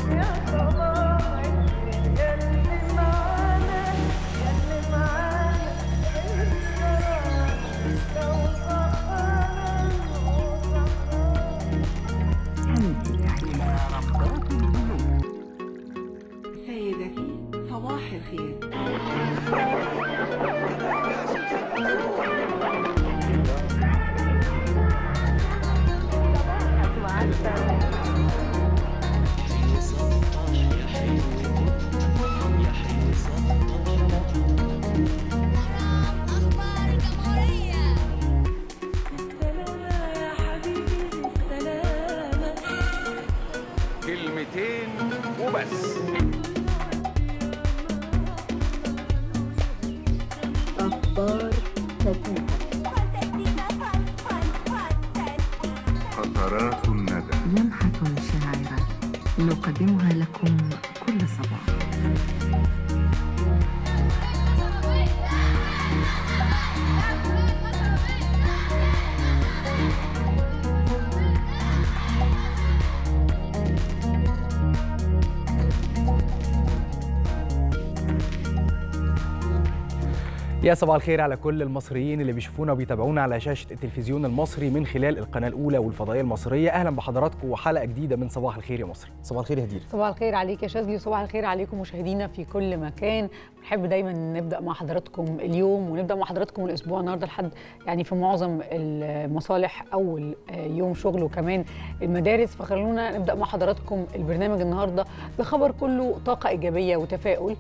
سيدتي صباح الخير أخبار الجمهورية سلامة يا حبيبي سلامة كلمتين وبس فانتستيكا فان فان فانتستيكا قطرات الندى لمحة شاعرة نقدمها لكم كل صباح يا صباح الخير على كل المصريين اللي بيشوفونا وبيتابعونا على شاشة التلفزيون المصري من خلال القناة الأولى والفضائية المصرية أهلا بحضراتكم وحلقة جديدة من صباح الخير يا مصر صباح الخير يا هدير صباح الخير عليك يا شاذلي وصباح الخير عليكم مشاهدينا في كل مكان بنحب دايما نبدا مع حضراتكم اليوم ونبدا مع حضراتكم الاسبوع النهارده لحد يعني في معظم المصالح اول يوم شغل وكمان المدارس فخلونا نبدا مع حضراتكم البرنامج النهارده بخبر كله طاقه ايجابيه وتفاؤل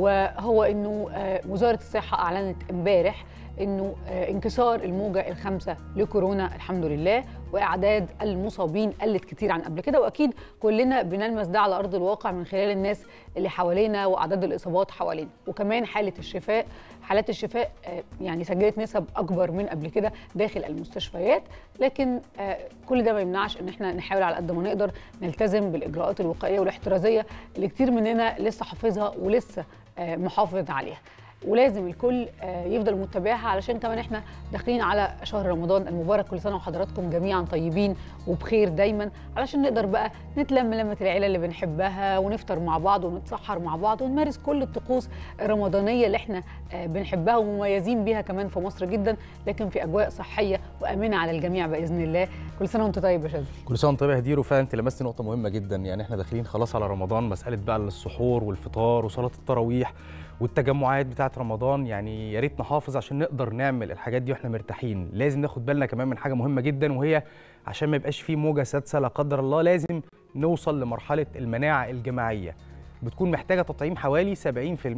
وهو انه وزاره الصحه اعلنت امبارح انه انكسار الموجه الخامسه لكورونا الحمد لله واعداد المصابين قلت كتير عن قبل كده واكيد كلنا بنلمس ده على ارض الواقع من خلال الناس اللي حوالينا واعداد الاصابات حوالينا وكمان حاله الشفاء حالات الشفاء آه، يعني سجلت نسب اكبر من قبل كده داخل المستشفيات لكن آه، كل ده ما يمنعش ان احنا نحاول على قد ما نقدر نلتزم بالاجراءات الوقائيه والاحترازيه اللي كتير مننا لسه حافظها ولسه آه، محافظ عليها ولازم الكل آه، يفضل متابعها علشان كمان احنا داخلين على شهر رمضان المبارك كل سنه وحضراتكم جميعا طيبين وبخير دايما علشان نقدر بقى نتلم لمه العيله اللي بنحبها ونفطر مع بعض ونتسحر مع بعض ونمارس كل الطقوس الرمضانيه اللي احنا آه، بنحبها ومميزين بيها كمان في مصر جدا لكن في اجواء صحيه وامنه على الجميع باذن الله كل سنه وانت طيب يا شاذلي كل سنة وانت طيب يا هدير وفعلا انت لمست نقطة مهمة جدا يعني احنا داخلين خلاص على رمضان مسألة بقى السحور والفطار وصلاة التراويح والتجمعات بتاعة رمضان يعني يا ريت نحافظ عشان نقدر نعمل الحاجات دي واحنا مرتاحين لازم ناخد بالنا كمان من حاجة مهمة جدا وهي عشان ما يبقاش في موجة سادسة لا قدر الله لازم نوصل لمرحلة المناعة الجماعية بتكون محتاجة تطعيم حوالي 70%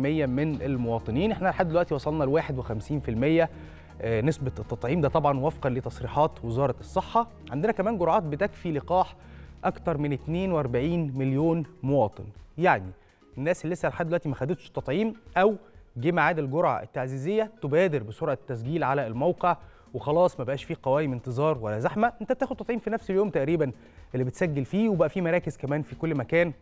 من المواطنين احنا لحد دلوقتي وصلنا ل 51% آه، نسبة التطعيم ده طبعا وفقا لتصريحات وزارة الصحة عندنا كمان جرعات بتكفي لقاح أكتر من 42 مليون مواطن يعني الناس اللي لسه لحد دلوقتي ما خدتش التطعيم أو جه ميعاد الجرعة التعزيزية تبادر بسرعة التسجيل على الموقع وخلاص ما بقاش فيه قوائم انتظار ولا زحمة انت بتاخد تطعيم في نفس اليوم تقريبا اللي بتسجل فيه وبقى في مراكز كمان في كل مكان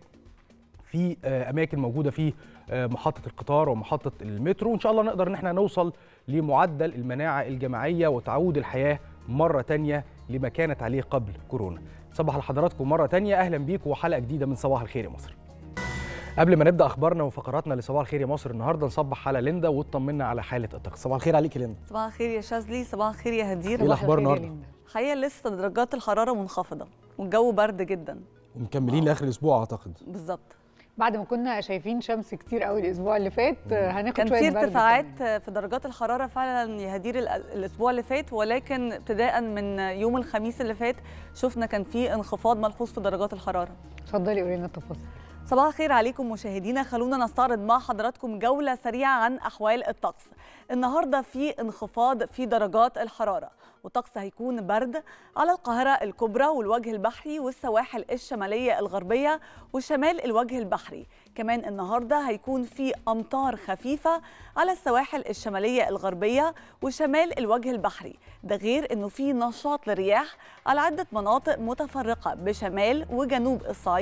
في آه، اماكن موجوده في آه، محطه القطار ومحطه المترو وان شاء الله نقدر ان احنا نوصل لمعدل المناعه الجماعيه وتعود الحياه مره تانية لما كانت عليه قبل كورونا صباح لحضراتكم مره تانية اهلا بيكم وحلقه جديده من صباح الخير يا مصر قبل ما نبدا اخبارنا وفقراتنا لصباح الخير يا مصر النهارده نصبح على ليندا وتطمنا على حاله الطقس صباح الخير عليك يا ليندا صباح الخير يا شاذلي صباح الخير يا هدير ايه الاخبار صباح الخير يا النهارده ليندا. الحقيقه لسه درجات الحراره منخفضه والجو برد جدا ومكملين لاخر الاسبوع اعتقد بالظبط بعد ما كنا شايفين شمس كتير قوي الاسبوع اللي فات آه، هناخد كان شويه في برد ارتفاعات كمان. في درجات الحراره فعلا يا هدير ال- الاسبوع اللي فات ولكن ابتداء من يوم الخميس اللي فات شفنا كان في انخفاض ملحوظ في درجات الحراره اتفضلي قولي لنا التفاصيل صباح الخير عليكم مشاهدينا خلونا نستعرض مع حضراتكم جولة سريعة عن أحوال الطقس النهاردة في انخفاض في درجات الحرارة والطقس هيكون برد على القاهرة الكبرى والوجه البحري والسواحل الشمالية الغربية وشمال الوجه البحري كمان النهاردة هيكون في أمطار خفيفة على السواحل الشمالية الغربية وشمال الوجه البحري ده غير أنه في نشاط لرياح على عدة مناطق متفرقة بشمال وجنوب الصعيد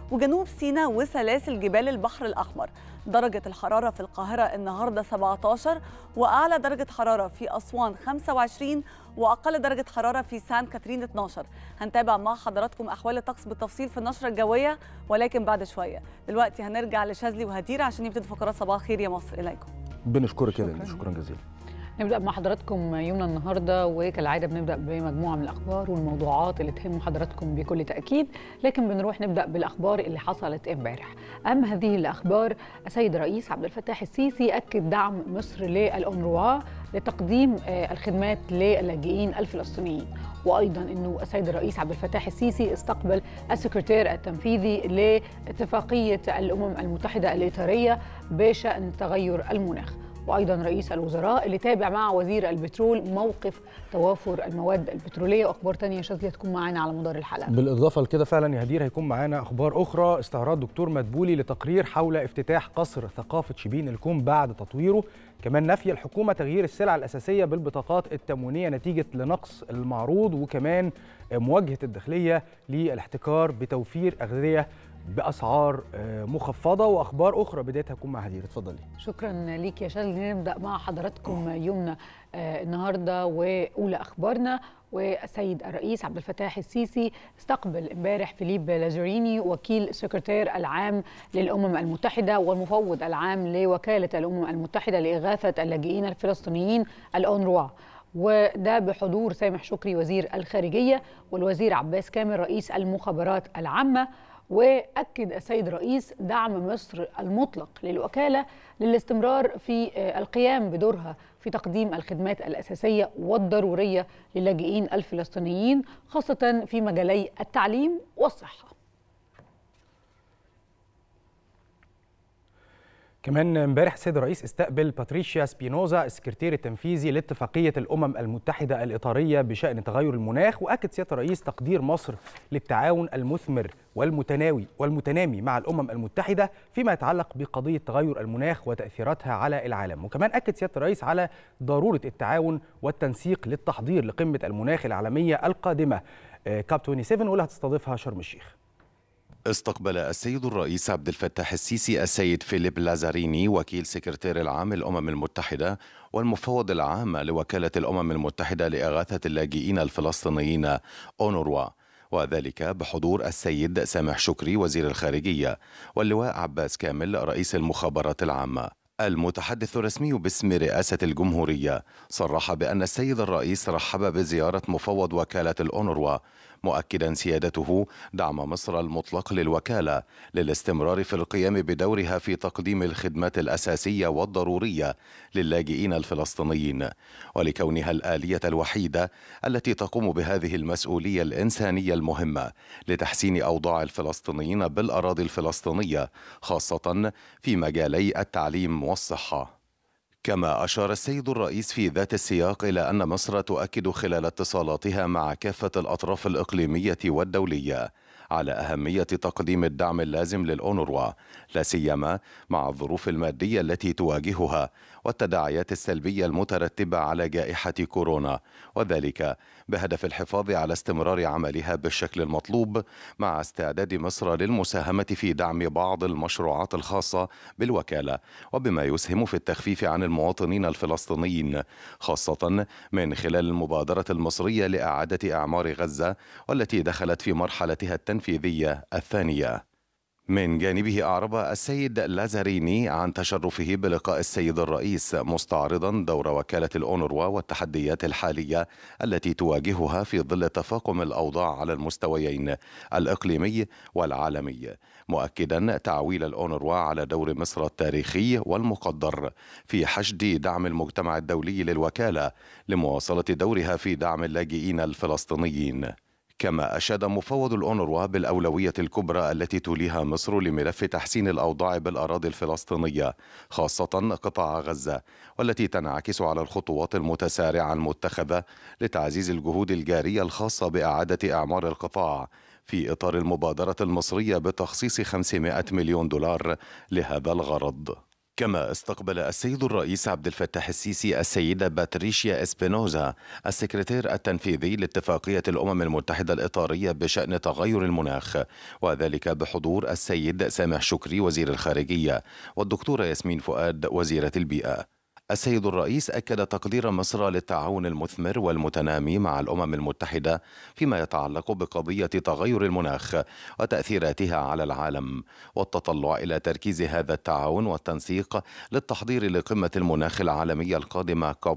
وجنوب سيناء وسلاسل جبال البحر الأحمر درجة الحرارة في القاهرة النهاردة 17 وأعلى درجة حرارة في أسوان 25 وأقل درجة حرارة في سان كاترين 12 هنتابع مع حضراتكم أحوال الطقس بالتفصيل في النشرة الجوية ولكن بعد شوية دلوقتي هنرجع لشاذلي وهدير عشان يبتدوا فقرات صباح الخير يا مصر إليكم بنشكرك يا ليلى شكرا جزيلا نبدا مع حضراتكم يومنا النهارده وكالعاده بنبدا بمجموعه من الاخبار والموضوعات اللي تهم حضراتكم بكل تاكيد لكن بنروح نبدا بالاخبار اللي حصلت امبارح اهم هذه الاخبار السيد الرئيس عبد الفتاح السيسي اكد دعم مصر للأونروا لتقديم آه، الخدمات للاجئين الفلسطينيين وايضا انه السيد الرئيس عبد الفتاح السيسي استقبل السكرتير التنفيذي لاتفاقيه الامم المتحده الاطاريه بشان تغير المناخ وايضا رئيس الوزراء اللي تابع مع وزير البترول موقف توافر المواد البتروليه واخبار تانية شاذليه تكون معانا على مدار الحلقه بالاضافه لكده فعلا يا هدير هيكون معانا اخبار اخرى استعراض دكتور مدبولي لتقرير حول افتتاح قصر ثقافه شبين الكوم بعد تطويره كمان نفي الحكومه تغيير السلع الاساسيه بالبطاقات التموينيه نتيجه لنقص المعروض وكمان مواجهه الداخليه للاحتكار بتوفير اغذيه باسعار آه، مخفضه واخبار اخرى بدايتها هتكون مع هدير اتفضلي شكرا ليك يا شاذلي نبدا مع حضراتكم يومنا آه، النهارده واولى اخبارنا والسيد الرئيس عبد الفتاح السيسي استقبل امبارح فيليب لازاريني وكيل سكرتير العام للامم المتحده والمفوض العام لوكاله الامم المتحده لاغاثه اللاجئين الفلسطينيين الاونروا وده بحضور سامح شكري وزير الخارجيه والوزير عباس كامل رئيس المخابرات العامه واكد السيد الرئيس دعم مصر المطلق للوكاله للاستمرار في آه، القيام بدورها في تقديم الخدمات الاساسيه والضروريه للاجئين الفلسطينيين خاصه في مجالي التعليم والصحه كمان امبارح السيد الرئيس استقبل باتريشيا سبينوزا السكرتير التنفيذي لاتفاقية الأمم المتحدة الإطارية بشأن تغير المناخ وأكد سيادة الرئيس تقدير مصر للتعاون المثمر والمتناوي والمتنامي مع الأمم المتحدة فيما يتعلق بقضية تغير المناخ وتأثيراتها على العالم وكمان أكد سيادة الرئيس على ضرورة التعاون والتنسيق للتحضير لقمة المناخ العالمية القادمة آه، كاب 27 واللي هتستضيفها شرم الشيخ استقبل السيد الرئيس عبد الفتاح السيسي السيد فيليب لازاريني وكيل سكرتير العام الأمم المتحدة والمفوض العام لوكالة الأمم المتحدة لإغاثة اللاجئين الفلسطينيين أونروا وذلك بحضور السيد سامح شكري وزير الخارجية واللواء عباس كامل رئيس المخابرات العامة المتحدث الرسمي باسم رئاسة الجمهورية صرح بأن السيد الرئيس رحب بزيارة مفوض وكالة الأونروا مؤكدا سيادته دعم مصر المطلق للوكالة للاستمرار في القيام بدورها في تقديم الخدمات الأساسية والضرورية للاجئين الفلسطينيين ولكونها الآلية الوحيدة التي تقوم بهذه المسؤولية الإنسانية المهمة لتحسين أوضاع الفلسطينيين بالأراضي الفلسطينية خاصة في مجالي التعليم والصحة كما أشار السيد الرئيس في ذات السياق إلى أن مصر تؤكد خلال اتصالاتها مع كافة الأطراف الإقليمية والدولية على أهمية تقديم الدعم اللازم للأونروا لا سيما مع الظروف المادية التي تواجهها والتداعيات السلبية المترتبة على جائحة كورونا وذلك بهدف الحفاظ على استمرار عملها بالشكل المطلوب مع استعداد مصر للمساهمة في دعم بعض المشروعات الخاصة بالوكالة وبما يسهم في التخفيف عن المواطنين الفلسطينيين خاصة من خلال المبادرة المصرية لإعادة أعمار غزة والتي دخلت في مرحلتها التنفيذية الثانية من جانبه أعرب السيد لازاريني عن تشرفه بلقاء السيد الرئيس مستعرضا دور وكالة الأونروا والتحديات الحالية التي تواجهها في ظل تفاقم الأوضاع على المستويين الإقليمي والعالمي مؤكدا تعويل الأونروا على دور مصر التاريخي والمقدر في حشد دعم المجتمع الدولي للوكالة لمواصلة دورها في دعم اللاجئين الفلسطينيين كما أشاد مفوض الأونروا بالأولوية الكبرى التي توليها مصر لملف تحسين الأوضاع بالأراضي الفلسطينية خاصة قطاع غزة والتي تنعكس على الخطوات المتسارعة المتخذة لتعزيز الجهود الجارية الخاصة بإعادة إعمار القطاع في إطار المبادرة المصرية بتخصيص 500 مليون دولار لهذا الغرض كما استقبل السيد الرئيس عبد الفتاح السيسي السيدة باتريشيا اسبينوزا السكرتير التنفيذي لاتفاقية الأمم المتحدة الإطارية بشأن تغير المناخ وذلك بحضور السيد سامح شكري وزير الخارجية والدكتورة ياسمين فؤاد وزيرة البيئة السيد الرئيس أكد تقدير مصر للتعاون المثمر والمتنامي مع الأمم المتحدة فيما يتعلق بقضية تغير المناخ وتأثيراتها على العالم والتطلع إلى تركيز هذا التعاون والتنسيق للتحضير لقمة المناخ العالمية القادمة كوب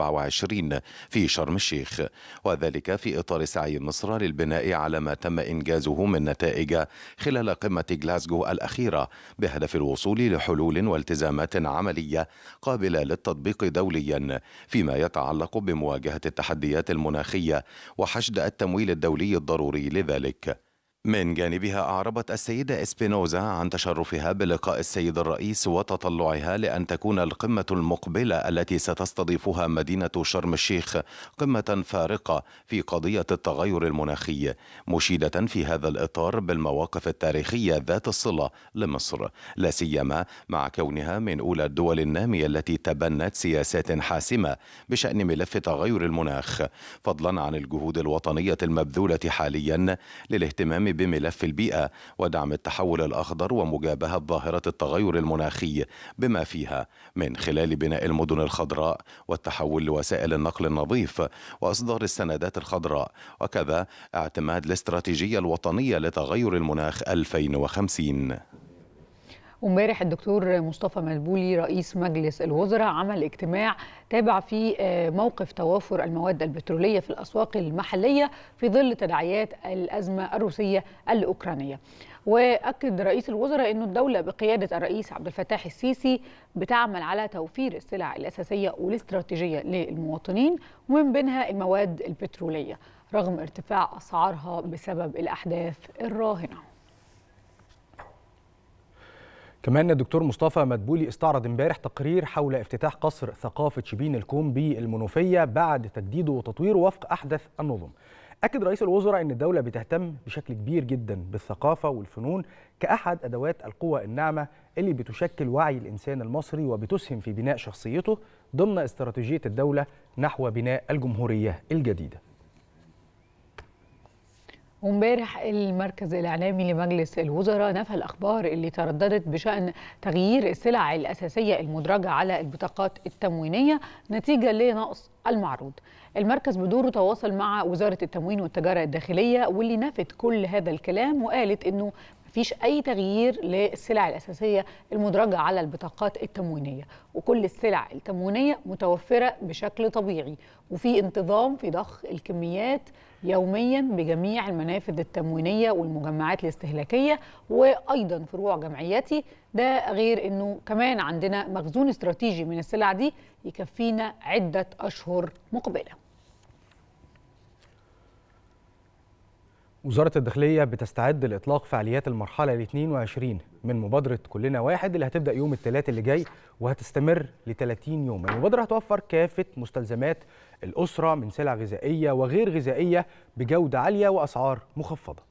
27 في شرم الشيخ وذلك في إطار سعي مصر للبناء على ما تم إنجازه من نتائج خلال قمة غلاسجو الأخيرة بهدف الوصول لحلول والتزامات عملية قابلة للتطبيق دوليا فيما يتعلق بمواجهة التحديات المناخية وحشد التمويل الدولي الضروري لذلك من جانبها أعربت السيدة إسبينوزا عن تشرفها بلقاء السيد الرئيس وتطلعها لأن تكون القمة المقبلة التي ستستضيفها مدينة شرم الشيخ قمة فارقة في قضية التغير المناخي مشيدة في هذا الإطار بالمواقف التاريخية ذات الصلة لمصر لا سيما مع كونها من أولى الدول النامية التي تبنت سياسات حاسمة بشأن ملف تغير المناخ فضلا عن الجهود الوطنية المبذولة حاليا للاهتمام بملف البيئة ودعم التحول الأخضر ومجابهة ظاهرة التغير المناخي بما فيها من خلال بناء المدن الخضراء والتحول لوسائل النقل النظيف وإصدار السندات الخضراء وكذا اعتماد الاستراتيجية الوطنية لتغير المناخ 2050 وامبارح الدكتور مصطفى مدبولي رئيس مجلس الوزراء عمل اجتماع تابع فيه آه، موقف توافر المواد البتروليه في الاسواق المحليه في ظل تداعيات الازمه الروسيه الاوكرانيه. واكد رئيس الوزراء انه الدوله بقياده الرئيس عبد الفتاح السيسي بتعمل على توفير السلع الاساسيه والاستراتيجيه للمواطنين ومن بينها المواد البتروليه رغم ارتفاع اسعارها بسبب الاحداث الراهنه. كمان الدكتور مصطفى مدبولي استعرض امبارح تقرير حول افتتاح قصر ثقافة شبين الكوم بالمنوفية بعد تجديده وتطويره وفق أحدث النظم أكد رئيس الوزراء أن الدولة بتهتم بشكل كبير جدا بالثقافة والفنون كأحد أدوات القوة الناعمة اللي بتشكل وعي الإنسان المصري وبتسهم في بناء شخصيته ضمن استراتيجية الدولة نحو بناء الجمهورية الجديدة وامبارح المركز الاعلامي لمجلس الوزراء نفى الاخبار اللي ترددت بشان تغيير السلع الاساسيه المدرجه على البطاقات التموينيه نتيجه لنقص المعروض. المركز بدوره تواصل مع وزاره التموين والتجاره الداخليه واللي نفت كل هذا الكلام وقالت انه مفيش اي تغيير للسلع الاساسيه المدرجه على البطاقات التموينيه وكل السلع التموينيه متوفره بشكل طبيعي وفي انتظام في ضخ الكميات يوميا بجميع المنافذ التموينيه والمجمعات الاستهلاكيه وايضا فروع جمعياتي ده غير انه كمان عندنا مخزون استراتيجي من السلع دي يكفينا عده اشهر مقبله وزارة الداخلية بتستعد لإطلاق فعاليات المرحلة ال 22 من مبادرة كلنا واحد اللي هتبدأ يوم الثلاث اللي جاي وهتستمر ل 30 يوم. المبادرة هتوفر كافة مستلزمات الأسرة من سلع غذائية وغير غذائية بجودة عالية وأسعار مخفضة.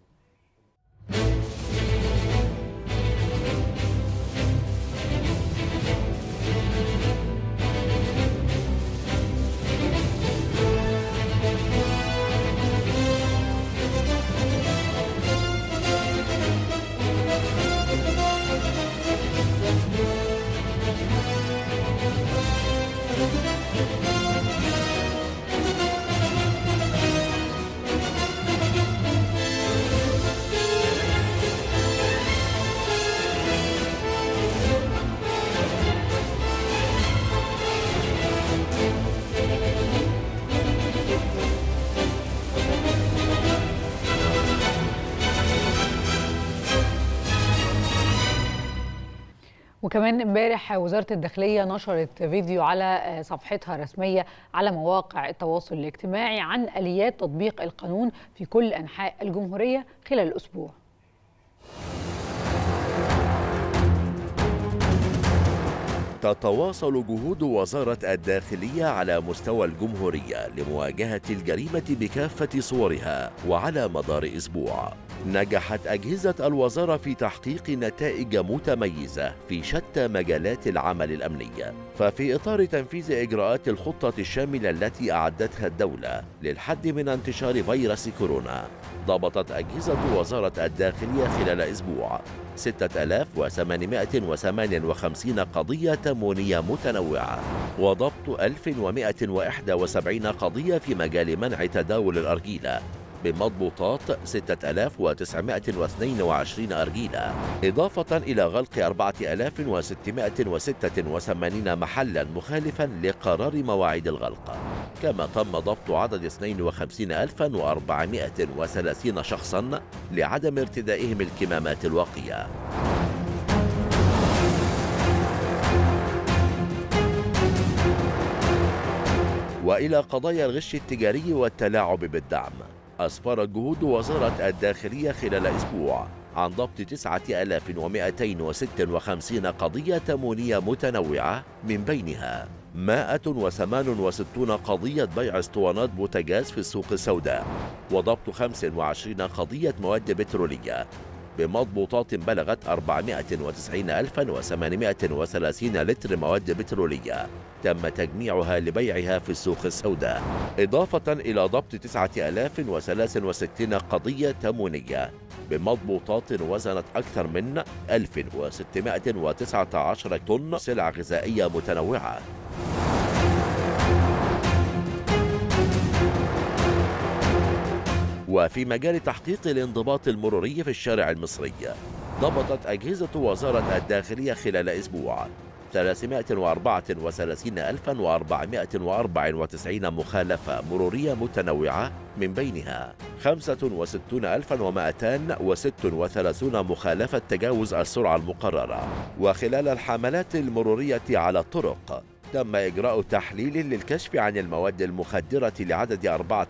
وكمان امبارح وزاره الداخليه نشرت فيديو على صفحتها الرسميه على مواقع التواصل الاجتماعي عن اليات تطبيق القانون في كل انحاء الجمهوريه خلال الاسبوع تتواصل جهود وزارة الداخلية على مستوى الجمهورية لمواجهة الجريمة بكافة صورها وعلى مدار أسبوع نجحت أجهزة الوزارة في تحقيق نتائج متميزة في شتى مجالات العمل الأمني ففي إطار تنفيذ إجراءات الخطة الشاملة التي أعدتها الدولة للحد من انتشار فيروس كورونا ضبطت أجهزة وزارة الداخلية خلال أسبوع 6858 قضية تموينية متنوعة وضبط 1171 قضية في مجال منع تداول الأرجيلة بمضبوطات 6922 أرجيلة إضافة إلى غلق 4686 محلا مخالفا لقرار مواعيد الغلق كما تم ضبط عدد 52430 شخصا لعدم ارتدائهم الكمامات الواقية وإلى قضايا الغش التجاري والتلاعب بالدعم أسفرت جهود وزارة الداخلية خلال أسبوع عن ضبط 9256 قضية تموينية متنوعة من بينها 168 قضية بيع اسطوانات بوتاجاز في السوق السوداء وضبط 25 قضية مواد بترولية بمضبوطات بلغت 490830 لتر مواد بترولية تم تجميعها لبيعها في السوق السوداء إضافة إلى ضبط 9063 قضية تموينية بمضبوطات وزنت أكثر من 1619 طن سلع غذائية متنوعة وفي مجال تحقيق الانضباط المروري في الشارع المصري ضبطت أجهزة وزارة الداخلية خلال أسبوع 334494 مخالفة مرورية متنوعة من بينها 65236 مخالفة تجاوز السرعة المقررة وخلال الحملات المرورية على الطرق تم إجراء تحليل للكشف عن المواد المخدرة لعدد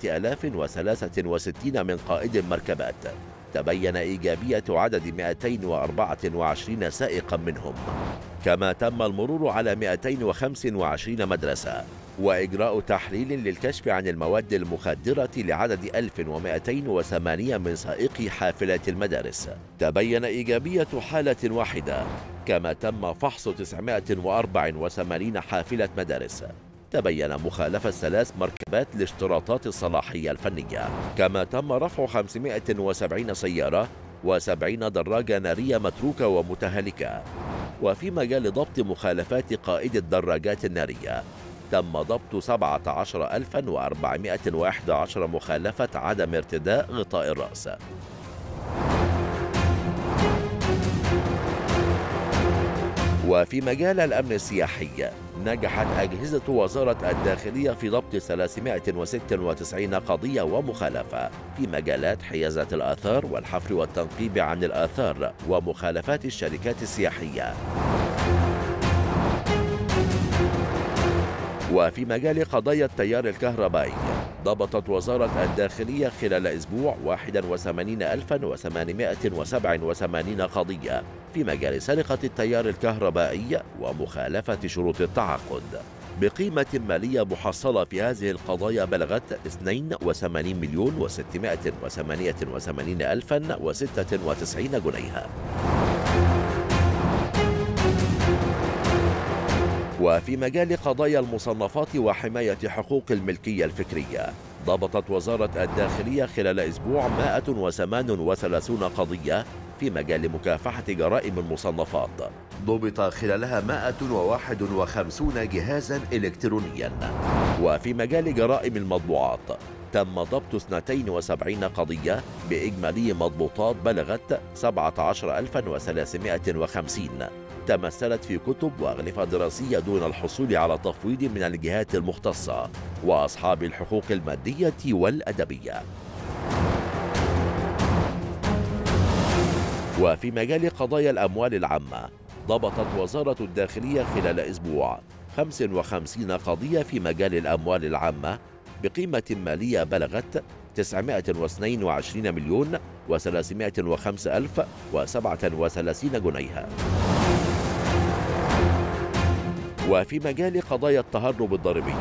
4063 من قائد مركبات تبين إيجابية عدد 224 سائقا منهم كما تم المرور على 225 مدرسة وإجراء تحليل للكشف عن المواد المخدرة لعدد 1208 من سائقي حافلات المدارس تبين إيجابية حالة واحدة كما تم فحص 984 حافلة مدارس تبين مخالفة ثلاث مركبات لاشتراطات الصلاحية الفنية كما تم رفع 570 سيارة و70 دراجة نارية متروكة ومتهالكة وفي مجال ضبط مخالفات قائد الدراجات النارية تم ضبط 17411 مخالفة عدم ارتداء غطاء الرأس وفي مجال الأمن السياحي نجحت أجهزة وزارة الداخلية في ضبط 396 قضية ومخالفة في مجالات حيازة الآثار والحفر والتنقيب عن الآثار ومخالفات الشركات السياحية وفي مجال قضايا التيار الكهربائي ضبطت وزارة الداخلية خلال أسبوع 81887 قضية في مجال سرقة التيار الكهربائي ومخالفة شروط التعاقد بقيمة مالية محصلة في هذه القضايا بلغت 82 مليون و688 ألفا و96 جنيها وفي مجال قضايا المصنفات وحماية حقوق الملكية الفكرية ضبطت وزارة الداخلية خلال أسبوع 138 قضية في مجال مكافحة جرائم المصنفات ضبط خلالها 151 جهازا إلكترونيا وفي مجال جرائم المطبوعات تم ضبط 72 قضية بإجمالي مضبوطات بلغت 17350 تمثلت في كتب وأغلفة دراسية دون الحصول على تفويض من الجهات المختصة وأصحاب الحقوق المادية والأدبية وفي مجال قضايا الأموال العامة ضبطت وزارة الداخلية خلال أسبوع 55 قضية في مجال الأموال العامة بقيمة مالية بلغت 922 مليون و305 ألف و37 جنيها وفي مجال قضايا التهرب الضريبي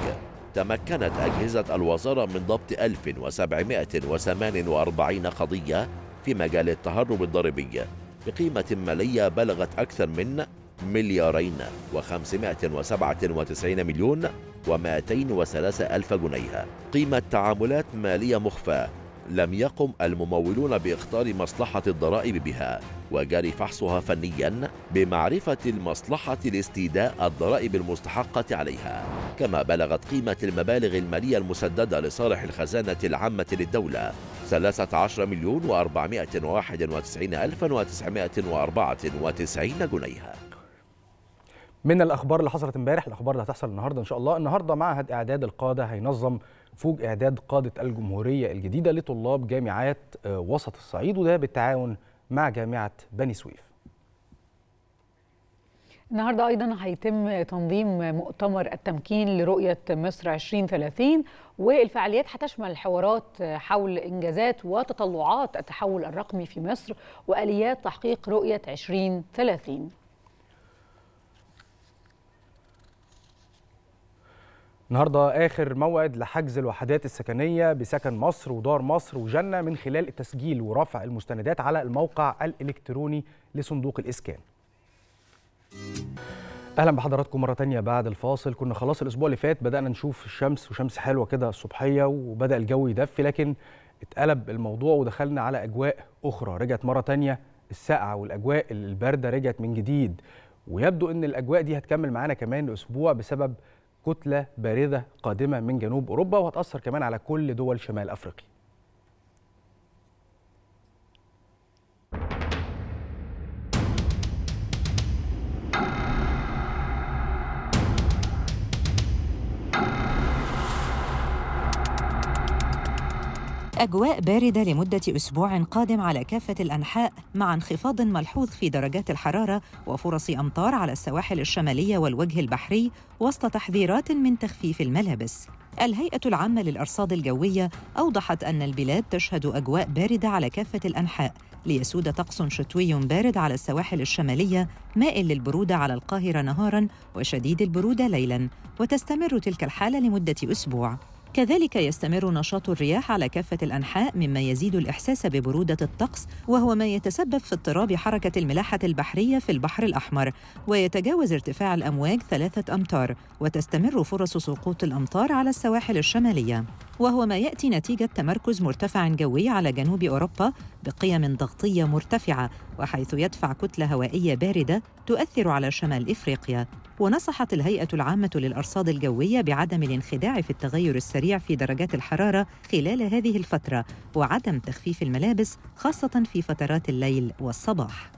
تمكنت أجهزة الوزارة من ضبط 1748 قضية في مجال التهرب الضريبي بقيمة مالية بلغت أكثر من مليارين و597 مليون و203 ألف جنيه قيمة تعاملات مالية مخفاة لم يقم الممولون باختار مصلحة الضرائب بها وجاري فحصها فنيا بمعرفة المصلحة لاستيداء الضرائب المستحقة عليها كما بلغت قيمة المبالغ المالية المسددة لصالح الخزانة العامة للدولة 13 مليون و491 ألف و994 جنيها من الاخبار اللي حصلت امبارح الاخبار اللي هتحصل النهارده ان شاء الله النهارده معهد اعداد القاده هينظم فوج اعداد قاده الجمهوريه الجديده لطلاب جامعات آه، وسط الصعيد وده بالتعاون مع جامعه بني سويف النهارده ايضا هيتم تنظيم مؤتمر التمكين لرؤيه مصر 2030 والفعاليات هتشمل حوارات حول انجازات وتطلعات التحول الرقمي في مصر واليات تحقيق رؤيه 2030 النهارده اخر موعد لحجز الوحدات السكنيه بسكن مصر ودار مصر وجنه من خلال التسجيل ورفع المستندات على الموقع الالكتروني لصندوق الاسكان اهلا بحضراتكم مره تانية بعد الفاصل كنا خلاص الاسبوع اللي فات بدانا نشوف الشمس وشمس حلوه كده الصبحيه وبدا الجو يدفي لكن اتقلب الموضوع ودخلنا على اجواء اخرى رجعت مره تانية السقعه والاجواء البارده رجعت من جديد ويبدو ان الاجواء دي هتكمل معانا كمان اسبوع بسبب كتله بارده قادمه من جنوب اوروبا وهتاثر كمان على كل دول شمال افريقيا أجواء باردة لمدة أسبوع قادم على كافة الأنحاء مع انخفاض ملحوظ في درجات الحرارة وفرص أمطار على السواحل الشمالية والوجه البحري وسط تحذيرات من تخفيف الملابس. الهيئة العامة للأرصاد الجوية أوضحت أن البلاد تشهد أجواء باردة على كافة الأنحاء ليسود طقس شتوي بارد على السواحل الشمالية مائل للبرودة على القاهرة نهاراً وشديد البرودة ليلاً وتستمر تلك الحالة لمدة أسبوع. كذلك يستمر نشاط الرياح على كافة الأنحاء مما يزيد الإحساس ببرودة الطقس وهو ما يتسبب في اضطراب حركة الملاحة البحرية في البحر الأحمر ويتجاوز ارتفاع الأمواج ثلاثة أمتار وتستمر فرص سقوط الأمطار على السواحل الشمالية وهو ما يأتي نتيجة تمركز مرتفع جوي على جنوب أوروبا بقيم ضغطية مرتفعة وحيث يدفع كتلة هوائية باردة تؤثر على شمال إفريقيا ونصحت الهيئة العامة للأرصاد الجوية بعدم الانخداع في التغير السريع في درجات الحرارة خلال هذه الفترة وعدم تخفيف الملابس خاصة في فترات الليل والصباح.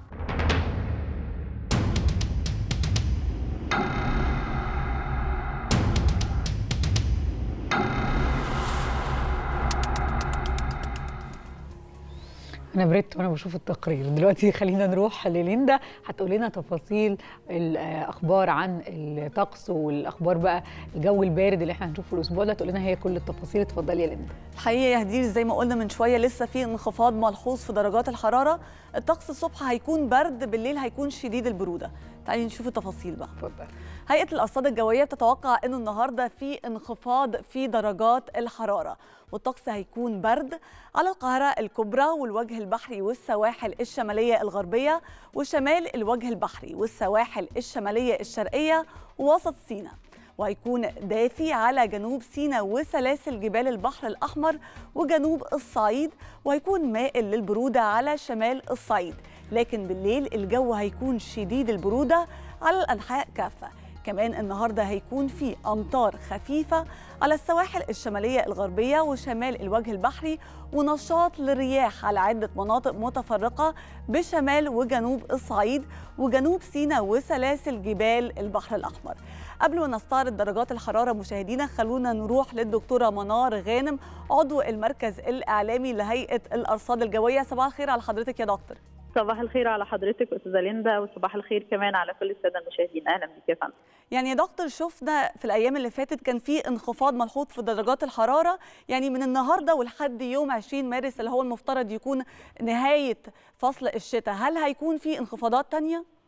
انا بردت وانا بشوف التقرير دلوقتي خلينا نروح لليندا هتقول لنا تفاصيل الاخبار عن الطقس والاخبار بقى الجو البارد اللي احنا هنشوفه الاسبوع ده تقول لنا هي كل التفاصيل اتفضلي يا ليندا الحقيقه يا هدير زي ما قلنا من شويه لسه في انخفاض ملحوظ في درجات الحراره الطقس الصبح هيكون برد بالليل هيكون شديد البروده تعالي نشوف التفاصيل بقى اتفضل هيئه الارصاد الجويه بتتوقع انه النهارده في انخفاض في درجات الحراره والطقس هيكون برد على القاهره الكبرى والوجه البحري والسواحل الشماليه الغربيه وشمال الوجه البحري والسواحل الشماليه الشرقيه ووسط سيناء وهيكون دافي على جنوب سيناء وسلاسل جبال البحر الأحمر وجنوب الصعيد وهيكون مائل للبرودة على شمال الصعيد لكن بالليل الجو هيكون شديد البرودة على الأنحاء كافة كمان النهاردة هيكون في أمطار خفيفة على السواحل الشمالية الغربية وشمال الوجه البحري ونشاط للرياح على عدة مناطق متفرقة بشمال وجنوب الصعيد وجنوب سيناء وسلاسل جبال البحر الأحمر قبل ما نستعرض درجات الحرارة مشاهدينا خلونا نروح للدكتورة منار غانم عضو المركز الإعلامي لهيئة الأرصاد الجوية صباح الخير على حضرتك يا دكتور صباح الخير على حضرتك استاذه ليندا وصباح الخير كمان على كل الساده المشاهدين اهلا بك يا فندم يعني يا دكتور شفنا في الايام اللي فاتت كان في انخفاض ملحوظ في درجات الحراره يعني من النهارده ولحد يوم 20 مارس اللي هو المفترض يكون نهايه فصل الشتاء هل هيكون في انخفاضات تانية؟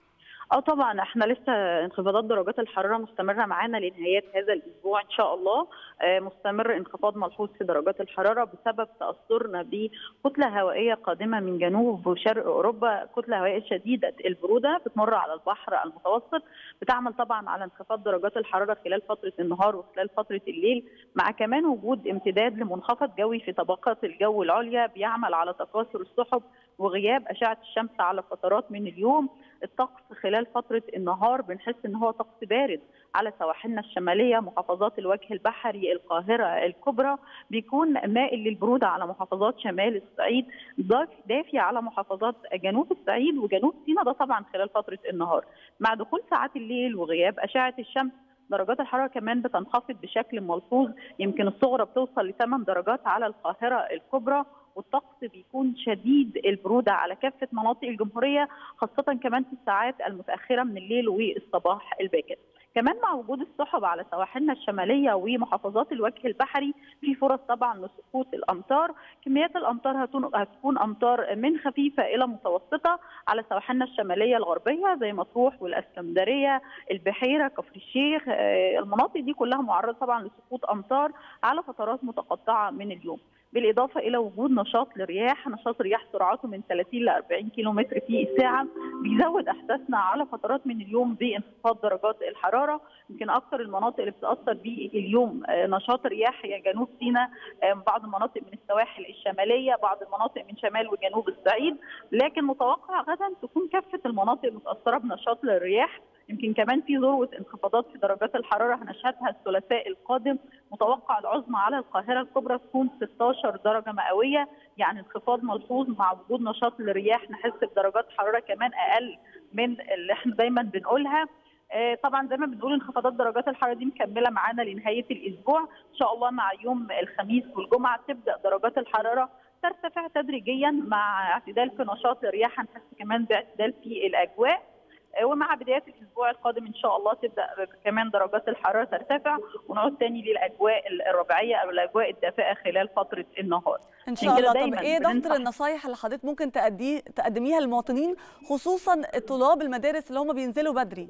اه طبعا احنا لسه انخفاضات درجات الحراره مستمره معانا لنهايات هذا الاسبوع ان شاء الله آه، مستمر انخفاض ملحوظ في درجات الحراره بسبب تاثرنا بكتله هوائيه قادمه من جنوب وشرق اوروبا كتله هوائيه شديده البروده بتمر على البحر المتوسط بتعمل طبعا على انخفاض درجات الحراره خلال فتره النهار وخلال فتره الليل مع كمان وجود امتداد لمنخفض جوي في طبقات الجو العليا بيعمل على تكاثر السحب وغياب اشعه الشمس على فترات من اليوم الطقس خلال فتره النهار بنحس ان هو طقس بارد على سواحلنا الشماليه محافظات الوجه البحري القاهره الكبرى بيكون مائل للبروده على محافظات شمال الصعيد ضاف- دافي على محافظات جنوب الصعيد وجنوب سيناء ده طبعا خلال فتره النهار مع دخول ساعات الليل وغياب اشعه الشمس درجات الحراره كمان بتنخفض بشكل ملحوظ يمكن الصغرى بتوصل ل 8 درجات على القاهره الكبرى والطقس بيكون شديد البروده على كافه مناطق الجمهوريه خاصه كمان في الساعات المتاخره من الليل والصباح الباكر. كمان مع وجود السحب على سواحلنا الشماليه ومحافظات الوجه البحري في فرص طبعا لسقوط الامطار، كميات الامطار هتكون هتكون امطار من خفيفه الى متوسطه على سواحلنا الشماليه الغربيه زي مطروح والاسكندريه، البحيره، كفر الشيخ، آه، المناطق دي كلها معرضه طبعا لسقوط امطار على فترات متقطعه من اليوم. بالاضافه الى وجود نشاط للرياح، نشاط رياح سرعته من 30 ل 40 كيلو متر في الساعه بيزود احساسنا على فترات من اليوم بانخفاض درجات الحراره، يمكن اكثر المناطق اللي بتتاثر بيه اليوم آه، نشاط الرياح هي جنوب سيناء، آه، بعض المناطق من السواحل الشماليه، بعض المناطق من شمال وجنوب الصعيد، لكن متوقع غدا تكون كافه المناطق متاثره بنشاط للرياح، يمكن كمان في ذروه انخفاضات في درجات الحراره هنشهدها الثلاثاء القادم متوقع العظمى على القاهره الكبرى تكون 16 درجه مئويه يعني انخفاض ملحوظ مع وجود نشاط للرياح نحس بدرجات حراره كمان اقل من اللي احنا دايما بنقولها آه، طبعا زي ما بنقول انخفاضات درجات الحراره دي مكمله معانا لنهايه الاسبوع ان شاء الله مع يوم الخميس والجمعه تبدا درجات الحراره ترتفع تدريجيا مع اعتدال في نشاط الرياح هنحس كمان باعتدال في الاجواء ومع بدايه الاسبوع القادم ان شاء الله تبدا كمان درجات الحراره ترتفع ونعود تاني للاجواء الربيعيه او الاجواء الدافئه خلال فتره النهار. ان عشان شاء كده الله طب دايماً ايه دكتور بننصح- النصايح اللي حضرتك ممكن تأدي تقدميها للمواطنين خصوصا طلاب المدارس اللي هم بينزلوا بدري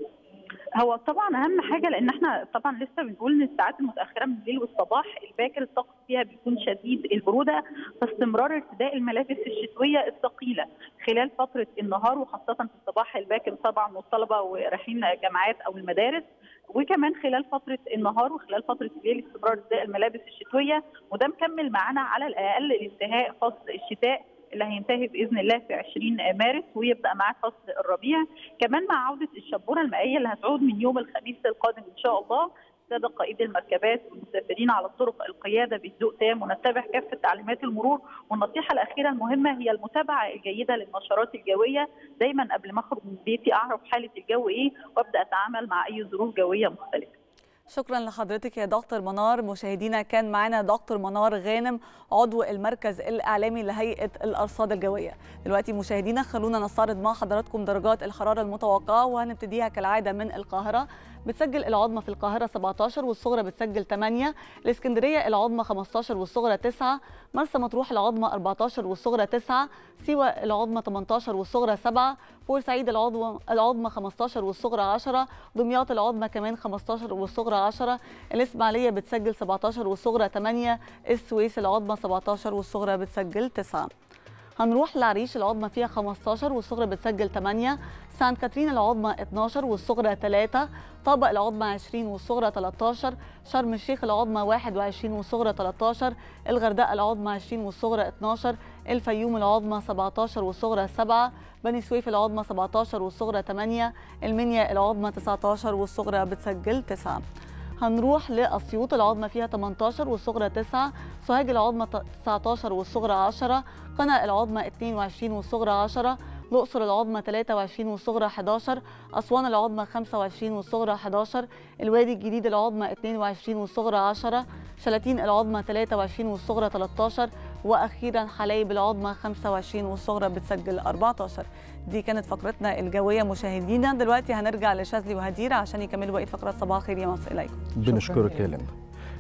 هو طبعا اهم حاجه لان احنا طبعا لسه بنقول ان الساعات المتاخره من الليل والصباح الباكر الطقس فيها بيكون شديد البروده فاستمرار ارتداء الملابس الشتويه الثقيله خلال فتره النهار وخاصه في الصباح الباكر طبعا والطلبه ورايحين جامعات او المدارس وكمان خلال فتره النهار وخلال فتره الليل استمرار ارتداء الملابس الشتويه وده مكمل معانا على الاقل لانتهاء فصل الشتاء اللي هينتهي باذن الله في 20 مارس ويبدا معاه فصل الربيع كمان مع عوده الشبوره المائيه اللي هتعود من يوم الخميس القادم ان شاء الله سادة قائد المركبات والمسافرين على الطرق القيادة بهدوء تام ونتبع كافة تعليمات المرور والنصيحة الأخيرة المهمة هي المتابعة الجيدة للنشرات الجوية دايما قبل ما أخرج من بيتي أعرف حالة الجو إيه وأبدأ أتعامل مع أي ظروف جوية مختلفة شكرا لحضرتك يا دكتور منار مشاهدينا كان معنا دكتور منار غانم عضو المركز الاعلامي لهيئه الارصاد الجويه دلوقتي مشاهدينا خلونا نستعرض مع حضراتكم درجات الحراره المتوقعه وهنبتديها كالعاده من القاهره بتسجل العظمى في القاهره 17 والصغرى بتسجل 8 الاسكندريه العظمى 15 والصغرى 9 مرسى مطروح العظمى 14 والصغرى 9 سيوه العظمى 18 والصغرى 7 بورسعيد العظمى العظمى 15 والصغرى 10 دمياط العظمى كمان 15 والصغرى 10 الاسماعيليه بتسجل 17 والصغرى 8 السويس العظمى 17 والصغرى بتسجل 9 هنروح لعريش العظمى فيها 15 والصغرى بتسجل 8 سانت كاترين العظمى 12 والصغرى 3 طابق العظمى 20 والصغرى 13 شرم الشيخ العظمى 21 والصغرى 13 الغردقه العظمى 20 والصغرى 12 الفيوم العظمى 17 والصغرى 7 بني سويف العظمى 17 والصغرى 8 المنيا العظمى 19 والصغرى بتسجل 9 هنروح لأسيوط العظمى فيها 18 والصغرى 9 سوهاج العظمى 19 والصغرى 10 قنا العظمى 22 والصغرى 10 الأقصر العظمى 23 والصغرى 11 أسوان العظمى 25 والصغرى 11 الوادي الجديد العظمى 22 والصغرى 10 شلاتين العظمى 23 والصغرى 13 واخيرا حلايب العظمى 25 والصغرى بتسجل 14 دي كانت فقرتنا الجويه مشاهدينا دلوقتي هنرجع لشاذلي وهدير عشان يكملوا بقيه فقرات صباح الخير يا مصر اليكم بنشكرك يا ليندا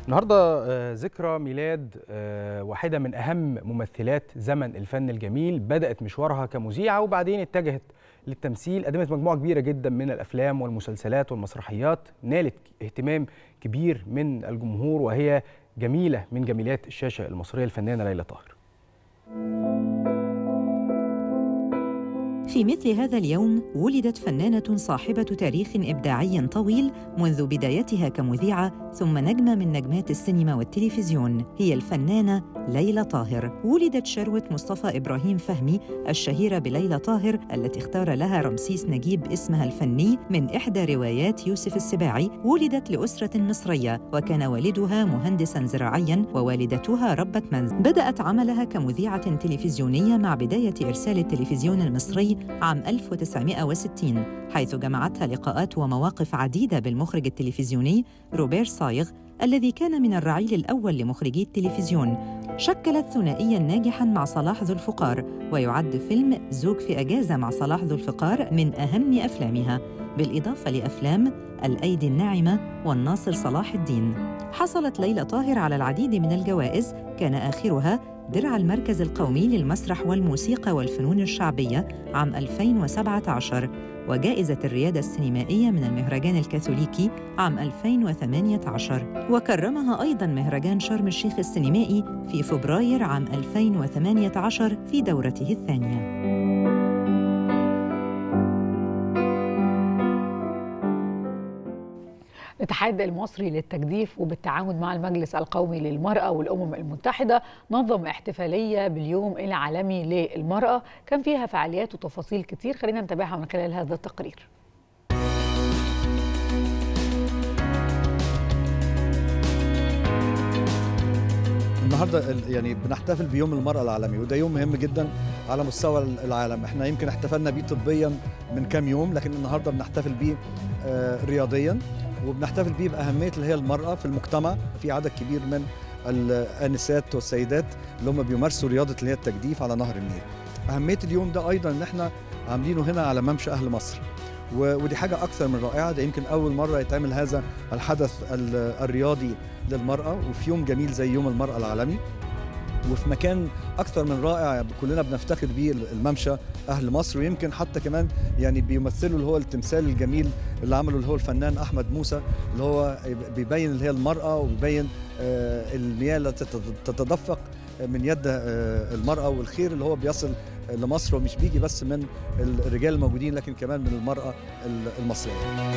النهارده آه، ذكرى ميلاد آه، واحده من اهم ممثلات زمن الفن الجميل بدات مشوارها كمذيعه وبعدين اتجهت للتمثيل قدمت مجموعه كبيره جدا من الافلام والمسلسلات والمسرحيات نالت اهتمام كبير من الجمهور وهي جميله من جميلات الشاشه المصريه الفنانه ليلى طاهر في مثل هذا اليوم ولدت فنانة صاحبة تاريخ إبداعي طويل منذ بدايتها كمذيعة ثم نجمة من نجمات السينما والتلفزيون هي الفنانة ليلى طاهر ولدت شروة مصطفى إبراهيم فهمي الشهيرة بليلى طاهر التي اختار لها رمسيس نجيب اسمها الفني من إحدى روايات يوسف السباعي ولدت لأسرة مصرية وكان والدها مهندساً زراعياً ووالدتها ربة منزل بدأت عملها كمذيعة تلفزيونية مع بداية إرسال التلفزيون المصري عام 1960 حيث جمعتها لقاءات ومواقف عديدة بالمخرج التلفزيوني روبير صايغ الذي كان من الرعيل الأول لمخرجي التلفزيون شكلت ثنائياً ناجحاً مع صلاح ذو الفقار ويعد فيلم زوج في أجازة مع صلاح ذو الفقار من أهم أفلامها بالإضافة لأفلام الأيدي الناعمة والناصر صلاح الدين حصلت ليلى طاهر على العديد من الجوائز كان آخرها درع المركز القومي للمسرح والموسيقى والفنون الشعبية عام 2017 وجائزة الريادة السينمائية من المهرجان الكاثوليكي عام 2018 وكرمها أيضاً مهرجان شرم الشيخ السينمائي في فبراير عام 2018 في دورته الثانية الاتحاد المصري للتجديف وبالتعاون مع المجلس القومي للمرأة والأمم المتحدة نظم احتفالية باليوم العالمي للمرأة كان فيها فعاليات وتفاصيل كتير خلينا نتابعها من خلال هذا التقرير النهارده ال- يعني بنحتفل بيوم المرأة العالمي وده يوم مهم جدا على مستوى ال- العالم احنا يمكن احتفلنا بيه طبيا من كام يوم لكن النهارده بنحتفل بيه آه، رياضيا وبنحتفل بيه بأهمية اللي هي المرأة في المجتمع في عدد كبير من الآنسات والسيدات اللي هم بيمارسوا رياضة اللي هي التجديف على نهر النيل أهمية اليوم ده أيضا إن احنا عاملينه هنا على ممشى أهل مصر و- ودي حاجة أكثر من رائعة ده يمكن أول مرة يتعمل هذا الحدث ال- الرياضي للمرأة وفي يوم جميل زي يوم المرأة العالمي وفي مكان أكثر من رائع كلنا بنفتخر بيه الممشى أهل مصر ويمكن حتى كمان يعني بيمثلوا اللي هو التمثال الجميل اللي عمله اللي هو الفنان أحمد موسى اللي هو بيبين اللي هي المرأة وبيبين آه، المياه التي تت- تتدفق من يد آه، المرأة والخير اللي هو بيصل لمصر ومش بيجي بس من الرجال الموجودين لكن كمان من المرأة المصرية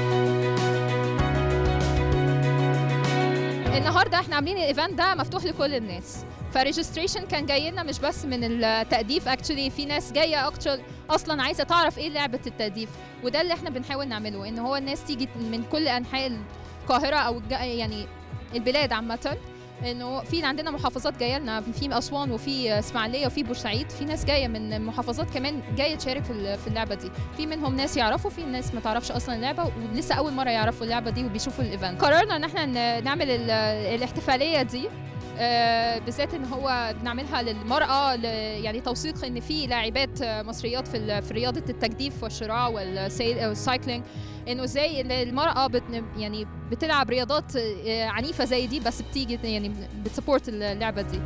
النهارده احنا عاملين الايفنت ده مفتوح لكل الناس فريجستريشن كان جاي لنا مش بس من التأديف اكشولي في ناس جايه اكشن اصلا عايزه تعرف ايه لعبه التأديف وده اللي احنا بنحاول نعمله ان هو الناس تيجي من كل انحاء القاهره او الج- يعني البلاد عامه انه في عندنا محافظات جايه لنا في اسوان وفي اسماعيليه وفي بورسعيد في ناس جايه من محافظات كمان جايه تشارك في ال- في اللعبه دي في منهم ناس يعرفوا في ناس ما تعرفش اصلا اللعبه ولسه اول مره يعرفوا اللعبه دي وبيشوفوا الايفنت قررنا ان احنا ن- نعمل ال- الاحتفاليه دي آه، بالذات ان هو بنعملها للمراه ل- يعني توثيق ان في لاعبات آه، مصريات في ال- في رياضه التجديف والشراع والسيل- والسايكلينج انه ازاي ال- المراه بت يعني بتلعب رياضات آه، عنيفه زي دي بس بتيجي يعني بتسبورت اللعبه دي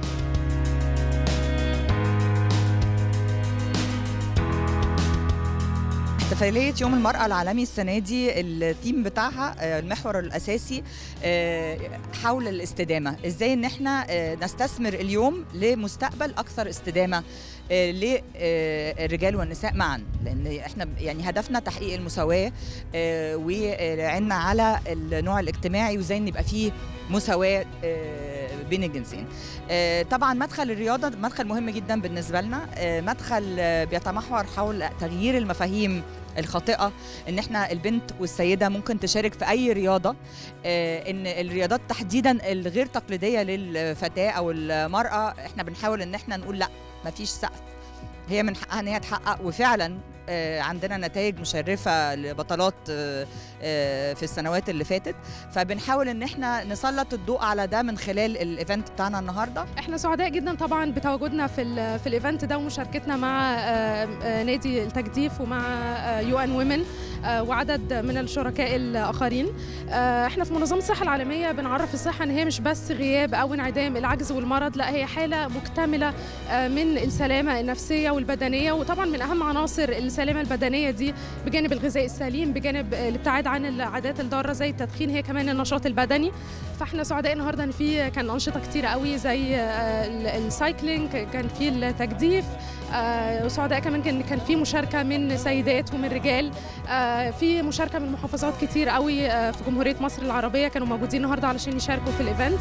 احتفالية يوم المرأة العالمي السنة دي الثيم بتاعها آه، المحور الأساسي آه، حول الاستدامة ازاي ان احنا آه، نستثمر اليوم لمستقبل أكثر استدامة آه، للرجال والنساء معا لأن احنا يعني هدفنا تحقيق المساواة آه، وعنا على النوع الاجتماعي وازاي ان يبقى فيه مساواة آه، بين الجنسين آه، طبعا مدخل الرياضة مدخل مهم جدا بالنسبة لنا آه، مدخل آه، بيتمحور حول تغيير المفاهيم الخاطئه ان احنا البنت والسيده ممكن تشارك في اي رياضه آه، ان الرياضات تحديدا الغير تقليديه للفتاه او المراه احنا بنحاول ان احنا نقول لا مفيش سقف هي من حقها ان هي تحقق وفعلا آه، عندنا نتائج مشرفه لبطلات آه، آه، في السنوات اللي فاتت فبنحاول ان احنا نسلط الضوء على ده من خلال الايفنت بتاعنا النهارده احنا سعداء جدا طبعا بتواجدنا في ال في الايفنت ده ومشاركتنا مع آه، آه، نادي التجديف ومع يو ان وومن آه، وعدد من الشركاء الآخرين آه، احنا في منظمة الصحة العالمية بنعرف الصحة ان هي مش بس غياب او انعدام العجز والمرض لا هي حالة مكتملة آه، من السلامة النفسية والبدنية وطبعا من اهم عناصر السلامة البدنية دي بجانب الغذاء السليم بجانب آه، الابتعاد عن العادات الضارة زي التدخين هي كمان النشاط البدني فاحنا سعداء النهارده ان في كان انشطه كتيره قوي زي آه، ال- السايكلينج كان في التجديف آه، وسعداء كمان كان كان في مشاركه من سيدات ومن رجال آه، في مشاركه من محافظات كتير قوي آه، في جمهوريه مصر العربيه كانوا موجودين النهارده علشان يشاركوا في الايفنت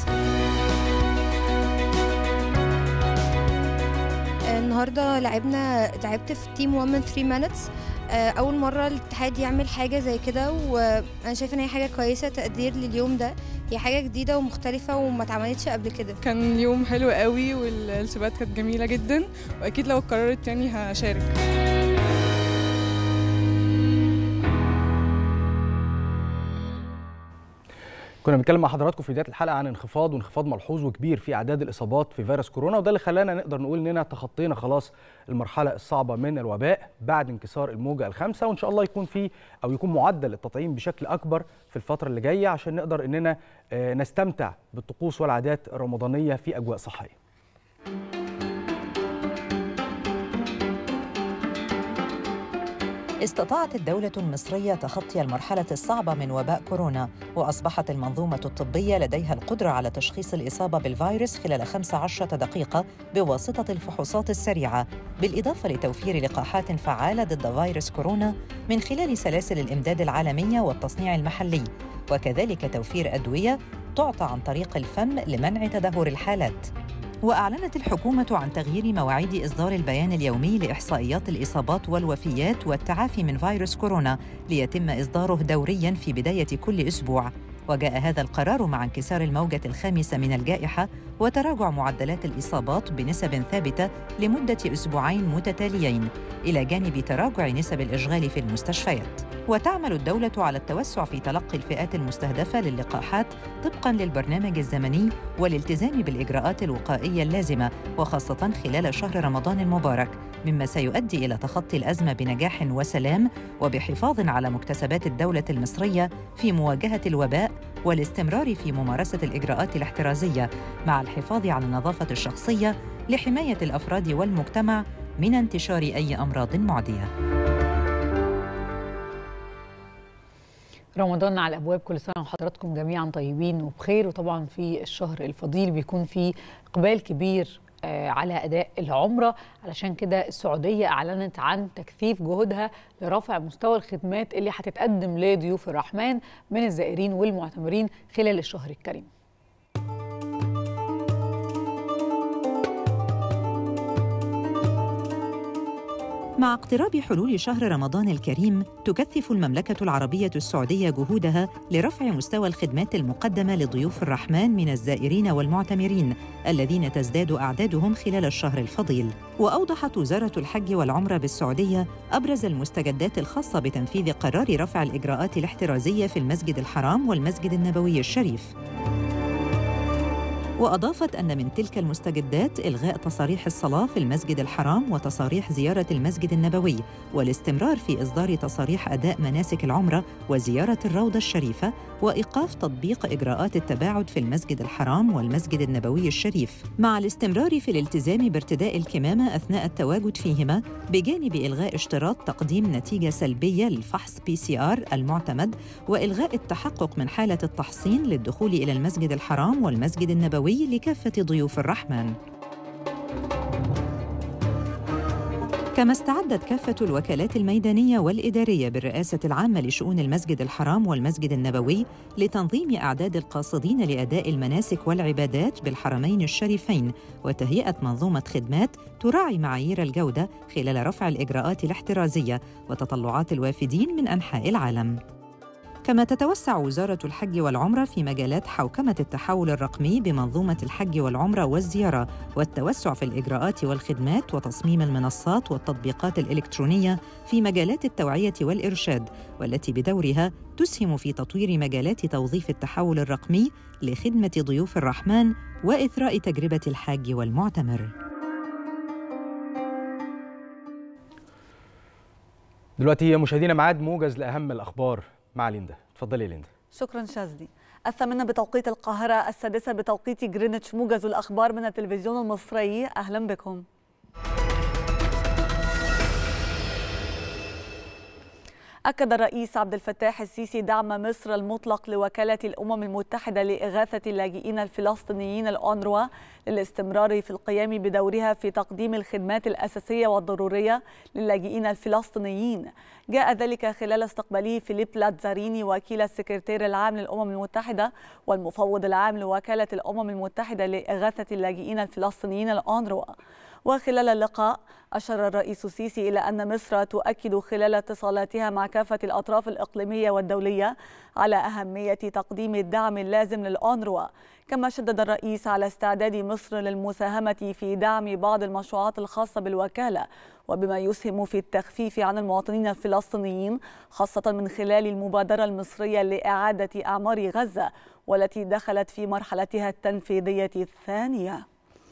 النهارده لعبنا لعبت في تيم 1 من 3 مينتس اول مره الاتحاد يعمل حاجه زي كده وانا شايفه ان هي حاجه كويسه تقدير لليوم ده هي حاجه جديده ومختلفه وما اتعملتش قبل كده كان يوم حلو قوي والسباقات كانت جميلة جدا وأكيد لو اتكررت يعني هشارك كنا بنتكلم مع حضراتكم في بدايه الحلقه عن انخفاض وانخفاض ملحوظ وكبير في اعداد الاصابات في فيروس كورونا وده اللي خلانا نقدر نقول اننا تخطينا خلاص المرحله الصعبه من الوباء بعد انكسار الموجه الخامسه وان شاء الله يكون في او يكون معدل التطعيم بشكل اكبر في الفتره اللي جايه عشان نقدر اننا آه، نستمتع بالطقوس والعادات الرمضانيه في اجواء صحيه. استطاعت الدولة المصرية تخطي المرحلة الصعبة من وباء كورونا وأصبحت المنظومة الطبية لديها القدرة على تشخيص الإصابة بالفيروس خلال 15 دقيقة بواسطة الفحوصات السريعة بالإضافة لتوفير لقاحات فعالة ضد فيروس كورونا من خلال سلاسل الإمداد العالمية والتصنيع المحلي وكذلك توفير أدوية تعطى عن طريق الفم لمنع تدهور الحالات وأعلنت الحكومة عن تغيير مواعيد إصدار البيان اليومي لإحصائيات الإصابات والوفيات والتعافي من فيروس كورونا ليتم إصداره دورياً في بداية كل أسبوع وجاء هذا القرار مع انكسار الموجة الخامسة من الجائحة وتراجع معدلات الإصابات بنسب ثابتة لمدة أسبوعين متتاليين إلى جانب تراجع نسب الإشغال في المستشفيات وتعمل الدولة على التوسع في تلقي الفئات المستهدفة للقاحات طبقاً للبرنامج الزمني والالتزام بالإجراءات الوقائية اللازمة وخاصة خلال شهر رمضان المبارك مما سيؤدي إلى تخطي الأزمة بنجاح وسلام وبحفاظ على مكتسبات الدولة المصرية في مواجهة الوباء والاستمرار في ممارسة الإجراءات الاحترازية مع الحفاظ على النظافة الشخصية لحماية الأفراد والمجتمع من انتشار أي أمراض معدية. رمضان على الابواب كل سنه وحضراتكم جميعا طيبين وبخير وطبعا في الشهر الفضيل بيكون في اقبال كبير آه، على اداء العمره علشان كده السعوديه اعلنت عن تكثيف جهودها لرفع مستوى الخدمات اللي هتتقدم لضيوف الرحمن من الزائرين والمعتمرين خلال الشهر الكريم مع اقتراب حلول شهر رمضان الكريم تكثف المملكة العربية السعودية جهودها لرفع مستوى الخدمات المقدمة لضيوف الرحمن من الزائرين والمعتمرين الذين تزداد أعدادهم خلال الشهر الفضيل وأوضحت وزارة الحج والعمرة بالسعودية أبرز المستجدات الخاصة بتنفيذ قرار رفع الإجراءات الاحترازية في المسجد الحرام والمسجد النبوي الشريف وأضافت أن من تلك المستجدات إلغاء تصاريح الصلاة في المسجد الحرام وتصاريح زيارة المسجد النبوي والاستمرار في إصدار تصاريح أداء مناسك العمرة وزيارة الروضة الشريفة وإيقاف تطبيق إجراءات التباعد في المسجد الحرام والمسجد النبوي الشريف مع الاستمرار في الالتزام بارتداء الكمامة أثناء التواجد فيهما بجانب إلغاء اشتراط تقديم نتيجة سلبية للفحص بي سي آر المعتمد وإلغاء التحقق من حالة التحصين للدخول إلى المسجد الحرام والمسجد النبوي لكافة ضيوف الرحمن. كما استعدت كافة الوكالات الميدانية والإدارية بالرئاسة العامة لشؤون المسجد الحرام والمسجد النبوي لتنظيم أعداد القاصدين لأداء المناسك والعبادات بالحرمين الشريفين وتهيئة منظومة خدمات تراعي معايير الجودة خلال رفع الإجراءات الاحترازية وتطلعات الوافدين من أنحاء العالم. كما تتوسع وزارة الحج والعمرة في مجالات حوكمة التحول الرقمي بمنظومة الحج والعمرة والزيارة والتوسع في الإجراءات والخدمات وتصميم المنصات والتطبيقات الإلكترونية في مجالات التوعية والإرشاد والتي بدورها تسهم في تطوير مجالات توظيف التحول الرقمي لخدمة ضيوف الرحمن وإثراء تجربة الحاج والمعتمر. دلوقتي مشاهدينا ميعاد موجز لاهم الاخبار مع ليندا اتفضلي يا ليندا شكرا شاذلي الثامنة بتوقيت القاهرة السادسة بتوقيت جرينتش موجز الأخبار من التلفزيون المصري أهلا بكم أكد الرئيس عبد الفتاح السيسي دعم مصر المطلق لوكالة الأمم المتحدة لإغاثة اللاجئين الفلسطينيين الأونروا للاستمرار في القيام بدورها في تقديم الخدمات الأساسية والضرورية للاجئين الفلسطينيين جاء ذلك خلال استقباله فيليب لاتزاريني وكيل السكرتير العام للأمم المتحدة والمفوض العام لوكالة الأمم المتحدة لإغاثة اللاجئين الفلسطينيين الأونروا وخلال اللقاء أشار الرئيس السيسي إلى أن مصر تؤكد خلال اتصالاتها مع كافة الأطراف الإقليمية والدولية على أهمية تقديم الدعم اللازم للأونروا كما شدد الرئيس على استعداد مصر للمساهمة في دعم بعض المشروعات الخاصة بالوكالة وبما يسهم في التخفيف عن المواطنين الفلسطينيين خاصة من خلال المبادرة المصرية لإعادة أعمار غزة والتي دخلت في مرحلتها التنفيذية الثانية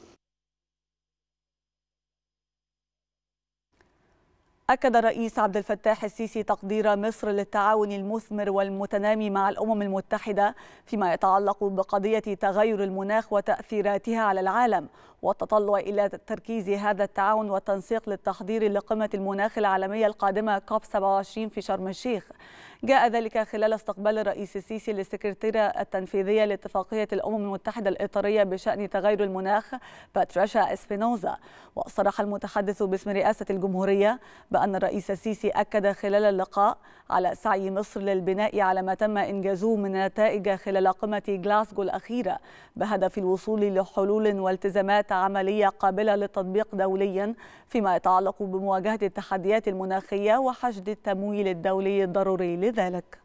أكد الرئيس عبد الفتاح السيسي تقدير مصر للتعاون المثمر والمتنامي مع الأمم المتحدة فيما يتعلق بقضية تغير المناخ وتأثيراتها على العالم والتطلع إلى تركيز هذا التعاون والتنسيق للتحضير لقمة المناخ العالمية القادمة كوب 27 في شرم الشيخ جاء ذلك خلال استقبال الرئيس السيسي للسكرتيرة التنفيذية لاتفاقية الأمم المتحدة الإطارية بشأن تغير المناخ باتريشا إسبينوزا وصرح المتحدث باسم رئاسة الجمهورية بأن الرئيس السيسي أكد خلال اللقاء على سعي مصر للبناء على ما تم إنجازه من نتائج خلال قمة جلاسكو الأخيرة بهدف الوصول لحلول والتزامات عملية قابلة للتطبيق دوليا فيما يتعلق بمواجهة التحديات المناخية وحشد التمويل الدولي الضروري لذلك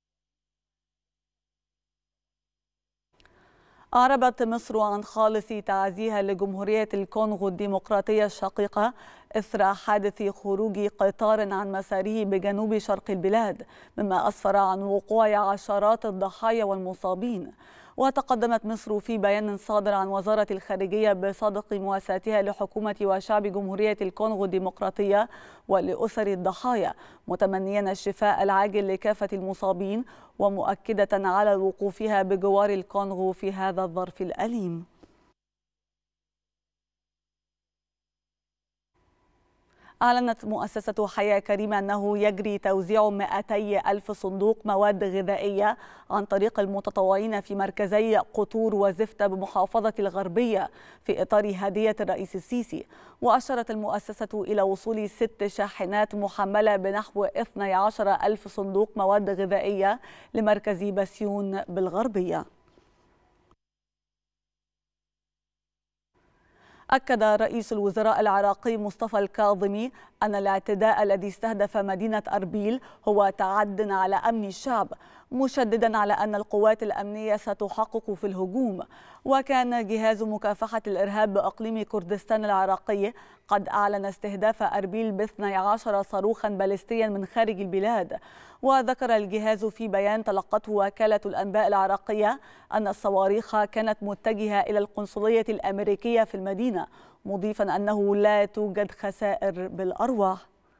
أعربت مصر عن خالص تعزيها لجمهورية الكونغو الديمقراطية الشقيقة إثر حادث خروج قطار عن مساره بجنوب شرق البلاد مما أسفر عن وقوع عشرات الضحايا والمصابين وتقدمت مصر في بيان صادر عن وزارة الخارجية بصدق مواساتها لحكومة وشعب جمهورية الكونغو الديمقراطية ولأسر الضحايا متمنيا الشفاء العاجل لكافة المصابين ومؤكدة على وقوفها بجوار الكونغو في هذا الظرف الأليم أعلنت مؤسسة حياة كريمة أنه يجري توزيع 200 ألف صندوق مواد غذائية عن طريق المتطوعين في مركزي قطور وزفتة بمحافظة الغربية في إطار هدية الرئيس السيسي وأشارت المؤسسة إلى وصول ست شاحنات محملة بنحو 12 ألف صندوق مواد غذائية لمركز بسيون بالغربية أكد رئيس الوزراء العراقي مصطفى الكاظمي أن الاعتداء الذي استهدف مدينة أربيل هو تعد على أمن الشعب مشددا على أن القوات الأمنية ستحقق في الهجوم وكان جهاز مكافحة الإرهاب بأقليم كردستان العراقي قد أعلن استهداف أربيل ب 12 صاروخا باليستيا من خارج البلاد وذكر الجهاز في بيان تلقته وكالة الأنباء العراقية أن الصواريخ كانت متجهة إلى القنصلية الأمريكية في المدينة مضيفا أنه لا توجد خسائر بالأرواح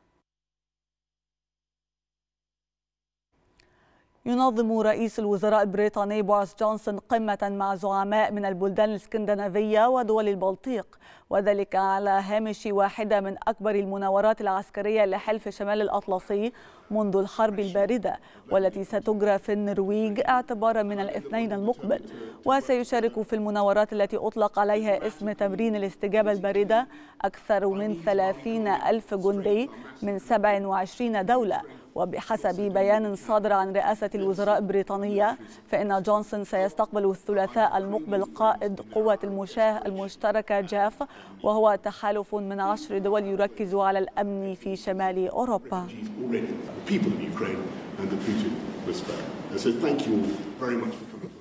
ينظم رئيس الوزراء البريطاني بوريس جونسون قمة مع زعماء من البلدان الاسكندنافية ودول البلطيق وذلك على هامش واحدة من أكبر المناورات العسكرية لحلف شمال الأطلسي منذ الحرب الباردة والتي ستجرى في النرويج اعتبارا من الاثنين المقبل وسيشارك في المناورات التي أطلق عليها اسم تمرين الاستجابة الباردة أكثر من 30 ألف جندي من 27 دولة وبحسب بيان صادر عن رئاسة الوزراء البريطانية فإن جونسون سيستقبل الثلاثاء المقبل قائد قوة المشاة المشتركة جاف وهو تحالف من عشر دول يركز على الأمن في شمال أوروبا people of Ukraine and the Putin respect. And so thank you all very much for coming.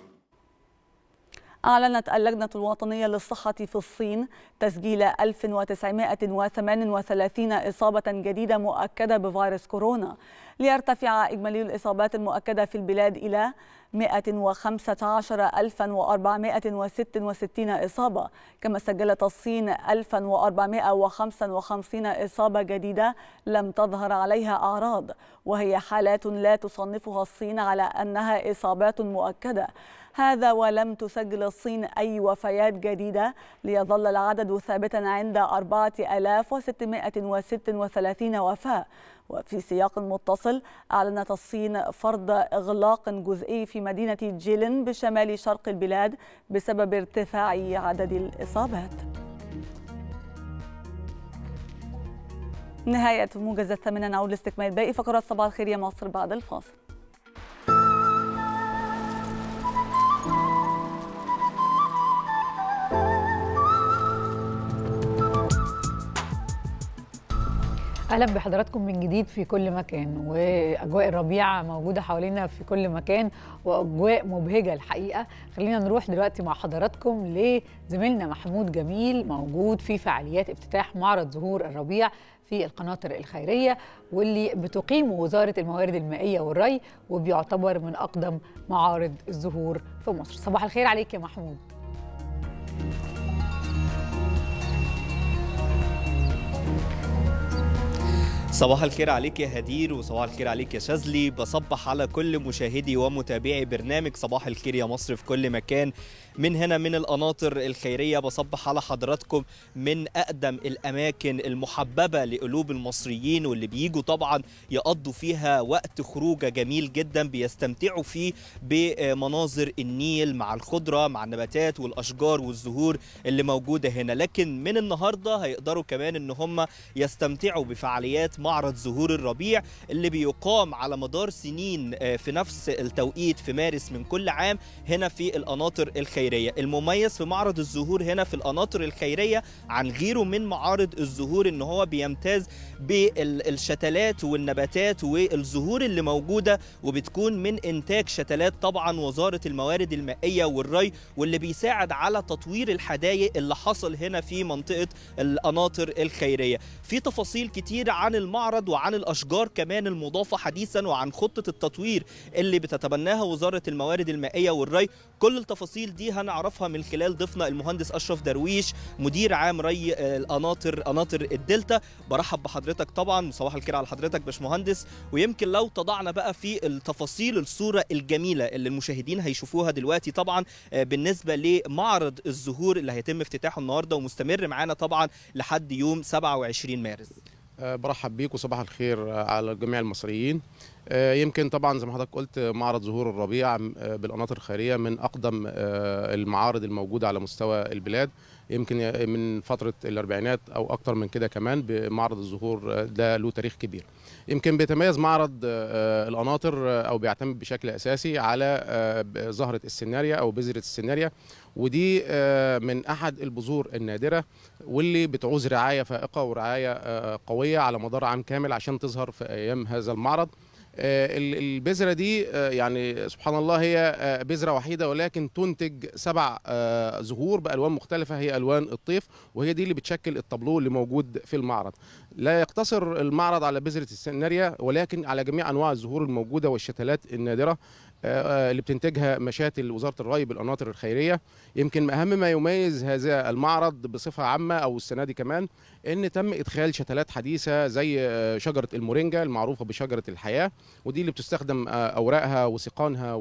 أعلنت اللجنة الوطنية للصحة في الصين تسجيل 1938 إصابة جديدة مؤكدة بفيروس كورونا ليرتفع إجمالي الإصابات المؤكدة في البلاد إلى 115466 إصابة كما سجلت الصين 1455 إصابة جديدة لم تظهر عليها أعراض وهي حالات لا تصنفها الصين على أنها إصابات مؤكدة هذا ولم تسجل الصين أي وفيات جديدة ليظل العدد ثابتا عند 4636 وفاة وفي سياق متصل أعلنت الصين فرض إغلاق جزئي في مدينة جيلين بشمال شرق البلاد بسبب ارتفاع عدد الإصابات نهاية موجز الثامنة نعود لاستكمال باقي فقرات صباح الخير يا مصر بعد الفاصل اهلا بحضراتكم من جديد في كل مكان واجواء الربيع موجوده حوالينا في كل مكان واجواء مبهجه الحقيقه خلينا نروح دلوقتي مع حضراتكم لزميلنا محمود جميل موجود في فعاليات افتتاح معرض زهور الربيع في القناطر الخيريه واللي بتقيمه وزاره الموارد المائيه والري وبيعتبر من اقدم معارض الزهور في مصر صباح الخير عليك يا محمود صباح الخير عليك يا هدير وصباح الخير عليك يا شاذلي بصبح على كل مشاهدي ومتابعي برنامج صباح الخير يا مصر في كل مكان من هنا من القناطر الخيرية بصبح على حضراتكم من أقدم الأماكن المحببة لقلوب المصريين واللي بيجوا طبعا يقضوا فيها وقت خروجة جميل جدا بيستمتعوا فيه بمناظر النيل مع الخضرة مع النباتات والأشجار والزهور اللي موجودة هنا لكن من النهاردة هيقدروا كمان ان هم يستمتعوا بفعاليات معرض زهور الربيع اللي بيقام على مدار سنين في نفس التوقيت في مارس من كل عام هنا في القناطر الخيرية المميز في معرض الزهور هنا في القناطر الخيرية عن غيره من معارض الزهور ان هو بيمتاز بالشتلات والنباتات والزهور اللي موجودة وبتكون من انتاج شتلات طبعا وزارة الموارد المائية والري واللي بيساعد على تطوير الحدائق اللي حصل هنا في منطقة القناطر الخيرية في تفاصيل كتير عن المعرض وعن الأشجار كمان المضافة حديثا وعن خطة التطوير اللي بتتبناها وزارة الموارد المائية والري كل التفاصيل دي هنعرفها من خلال ضيفنا المهندس أشرف درويش مدير عام ري القناطر قناطر الدلتا برحب بحضرتك طبعا صباح الخير على حضرتك باشمهندس ويمكن لو تضعنا بقى في التفاصيل الصورة الجميلة اللي المشاهدين هيشوفوها دلوقتي طبعا بالنسبة لمعرض الزهور اللي هيتم افتتاحه النهارده ومستمر معانا طبعا لحد يوم 27 مارس برحب بيك وصباح الخير على جميع المصريين يمكن طبعا زي ما حضرتك قلت معرض زهور الربيع بالقناطر الخيريه من اقدم المعارض الموجوده على مستوى البلاد يمكن من فتره الاربعينات او اكتر من كده كمان بمعرض الزهور ده له تاريخ كبير يمكن بيتميز معرض القناطر او بيعتمد بشكل اساسي على زهره السناريا او بذره السناريا ودي من احد البذور النادره واللي بتعوز رعايه فائقه ورعايه قويه على مدار عام كامل عشان تظهر في ايام هذا المعرض البذرة دي يعني سبحان الله هي بذرة وحيدة ولكن تنتج سبع زهور بألوان مختلفة هي ألوان الطيف وهي دي اللي بتشكل الطابلو اللي موجود في المعرض لا يقتصر المعرض على بذرة السناريا ولكن على جميع أنواع الزهور الموجودة والشتلات النادرة اللي بتنتجها مشاتل وزاره الري بالقناطر الخيريه يمكن اهم ما يميز هذا المعرض بصفه عامه او السنه دي كمان ان تم ادخال شتلات حديثه زي شجره المورينجا المعروفه بشجره الحياه ودي اللي بتستخدم اوراقها وسقانها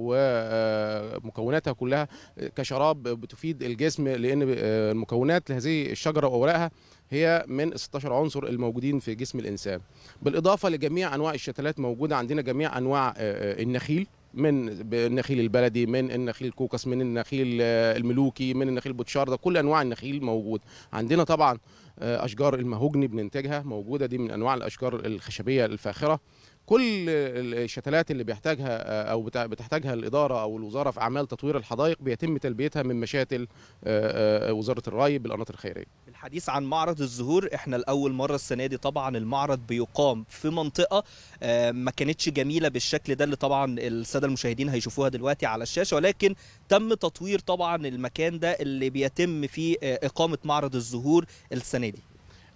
ومكوناتها كلها كشراب بتفيد الجسم لان المكونات لهذه الشجره واوراقها هي من 16 عنصر الموجودين في جسم الانسان بالاضافه لجميع انواع الشتلات موجوده عندنا جميع انواع النخيل من النخيل البلدي من النخيل الكوكس من النخيل الملوكي من النخيل بوتشاردا كل انواع النخيل موجود عندنا طبعا اشجار المهوجني بننتجها موجوده دي من انواع الاشجار الخشبيه الفاخره كل الشتلات اللي بيحتاجها او بتحتاجها الاداره او الوزاره في اعمال تطوير الحدائق بيتم تلبيتها من مشاتل وزاره الري بالقناطر الخيريه. الحديث عن معرض الزهور احنا لاول مره السنه دي طبعا المعرض بيقام في منطقه ما كانتش جميله بالشكل ده اللي طبعا الساده المشاهدين هيشوفوها دلوقتي على الشاشه ولكن تم تطوير طبعا المكان ده اللي بيتم فيه اقامه معرض الزهور السنه دي.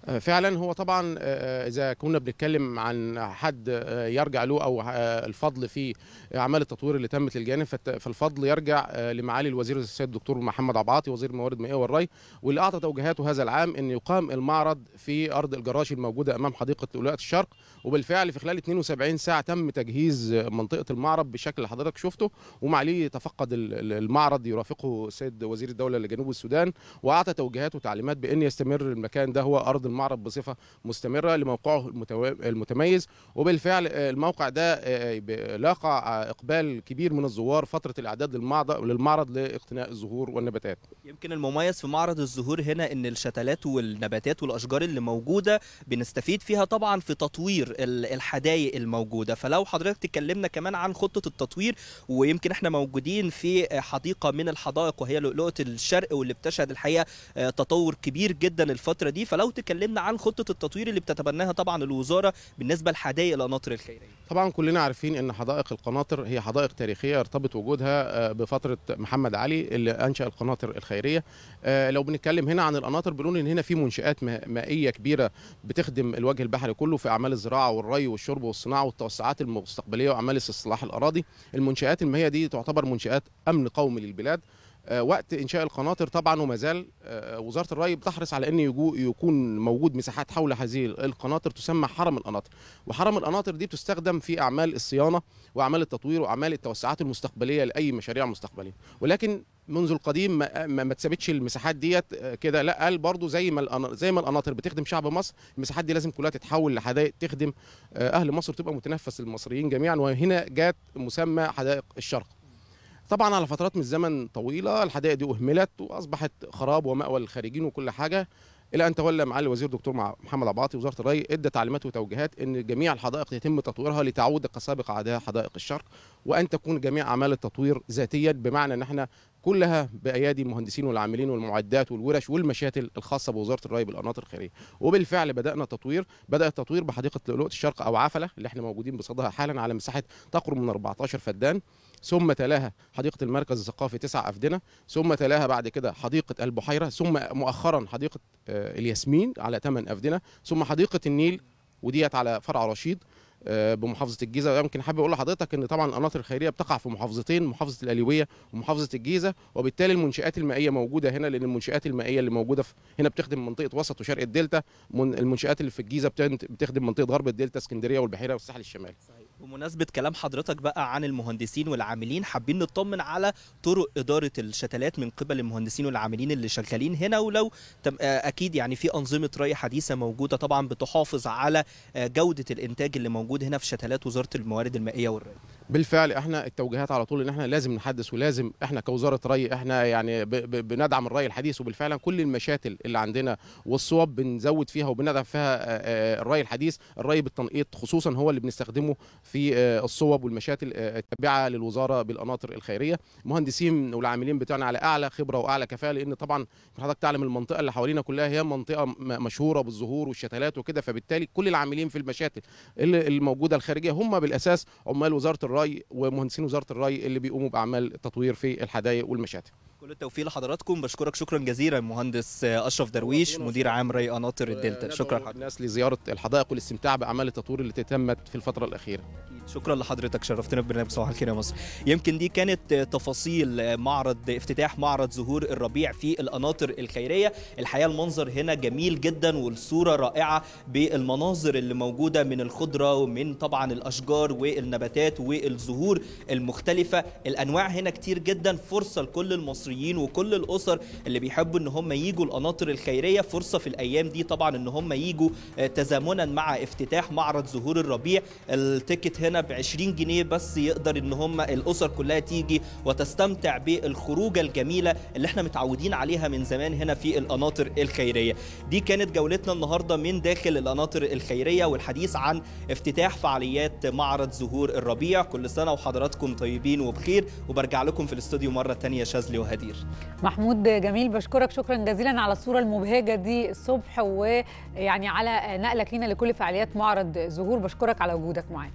آه، فعلا هو طبعا آه، اذا كنا بنتكلم عن حد آه، يرجع له او آه، الفضل في اعمال التطوير اللي تمت للجانب فالت- فالفضل يرجع آه، لمعالي الوزير السيد الدكتور محمد عبعاطي وزير الموارد المائيه والري واللي اعطى توجيهاته هذا العام ان يقام المعرض في ارض الجراشي الموجوده امام حديقه ولايه الشرق وبالفعل في خلال 72 ساعه تم تجهيز منطقه المعرض بالشكل اللي حضرتك شفته ومعاليه تفقد ال- ال- المعرض يرافقه السيد وزير الدوله لجنوب السودان واعطى توجيهات وتعليمات بان يستمر المكان ده هو ارض المعرض بصفه مستمره لموقعه المتوا- المتميز وبالفعل آه، الموقع ده آه، ب- لاقى آه، اقبال كبير من الزوار فتره الاعداد للمعرض للمعرض لاقتناء الزهور والنباتات يمكن المميز في معرض الزهور هنا ان الشتلات والنباتات والاشجار اللي موجوده بنستفيد فيها طبعا في تطوير ال- الحدائق الموجوده فلو حضرتك تكلمنا كمان عن خطه التطوير ويمكن احنا موجودين في حديقه من الحدائق وهي لؤلؤه الشرق واللي بتشهد الحقيقه آه، تطور كبير جدا الفتره دي فلو تكلمنا عن خطه التطوير اللي بتتبناها طبعا الوزاره بالنسبه لحدائق القناطر الخيريه طبعا كلنا عارفين ان حدائق القناطر هي حدائق تاريخيه يرتبط وجودها آه، بفتره محمد علي اللي انشا القناطر الخيريه آه، لو بنتكلم هنا عن القناطر بنقول ان هنا في منشات ما- مائيه كبيره بتخدم الوجه البحري كله في اعمال الزراعه والري والشرب والصناعه والتوسعات المستقبليه واعمال استصلاح الاراضي المنشات المائيه دي تعتبر منشات امن قومي للبلاد آه، وقت انشاء القناطر طبعا وما زال آه، وزاره الري بتحرص على ان يجو- يكون موجود مساحات حول هذه القناطر تسمى حرم القناطر وحرم القناطر دي بتستخدم في اعمال الصيانه واعمال التطوير واعمال التوسعات المستقبليه لاي مشاريع مستقبليه ولكن منذ القديم ما ما, ما اتثبتش المساحات ديت آه، كده لا قال برضو زي ما القنا- زي ما القناطر بتخدم شعب مصر المساحات دي لازم كلها تتحول لحدائق تخدم آه، اهل مصر تبقى متنفس المصريين جميعا وهنا جات مسمى حدائق الشرق طبعا على فترات من الزمن طويله الحدائق دي اهملت واصبحت خراب ومأوى للخارجين وكل حاجه الى ان تولى معالي الوزير دكتور مع- محمد عباطي وزاره الري ادى تعليمات وتوجيهات ان جميع الحدائق يتم تطويرها لتعود كسابق عهدها حدائق الشرق وان تكون جميع اعمال التطوير ذاتيا بمعنى ان احنا كلها بايادي المهندسين والعاملين والمعدات والورش والمشاتل الخاصه بوزاره الري بالقناطر الخيريه وبالفعل بدانا تطوير بدا التطوير بحديقه لؤلؤه الشرق او عفله اللي احنا موجودين بصددها حالا على مساحه تقرب من 14 فدان ثم تلاها حديقه المركز الثقافي تسع افدنه ثم تلاها بعد كده حديقه البحيره ثم مؤخرا حديقه آه، الياسمين على 8 افدنه ثم حديقه النيل وديت على فرع رشيد آه، بمحافظه الجيزه يمكن حابب اقول لحضرتك ان طبعا القناطر الخيريه بتقع في محافظتين محافظه الاليويه ومحافظه الجيزه وبالتالي المنشات المائيه موجوده هنا لان المنشات المائيه اللي موجوده في هنا بتخدم منطقه وسط وشرق الدلتا من المنشات اللي في الجيزه بتن- بتخدم منطقه غرب الدلتا اسكندريه والبحيره والساحل الشمالي بمناسبة كلام حضرتك بقى عن المهندسين والعاملين حابين نطمن على طرق إدارة الشتلات من قبل المهندسين والعاملين اللي شغالين هنا ولو تم آه، أكيد يعني في أنظمة ري حديثة موجودة طبعا بتحافظ على آه، جودة الإنتاج اللي موجود هنا في شتلات وزارة الموارد المائية والري بالفعل احنا التوجيهات على طول ان احنا لازم نحدث ولازم احنا كوزاره ري احنا يعني ب ب بندعم الري الحديث وبالفعل كل المشاتل اللي عندنا والصوب بنزود فيها وبندعم فيها آه، آه، الري الحديث الري بالتنقيط خصوصا هو اللي بنستخدمه في آه، الصوب والمشاتل آه، التابعه للوزاره بالقناطر الخيريه مهندسين والعاملين بتوعنا على اعلى خبره واعلى كفاءه لان طبعا حضرتك تعلم المنطقه اللي حوالينا كلها هي منطقه م- مشهوره بالزهور والشتلات وكده فبالتالي كل العاملين في المشاتل اللي الموجوده الخارجيه هم بالاساس عمال وزاره الري ومهندسين وزاره الري اللي بيقوموا باعمال التطوير في الحدائق والمشاتل كل التوفيق لحضراتكم بشكرك شكرا جزيلا مهندس آه، أشرف درويش مدير عام ري قناطر الدلتا شكرا ندعو الناس لزياره الحدائق والاستمتاع باعمال التطوير اللي تمت في الفتره الاخيره شكرا لحضرتك شرفتنا ببرنامج صباح الخير يا مصر يمكن دي كانت آه، تفاصيل آه، معرض افتتاح معرض زهور الربيع في القناطر الخيريه الحقيقه المنظر هنا جميل جدا والصوره رائعه بالمناظر اللي موجوده من الخضره ومن طبعا الاشجار والنباتات والزهور المختلفه الانواع هنا كتير جدا فرصه لكل المصريين وكل الاسر اللي بيحبوا ان هم يجوا القناطر الخيريه فرصه في الايام دي طبعا ان هم يجوا آه، تزامنا مع افتتاح معرض زهور الربيع التيكت هنا ب 20 جنيه بس يقدر ان هم الاسر كلها تيجي وتستمتع بالخروجه الجميله اللي احنا متعودين عليها من زمان هنا في القناطر الخيريه دي كانت جولتنا النهارده من داخل القناطر الخيريه والحديث عن افتتاح فعاليات معرض زهور الربيع كل سنه وحضراتكم طيبين وبخير وبرجع لكم في الاستوديو مره تانية شاذلي وهدير محمود جميل بشكرك شكرا جزيلا على الصوره المبهجه دي الصبح ويعني على نقلك لينا لكل فعاليات معرض زهور بشكرك على وجودك معانا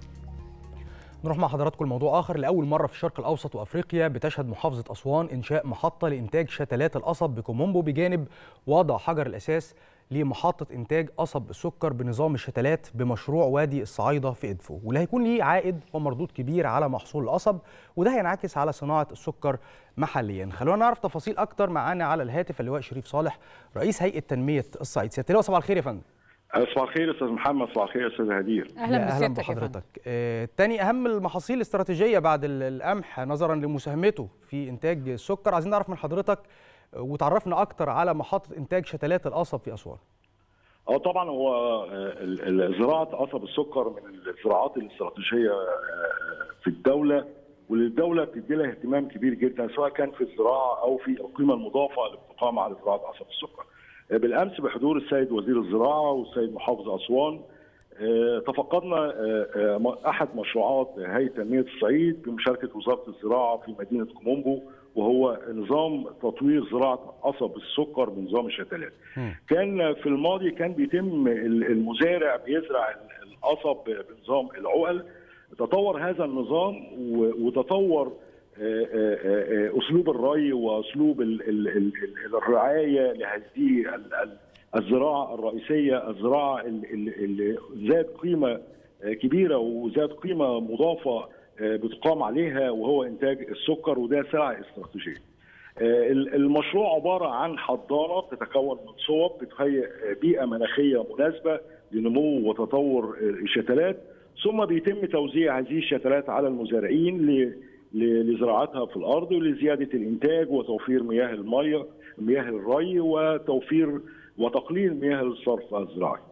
نروح مع حضراتكم لموضوع آخر لأول مرة في الشرق الأوسط وأفريقيا بتشهد محافظة أسوان إنشاء محطة لإنتاج شتلات القصب بكومومبو بجانب وضع حجر الأساس لمحطة إنتاج قصب السكر بنظام الشتلات بمشروع وادي الصعايدة في إدفو واللي هيكون ليه عائد ومردود كبير على محصول القصب وده هينعكس على صناعة السكر محليا خلونا نعرف تفاصيل أكتر معانا على الهاتف اللواء شريف صالح رئيس هيئة تنمية الصعيد سيادة اللواء صباح الخير يا فندم صباح الخير يا استاذ محمد صباح الخير يا استاذ هدير يا اهلا بحضرتك آه، تاني اهم المحاصيل الاستراتيجيه بعد ال- القمح نظرا لمساهمته في انتاج السكر عايزين نعرف من حضرتك آه، وتعرفنا اكتر على محطه انتاج شتلات القصب في اسوان اه طبعا هو آه، ال- ال- زراعه قصب السكر من الزراعات الاستراتيجيه آه، في الدوله واللي الدوله بتدي لها اهتمام كبير جدا سواء كان في الزراعه او في القيمه المضافه اللي بتقام على زراعه قصب السكر. آه، بالامس بحضور السيد وزير الزراعه والسيد محافظ اسوان آه، تفقدنا آه، آه، م- احد مشروعات هيئه تنميه الصعيد بمشاركه وزاره الزراعه في مدينه كومومبو وهو نظام تطوير زراعه قصب السكر بنظام الشتلات. كان في الماضي كان بيتم ال- المزارع بيزرع ال- القصب بنظام العقل تطور هذا النظام و- وتطور آه، آه، آه، اسلوب الري واسلوب ال- ال- ال- ال- الرعايه لهذه ال- ال- الزراعه الرئيسيه الزراعه اللي اللي ذات قيمه آه، كبيره وذات قيمه مضافه آه، بتقام عليها وهو انتاج السكر وده سلعه استراتيجيه. آه، المشروع عباره عن حضانه تتكون من صوب بتهيئ بيئه مناخيه مناسبه لنمو وتطور الشتلات ثم بيتم توزيع هذه الشتلات على المزارعين ل- ل- لزراعتها في الارض ولزياده الانتاج وتوفير مياه الميه مياه الري وتوفير وتقليل مياه الصرف الزراعي.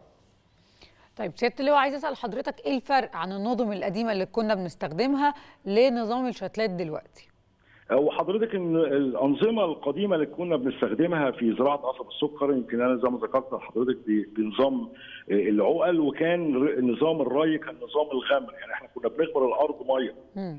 طيب سياده اللواء عايز اسال حضرتك ايه الفرق عن النظم القديمه اللي كنا بنستخدمها لنظام الشتلات دلوقتي وحضرتك ان الانظمه القديمه اللي كنا بنستخدمها في زراعه قصب السكر يمكن انا زي ما ذكرت لحضرتك ب- بنظام العقل وكان ر- نظام الري كان نظام الغمر يعني احنا كنا بنغمر الارض ميه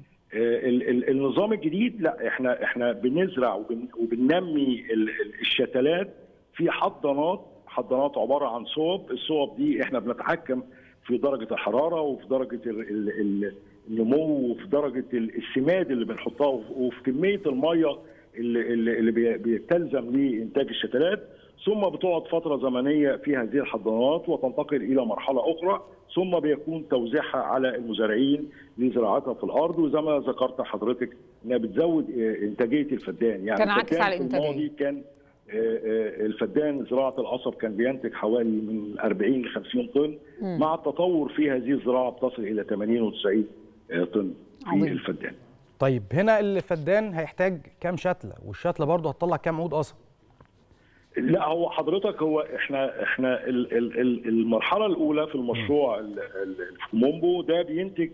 ال- ال- النظام الجديد لا احنا احنا بنزرع وبن- وبننمي ال- ال- الشتلات في حضانات حضانات عباره عن صوب الصوب دي احنا بنتحكم في درجه الحراره وفي درجه ال ال ال النمو وفي درجه ال- السماد اللي بنحطها وف- وفي كميه الميه اللي اللي اللي بي- بتلزم لانتاج الشتلات ثم بتقعد فتره زمنيه في هذه الحضانات وتنتقل الى مرحله اخرى ثم بيكون توزيعها على المزارعين لزراعتها في الارض وزي ما ذكرت لحضرتك انها بتزود آه، انتاجيه الفدان يعني تنعكس الفدان على في الإنتاجية. الماضي كان آه، آه، الفدان زراعه القصب كان بينتج حوالي من 40 ل 50 طن مم. مع التطور في هذه الزراعه بتصل الى 80 و90 طن في عظيم. الفدان طيب هنا الفدان هيحتاج كام شتله والشتله برضه هتطلع كام عود قصب لا هو حضرتك هو احنا احنا ال- ال- ال- المرحله الاولى في المشروع ال- ال- في مومبو ده بينتج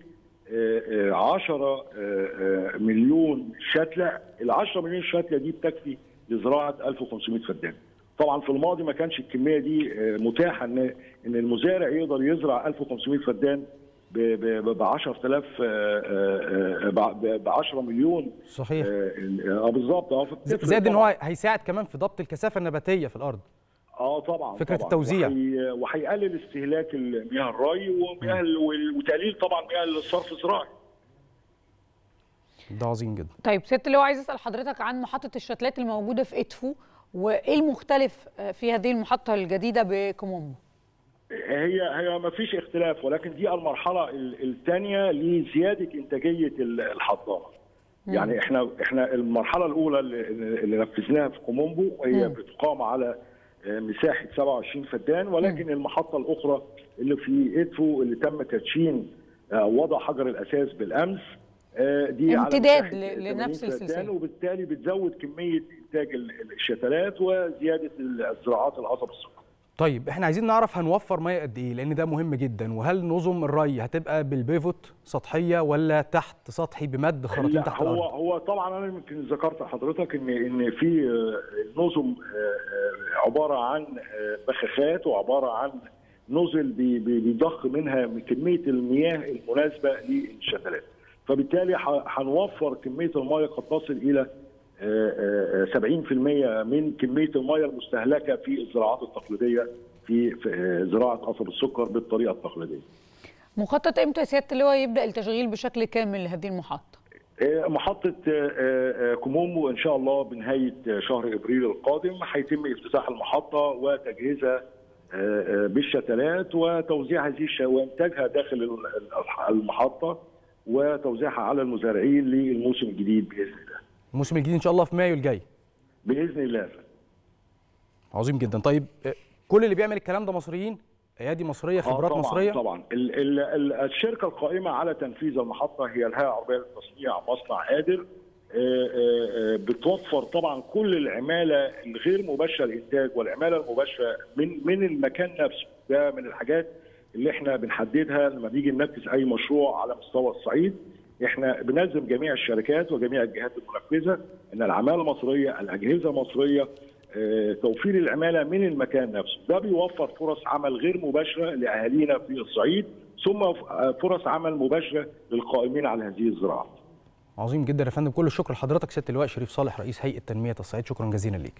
10 مليون شتله ال 10 مليون شتله دي بتكفي لزراعه 1500 فدان طبعا في الماضي ما كانش الكميه دي آه، متاحه ان ان المزارع يقدر يزرع 1500 فدان ب 10000 ب 10 مليون صحيح اه بالظبط اه فبتفرق زائد ان طبعاً. هو هيساعد كمان في ضبط الكثافه النباتيه في الارض اه طبعا فكرة طبعاً. التوزيع. وحي- وهيقلل استهلاك مياه الري ومياه ال- وال- وتقليل طبعا مياه الصرف الزراعي ده عظيم جدا طيب سياده اللواء عايز اسال حضرتك عن محطه الشتلات الموجوده في ادفو وايه المختلف آه، في هذه المحطه الجديده بكومومبو هي هي ما فيش اختلاف ولكن دي المرحله الثانيه لزياده انتاجيه ال- الحضانه يعني احنا احنا المرحله الاولى اللي, اللي نفذناها في كومومبو هي مم. بتقام على آه، مساحه 27 فدان ولكن المحطه الاخرى اللي في ادفو اللي تم تدشين آه، وضع حجر الاساس بالامس آه، دي على امتداد مساحة ل- 80 لنفس فدان، السلسلة. وبالتالي بتزود كميه انتاج ال- الشتلات وزياده الزراعات القصب السكر طيب احنا عايزين نعرف هنوفر ميه قد ايه لان ده مهم جدا وهل نظم الري هتبقى بالبيفوت سطحيه ولا تحت سطحي بمد خراطيم لا تحت هو الارض هو طبعا انا يمكن ذكرت لحضرتك ان ان في آه، نظم آه، آه، عباره عن آه، بخاخات وعباره عن نزل بي- بي- بيضخ منها من كميه المياه المناسبه للشتلات فبالتالي ح- هنوفر كميه المياه قد تصل الى آه، آه، 70% من كميه المياه المستهلكه في الزراعات التقليديه في في، آه، زراعه قصب السكر بالطريقه التقليديه. مخطط امتى يا سياده اللواء يبدا التشغيل بشكل كامل لهذه المحطه آه، محطة آه، آه، كومومبو إن شاء الله بنهاية آه، شهر إبريل القادم هيتم افتتاح المحطة وتجهيزها آه، بالشتلات وتوزيع هذه الش وانتاجها داخل ال- ال- المحطه وتوزيعها على المزارعين للموسم الجديد باذن الله. الموسم الجديد ان شاء الله في مايو الجاي باذن الله عظيم جدا طيب آه، كل اللي بيعمل الكلام ده مصريين ايادي مصريه آه خبرات طبعا مصريه طبعا ال ال ال الشركه القائمه على تنفيذ المحطه هي الهيئه العربيه للتصنيع مصنع قادر آه، آه، آه، بتوفر طبعا كل العماله الغير مباشره الانتاج والعماله المباشره من من المكان نفسه ده من الحاجات اللي احنا بنحددها لما بنيجي ننفذ اي مشروع على مستوى الصعيد احنا بنلزم جميع الشركات وجميع الجهات المنفذه ان العماله مصريه الاجهزه مصريه آه، توفير العماله من المكان نفسه ده بيوفر فرص عمل غير مباشره لاهالينا في الصعيد ثم آه، فرص عمل مباشره للقائمين على هذه الزراعه عظيم جدا يا فندم كل الشكر لحضرتك سياده اللواء شريف صالح رئيس هيئه تنميه الصعيد شكرا جزيلا ليك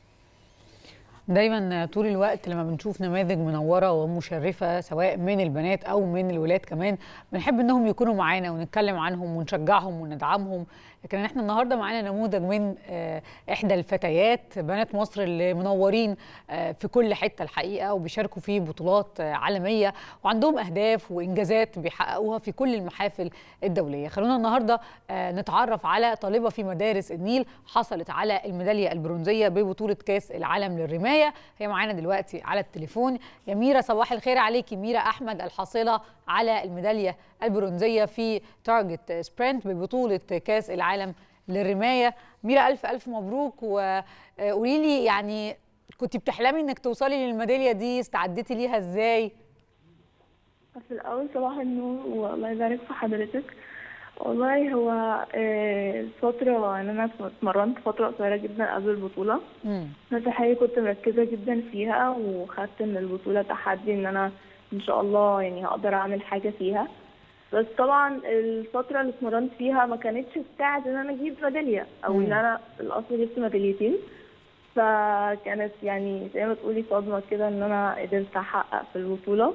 دايما طول الوقت لما بنشوف نماذج منوره ومشرفه سواء من البنات او من الولاد كمان بنحب انهم يكونوا معانا ونتكلم عنهم ونشجعهم وندعمهم لكن احنا النهارده معانا نموذج من آه، احدى الفتيات بنات مصر اللي منورين آه، في كل حته الحقيقه وبيشاركوا في بطولات آه، عالميه وعندهم اهداف وانجازات بيحققوها في كل المحافل الدوليه خلونا النهارده آه، نتعرف على طالبه في مدارس النيل حصلت على الميداليه البرونزيه ببطوله كاس العالم للرمايه هي معانا دلوقتي على التليفون يا ميرا صباح الخير عليكي ميرا احمد الحاصله على الميداليه البرونزيه في تارجت سبرنت ببطوله كاس العالم للرمايه ميرا الف الف مبروك وقولي لي يعني كنت بتحلمي انك توصلي للميداليه دي استعدتي ليها ازاي في الأول صباح النور والله يبارك في حضرتك والله هو آه، الفترة إن أنا اتمرنت فترة قصيرة جدا قبل البطولة بس الحقيقة كنت مركزة جدا فيها وخدت من البطولة تحدي إن أنا إن شاء الله يعني هقدر أعمل حاجة فيها بس طبعا الفترة اللي اتمرنت فيها ما كانتش تساعد إن أنا أجيب ميدالية أو إن مم. أنا في الأصل جبت ميداليتين فكانت يعني زي ما تقولي صدمة كده إن أنا قدرت أحقق في البطولة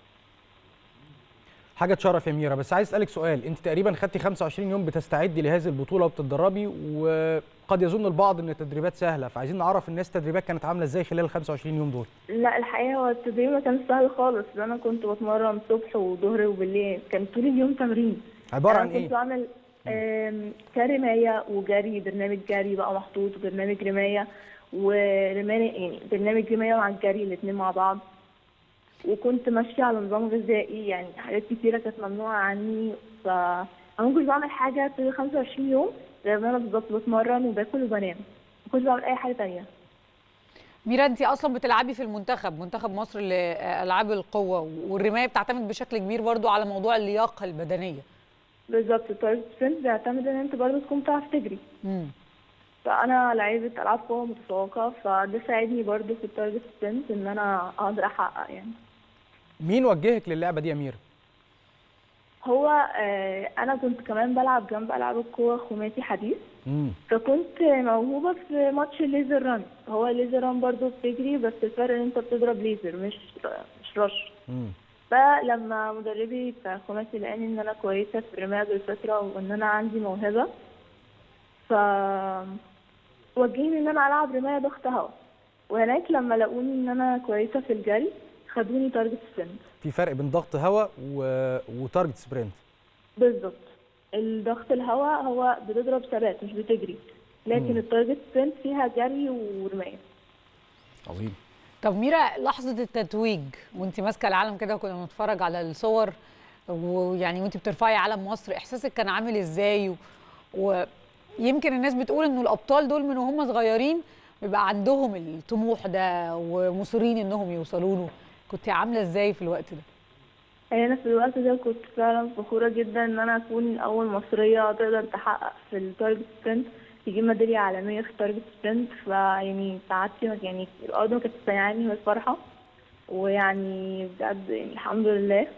حاجه تشرف يا ميرا بس عايز اسالك سؤال انت تقريبا خدتي 25 يوم بتستعدي لهذه البطوله وبتتدربي وقد يظن البعض ان التدريبات سهله فعايزين نعرف الناس التدريبات كانت عامله ازاي خلال ال 25 يوم دول لا الحقيقة هو التدريب ما كانش سهل خالص ده أنا كنت بتمرن صبح وظهر وبالليل كان طول اليوم تمرين عباره أنا عن كنت ايه بعمل آم، كرماية وجري برنامج جري بقى محطوط وبرنامج رماية ورماية يعني برنامج رماية مع الجري الاتنين مع بعض وكنت ماشية على نظام غذائي يعني حاجات كتيرة كانت ممنوعة عني فأنا ما كنتش بعمل حاجة طول 25 يوم غير إن أنا بالظبط بتمرن وباكل وبنام ما كنتش بعمل أي حاجة تانية ميرا انت اصلا بتلعبي في المنتخب منتخب مصر لالعاب القوه والرمايه بتعتمد بشكل كبير برضو على موضوع اللياقه البدنيه بالظبط التارجت سبرنت بيعتمد ان انت برضه تكون بتعرف تجري امم فانا لعيبه العاب قوه متفوقه فده ساعدني برضه في التارجت سبرنت ان انا اقدر احقق يعني مين وجهك للعبه دي يا ميرا هو آه، انا كنت كمان بلعب جنب العاب القوه خماسي حديث امم فكنت موهوبه في ماتش الليزر ران هو الليزر ران برضه بتجري بس الفرق ان انت بتضرب ليزر مش مش رش امم فلما مدربي بتاع الخماسي لقاني ان انا كويسه في الرمايه بالفطره وان انا عندي موهبه ف وجهني ان انا العب رمايه ضغط هوا وهناك لما لقوني ان انا كويسه في الجري خدوني تارجت سبرنت في فرق بين ضغط هواء و... وتارجت سبرنت بالظبط الضغط الهواء هو بتضرب ثبات مش بتجري لكن مم. التارجت سبرنت فيها جري ورمايه عظيم طب ميرا لحظه التتويج وانت ماسكه العلم كده وكنا بنتفرج على الصور ويعني وانت بترفعي علم مصر احساسك كان عامل ازاي و... ويمكن الناس بتقول انه الابطال دول من وهم صغيرين بيبقى عندهم الطموح ده ومصرين انهم يوصلوا له كنت عامله ازاي في الوقت ده انا في الوقت ده كنت فعلا فخوره جدا ان انا اكون اول مصريه تقدر تحقق في التارجت سبرنت تجيب ميداليه عالميه في التارجت سبرنت فيعني سعادتي ما- يعني الارض ما كانتش سايعاني من الفرحه ويعني بجد يعني الحمد لله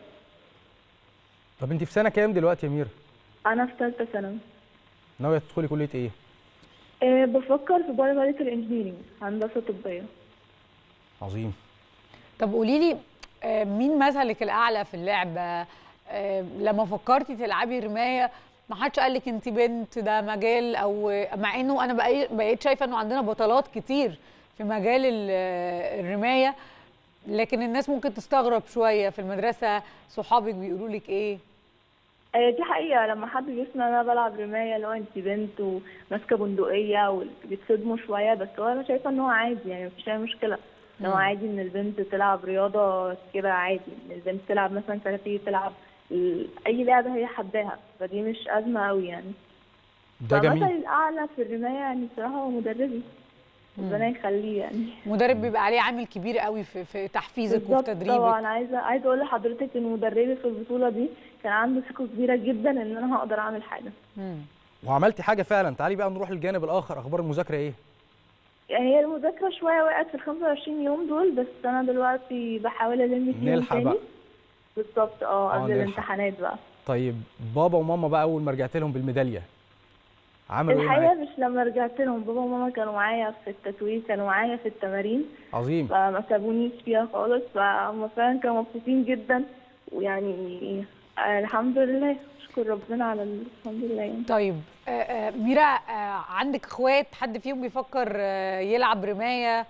طب انت في سنه كام دلوقتي يا ميرا انا في ثالثه ثانوي ناويه تدخلي كليه ايه أه بفكر في بايوميديكال انجينيرنج هندسه طبيه عظيم طب قولي لي آه، مين مثلك الاعلى في اللعبه آه، لما فكرتي تلعبي رمايه ما حدش قال لك انت بنت ده مجال او مع انه انا بقي- بقيت شايفه انه عندنا بطلات كتير في مجال ال- الرمايه لكن الناس ممكن تستغرب شويه في المدرسه صحابك بيقولوا لك ايه آه، دي حقيقة لما حد بيسمع ان انا بلعب رماية اللي هو انت بنت وماسكة بندقية وبيتصدموا شوية بس هو انا شايفة ان هو عادي يعني مفيش اي مشكلة ان هو مم. عادي ان البنت تلعب رياضة كده عادي ان البنت تلعب مثلا كاراتيه تلعب ال- اي لعبة هي حباها فدي مش ازمة قوي يعني ده جميل فمثلي الاعلى في الرماية يعني بصراحة هو مدربي ربنا يخليه يعني مدرب بيبقى عليه عامل كبير قوي في, في تحفيزك وفي بالظبط تدريبك طبعا عايزه عايزه اقول لحضرتك ان مدربي في البطوله دي كان عنده ثقه كبيره جدا ان انا هقدر اعمل حاجه وعملتي حاجه فعلا تعالي بقى نروح للجانب الاخر اخبار المذاكره ايه يعني هي المذاكره شويه وقعت في ال 25 يوم دول بس انا دلوقتي بحاول الم فيهم نلحق تاني بقى. بالظبط اه آه، قبل نلحق. الامتحانات بقى طيب بابا وماما بقى اول ما رجعت لهم بالميداليه عملوا ايه الحقيقه معاك مش لما رجعت لهم بابا وماما كانوا معايا في التتويج كانوا معايا في التمارين عظيم فما سابونيش فيها خالص فهم فعلا كانوا مبسوطين جدا ويعني آه، الحمد لله اشكر ربنا على ال- الحمد لله يعني. طيب آه، آه، ميرا آه، عندك اخوات حد فيهم بيفكر آه، يلعب رمايه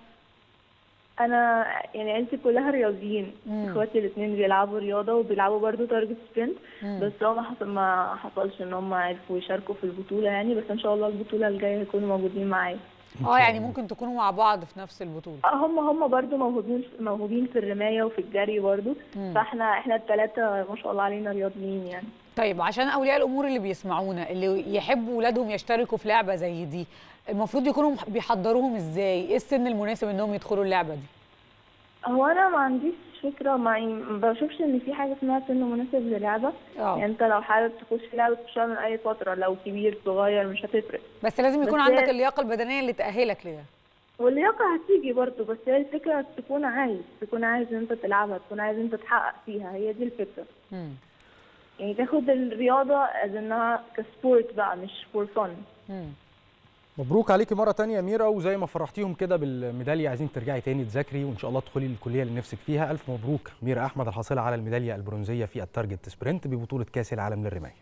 انا يعني عيلتي كلها رياضيين مم. اخواتي الاثنين بيلعبوا رياضه وبيلعبوا برضو تارجت سبرنت مم. بس هو ما حصل ما حصلش ان هم عرفوا يشاركوا في البطوله يعني بس ان شاء الله البطوله الجايه هيكونوا موجودين معايا اه يعني ممكن تكونوا مع بعض في نفس البطوله اه هم هم برضو موهوبين موهوبين في الرمايه وفي الجري برضو مم. فاحنا احنا الثلاثه ما شاء الله علينا رياضيين يعني طيب عشان اولياء الامور اللي بيسمعونا اللي يحبوا ولادهم يشتركوا في لعبه زي دي المفروض يكونوا مح- بيحضروهم ازاي ايه السن المناسب انهم يدخلوا اللعبه دي هو انا ما عنديش فكره ما ما بشوفش ان في حاجه اسمها سن مناسب للعبه اه. يعني انت لو حابب تخش لعبه تخشها من اي فتره لو كبير صغير مش هتفرق بس لازم يكون بس عندك هي- اللياقه البدنيه اللي تاهلك لده واللياقة هتيجي برضه بس هي الفكرة تكون عايز تكون عايز ان انت تلعبها تكون عايز انت تحقق فيها هي دي الفكرة مم. يعني تاخد الرياضة از انها كسبورت بقى مش فور فن مم. مبروك عليكي مره تانية يا ميرا وزي ما فرحتيهم كده بالميداليه عايزين ترجعي تاني تذاكري وان شاء الله تدخلي الكليه اللي نفسك فيها الف مبروك ميرا احمد الحاصله على الميداليه البرونزيه في التارجت سبرنت ببطوله كاس العالم للرمايه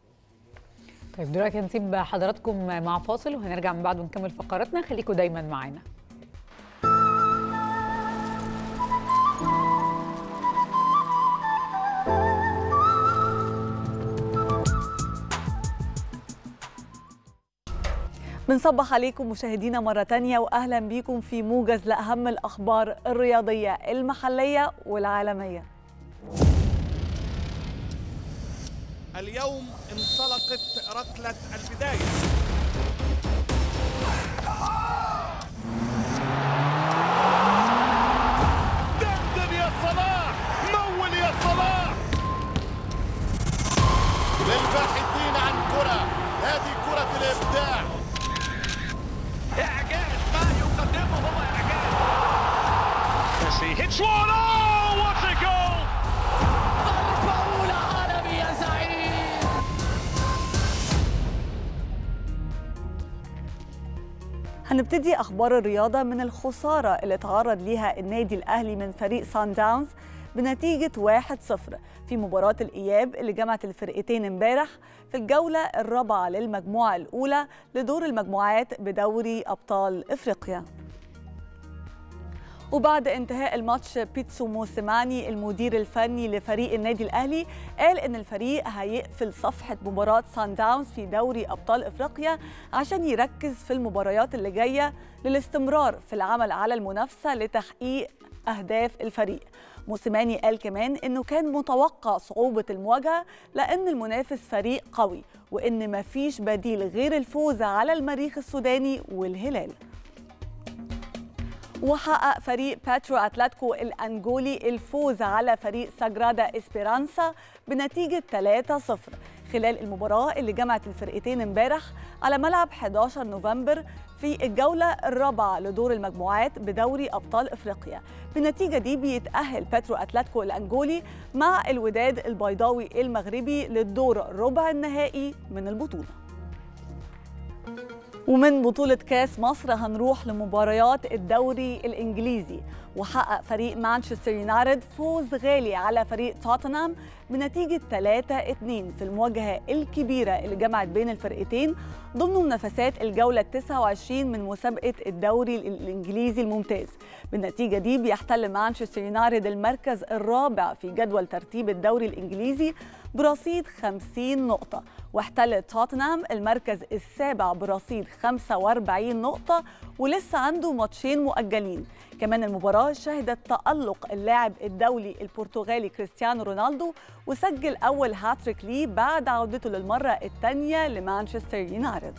طيب دلوقتي هنسيب حضراتكم مع فاصل وهنرجع من بعد ونكمل فقراتنا خليكم دايما معانا بنصبح عليكم مشاهدينا مرة تانية وأهلا بيكم في موجز لأهم الأخبار الرياضية المحلية والعالمية اليوم انطلقت ركلة البداية دندن يا صلاح مول يا صلاح للباحثين عن كرة هذه كرة الإبداع إعجاز ما يقدمه هو إعجاز ميسي hits one oh what a goal ضربة أولى عالمي يا زعيم هنبتدي أخبار الرياضة من الخسارة اللي تعرض ليها النادي الأهلي من فريق سان داونز بنتيجة 1-0 في مباراة الإياب اللي جمعت الفرقتين امبارح في الجولة الرابعة للمجموعة الأولى لدور المجموعات بدوري أبطال إفريقيا وبعد انتهاء الماتش بيتسو موسيماني المدير الفني لفريق النادي الاهلي قال ان الفريق هيقفل صفحه مباراه سان داونز في دوري ابطال افريقيا عشان يركز في المباريات اللي جايه للاستمرار في العمل على المنافسه لتحقيق اهداف الفريق موسيماني قال كمان انه كان متوقع صعوبه المواجهه لان المنافس فريق قوي وان مفيش بديل غير الفوز على المريخ السوداني والهلال وحقق فريق باترو اتلتيكو الانجولي الفوز على فريق ساجرادا اسبيرانسا بنتيجه 3-0 خلال المباراه اللي جمعت الفرقتين امبارح على ملعب 11 نوفمبر في الجوله الرابعه لدور المجموعات بدوري ابطال افريقيا بالنتيجه دي بيتاهل باترو اتلتيكو الانجولي مع الوداد البيضاوي المغربي للدور ربع النهائي من البطوله ومن بطولة كاس مصر هنروح لمباريات الدوري الإنجليزي وحقق فريق مانشستر يونايتد فوز غالي على فريق توتنهام بنتيجة 3-2 في المواجهة الكبيرة اللي جمعت بين الفرقتين ضمن منافسات الجولة 29 من مسابقة الدوري الإنجليزي الممتاز بالنتيجة دي بيحتل مانشستر يونايتد المركز الرابع في جدول ترتيب الدوري الإنجليزي برصيد 50 نقطة واحتل توتنهام المركز السابع برصيد 45 نقطة ولسه عنده ماتشين مؤجلين كمان المباراة شهدت تألق اللاعب الدولي البرتغالي كريستيانو رونالدو وسجل أول هاتريك ليه بعد عودته للمرة الثانية لمانشستر يونايتد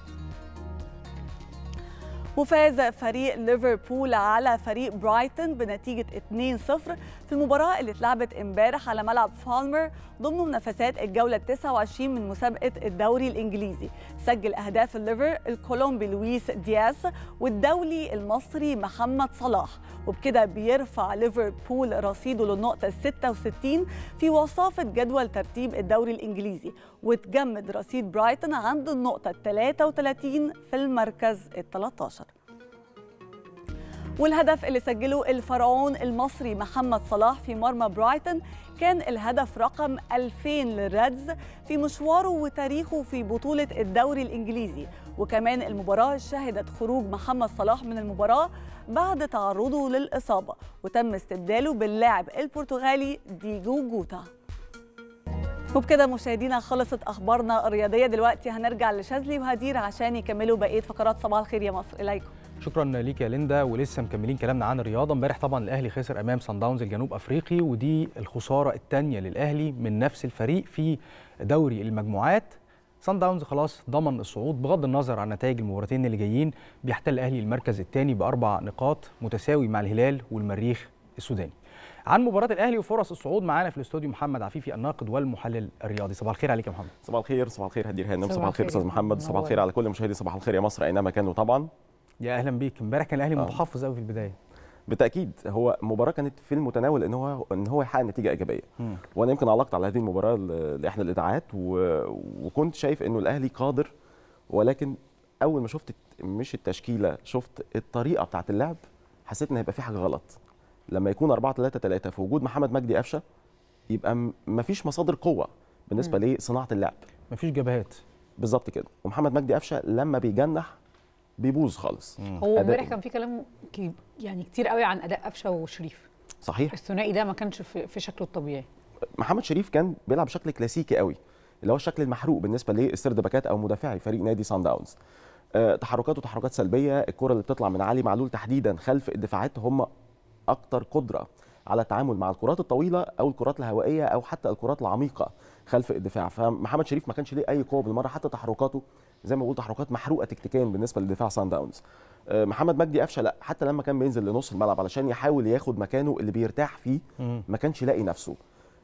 وفاز فريق ليفربول على فريق برايتون بنتيجة 2-0 في المباراة اللي اتلعبت امبارح على ملعب فالمر ضمن منافسات الجولة 29 من مسابقة الدوري الإنجليزي سجل أهداف الليفر الكولومبي لويس دياز والدولي المصري محمد صلاح وبكده بيرفع ليفربول رصيده للنقطة 66 في وصافة جدول ترتيب الدوري الإنجليزي وتجمد رصيد برايتون عند النقطة 33 في المركز ال 13 والهدف اللي سجله الفرعون المصري محمد صلاح في مرمى برايتون كان الهدف رقم 2000 للريدز في مشواره وتاريخه في بطولة الدوري الإنجليزي وكمان المباراة شهدت خروج محمد صلاح من المباراة بعد تعرضه للإصابة وتم استبداله باللاعب البرتغالي ديجو جوتا وبكده مشاهدينا خلصت اخبارنا الرياضيه دلوقتي هنرجع لشاذلي وهدير عشان يكملوا بقيه فقرات صباح الخير يا مصر اليكم شكرا ليك يا ليندا ولسه مكملين كلامنا عن الرياضه امبارح طبعا الاهلي خسر امام سان داونز الجنوب افريقي ودي الخساره الثانيه للاهلي من نفس الفريق في دوري المجموعات سان داونز خلاص ضمن الصعود بغض النظر عن نتائج المباراتين اللي جايين بيحتل الاهلي المركز الثاني باربع نقاط متساوي مع الهلال والمريخ السوداني عن مباراه الاهلي وفرص الصعود معانا في الاستوديو محمد عفيفي الناقد والمحلل الرياضي صباح الخير عليك يا محمد صباح الخير صباح الخير هدير هانم صباح صباح الخير الخير. استاذ محمد صباح الخير منور. على كل مشاهدي صباح الخير يا مصر اينما كانوا طبعا يا اهلا بيك امبارح كان الاهلي آه. متحفظ قوي في البدايه بالتاكيد هو مباراه كانت في المتناول ان هو ان هو يحقق نتيجه ايجابيه مم. وانا يمكن علقت على هذه المباراه ل- لاحدى الاذاعات و... وكنت شايف انه الاهلي قادر ولكن اول ما شفت الت- مش التشكيله شفت الطريقه بتاعت اللعب حسيت ان هيبقى في حاجه غلط لما يكون 4 3 3 في وجود محمد مجدي قفشه يبقى م- مفيش مصادر قوه بالنسبه لصناعه اللعب مفيش جبهات بالظبط كده ومحمد مجدي قفشه لما بيجنح بيبوظ خالص هو أداؤه. امبارح كان في كلام كي- يعني كتير قوي عن اداء قفشه وشريف صحيح الثنائي ده ما كانش في, في شكله الطبيعي محمد شريف كان بيلعب بشكل كلاسيكي قوي اللي هو الشكل المحروق بالنسبه للسرد باكات او مدافعي فريق نادي سان داونز آه، تحركاته تحركات سلبيه الكره اللي بتطلع من علي معلول تحديدا خلف الدفاعات هم اكتر قدره على التعامل مع الكرات الطويله او الكرات الهوائيه او حتى الكرات العميقه خلف الدفاع فمحمد شريف ما كانش ليه اي قوه بالمره حتى تحركاته زي ما بقول تحركات محروقه تكتيكيا بالنسبه لدفاع سان داونز آه، محمد مجدي قفشه لا حتى لما كان بينزل لنص الملعب علشان يحاول ياخد مكانه اللي بيرتاح فيه ما كانش يلاقي نفسه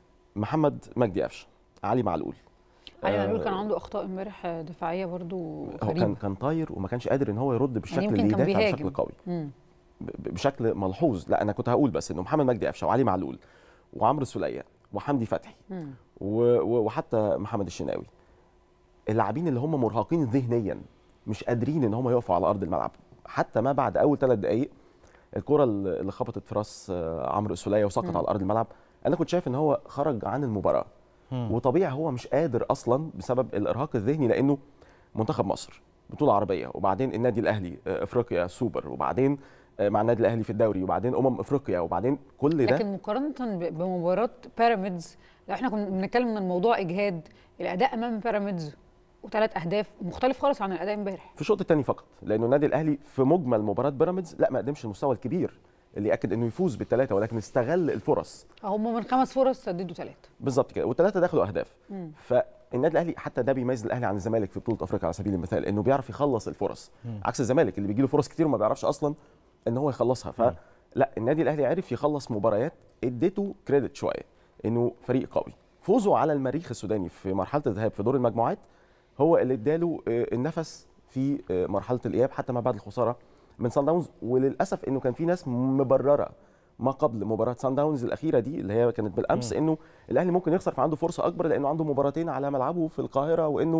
محمد مجدي قفشه علي معلول علي آه، معلول كان عنده اخطاء امبارح دفاعيه برضو هو كان غريبه كان طاير وما كانش قادر ان هو يرد بالشكل يعني اللي يمكن كان يدافع بيهاجم بشكل قوي مم. ب- بشكل ملحوظ لا انا كنت هقول بس انه محمد مجدي قفشه وعلي معلول وعمرو السوليه وحمدي فتحي مم. و- و- وحتى محمد الشناوي اللاعبين اللي هم مرهقين ذهنيا مش قادرين ان هم يقفوا على ارض الملعب حتى ما بعد اول ثلاث دقائق الكره اللي اللي خبطت في راس آه، عمرو السوليه وسقط مم. على ارض الملعب انا كنت شايف ان هو خرج عن المباراه مم. وطبيعي هو مش قادر اصلا بسبب الارهاق الذهني لانه منتخب مصر بطوله عربيه وبعدين النادي الاهلي آه، افريقيا سوبر وبعدين آه، مع النادي الاهلي في الدوري وبعدين امم افريقيا وبعدين كل ده لكن مقارنه ب- بمباراه بيراميدز لو احنا كنا بنتكلم ان الموضوع اجهاد الاداء امام بيراميدز وثلاث اهداف مختلف خالص عن الاداء امبارح في الشوط الثاني فقط لانه النادي الاهلي في مجمل مباراه بيراميدز لا ما قدمش المستوى الكبير اللي ياكد انه يفوز بالثلاثه ولكن استغل الفرص هم من خمس فرص سددوا ثلاثه بالظبط كده والثلاثه دخلوا اهداف مم. فالنادي الاهلي حتى ده بيميز الاهلي عن الزمالك في بطوله افريقيا على سبيل المثال انه بيعرف يخلص الفرص مم. عكس الزمالك اللي بيجي له فرص كتير وما بيعرفش اصلا ان هو يخلصها فلا النادي الاهلي عرف يخلص مباريات اديته كريدت شويه انه فريق قوي فوزه على المريخ السوداني في مرحله الذهاب في دور المجموعات هو اللي اداله آه، النفس في آه، مرحله الاياب حتى ما بعد الخساره من سان داونز وللاسف انه كان في ناس مبرره ما قبل مباراه سان داونز الاخيره دي اللي هي كانت بالامس مم. انه الاهلي ممكن يخسر فعنده فرصه اكبر لانه عنده مباراتين على ملعبه في القاهره وانه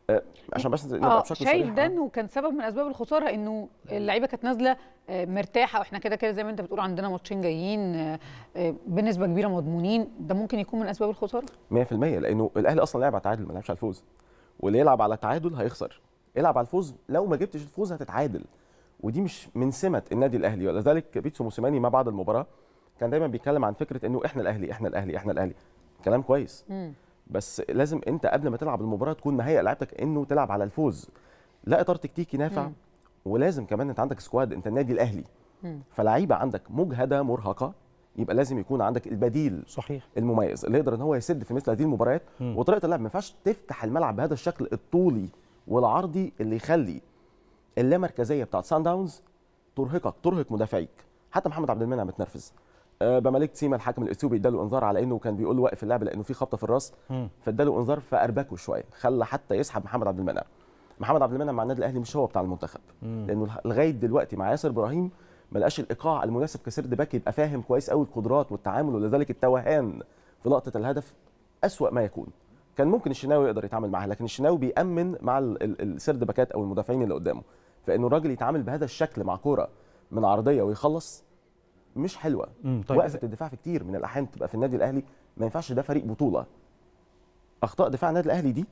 آه، عشان بس نبقى اه بشكل شايف صريح ده آه. انه كان سبب من اسباب الخساره انه اللعيبه كانت نازله آه، مرتاحه واحنا كده كده زي ما انت بتقول عندنا ماتشين جايين آه، آه، بنسبه كبيره مضمونين ده ممكن يكون من اسباب الخساره 100% لانه الاهلي اصلا لعب على التعادل ما لعبش على الفوز واللي يلعب على التعادل هيخسر العب على الفوز لو ما جبتش الفوز هتتعادل ودي مش من سمه النادي الاهلي ولذلك بيتسو موسيماني ما بعد المباراه كان دايما بيتكلم عن فكره انه احنا الاهلي احنا الاهلي احنا الاهلي كلام كويس بس لازم انت قبل ما تلعب المباراه تكون مهيئ لعيبتك انه تلعب على الفوز لا اطار تكتيكي نافع مم. ولازم كمان انت عندك سكواد انت النادي الاهلي مم. فلعيبه عندك مجهده مرهقه يبقى لازم يكون عندك البديل صحيح المميز اللي يقدر ان هو يسد في مثل هذه المباريات مم. وطريقه اللعب ما ينفعش تفتح الملعب بهذا الشكل الطولي والعرضي اللي يخلي اللامركزيه بتاعت سان داونز ترهقك ترهق مدافعيك حتى محمد عبد المنعم متنرفز آه بمالك تسيما الحكم الاثيوبي اداله انذار على انه كان بيقول له وقف اللعب لانه في خبطه في الراس مم. فاداله انذار فاربكه شويه خلى حتى يسحب محمد عبد المنعم محمد عبد المنعم مع النادي الاهلي مش هو بتاع المنتخب مم. لانه لغايه دلوقتي مع ياسر ابراهيم ما لقاش الايقاع المناسب كسرد باك يبقى فاهم كويس قوي القدرات والتعامل ولذلك التوهان في لقطه الهدف اسوا ما يكون كان ممكن الشناوي يقدر يتعامل معاها لكن الشناوي بيامن مع ال- ال- السرد باكات او المدافعين اللي قدامه فانه الراجل يتعامل بهذا الشكل مع كوره من عرضيه ويخلص مش حلوه مم، طيب. وقفه الدفاع في كتير من الاحيان تبقى في النادي الاهلي ما ينفعش ده فريق بطوله اخطاء دفاع النادي الاهلي دي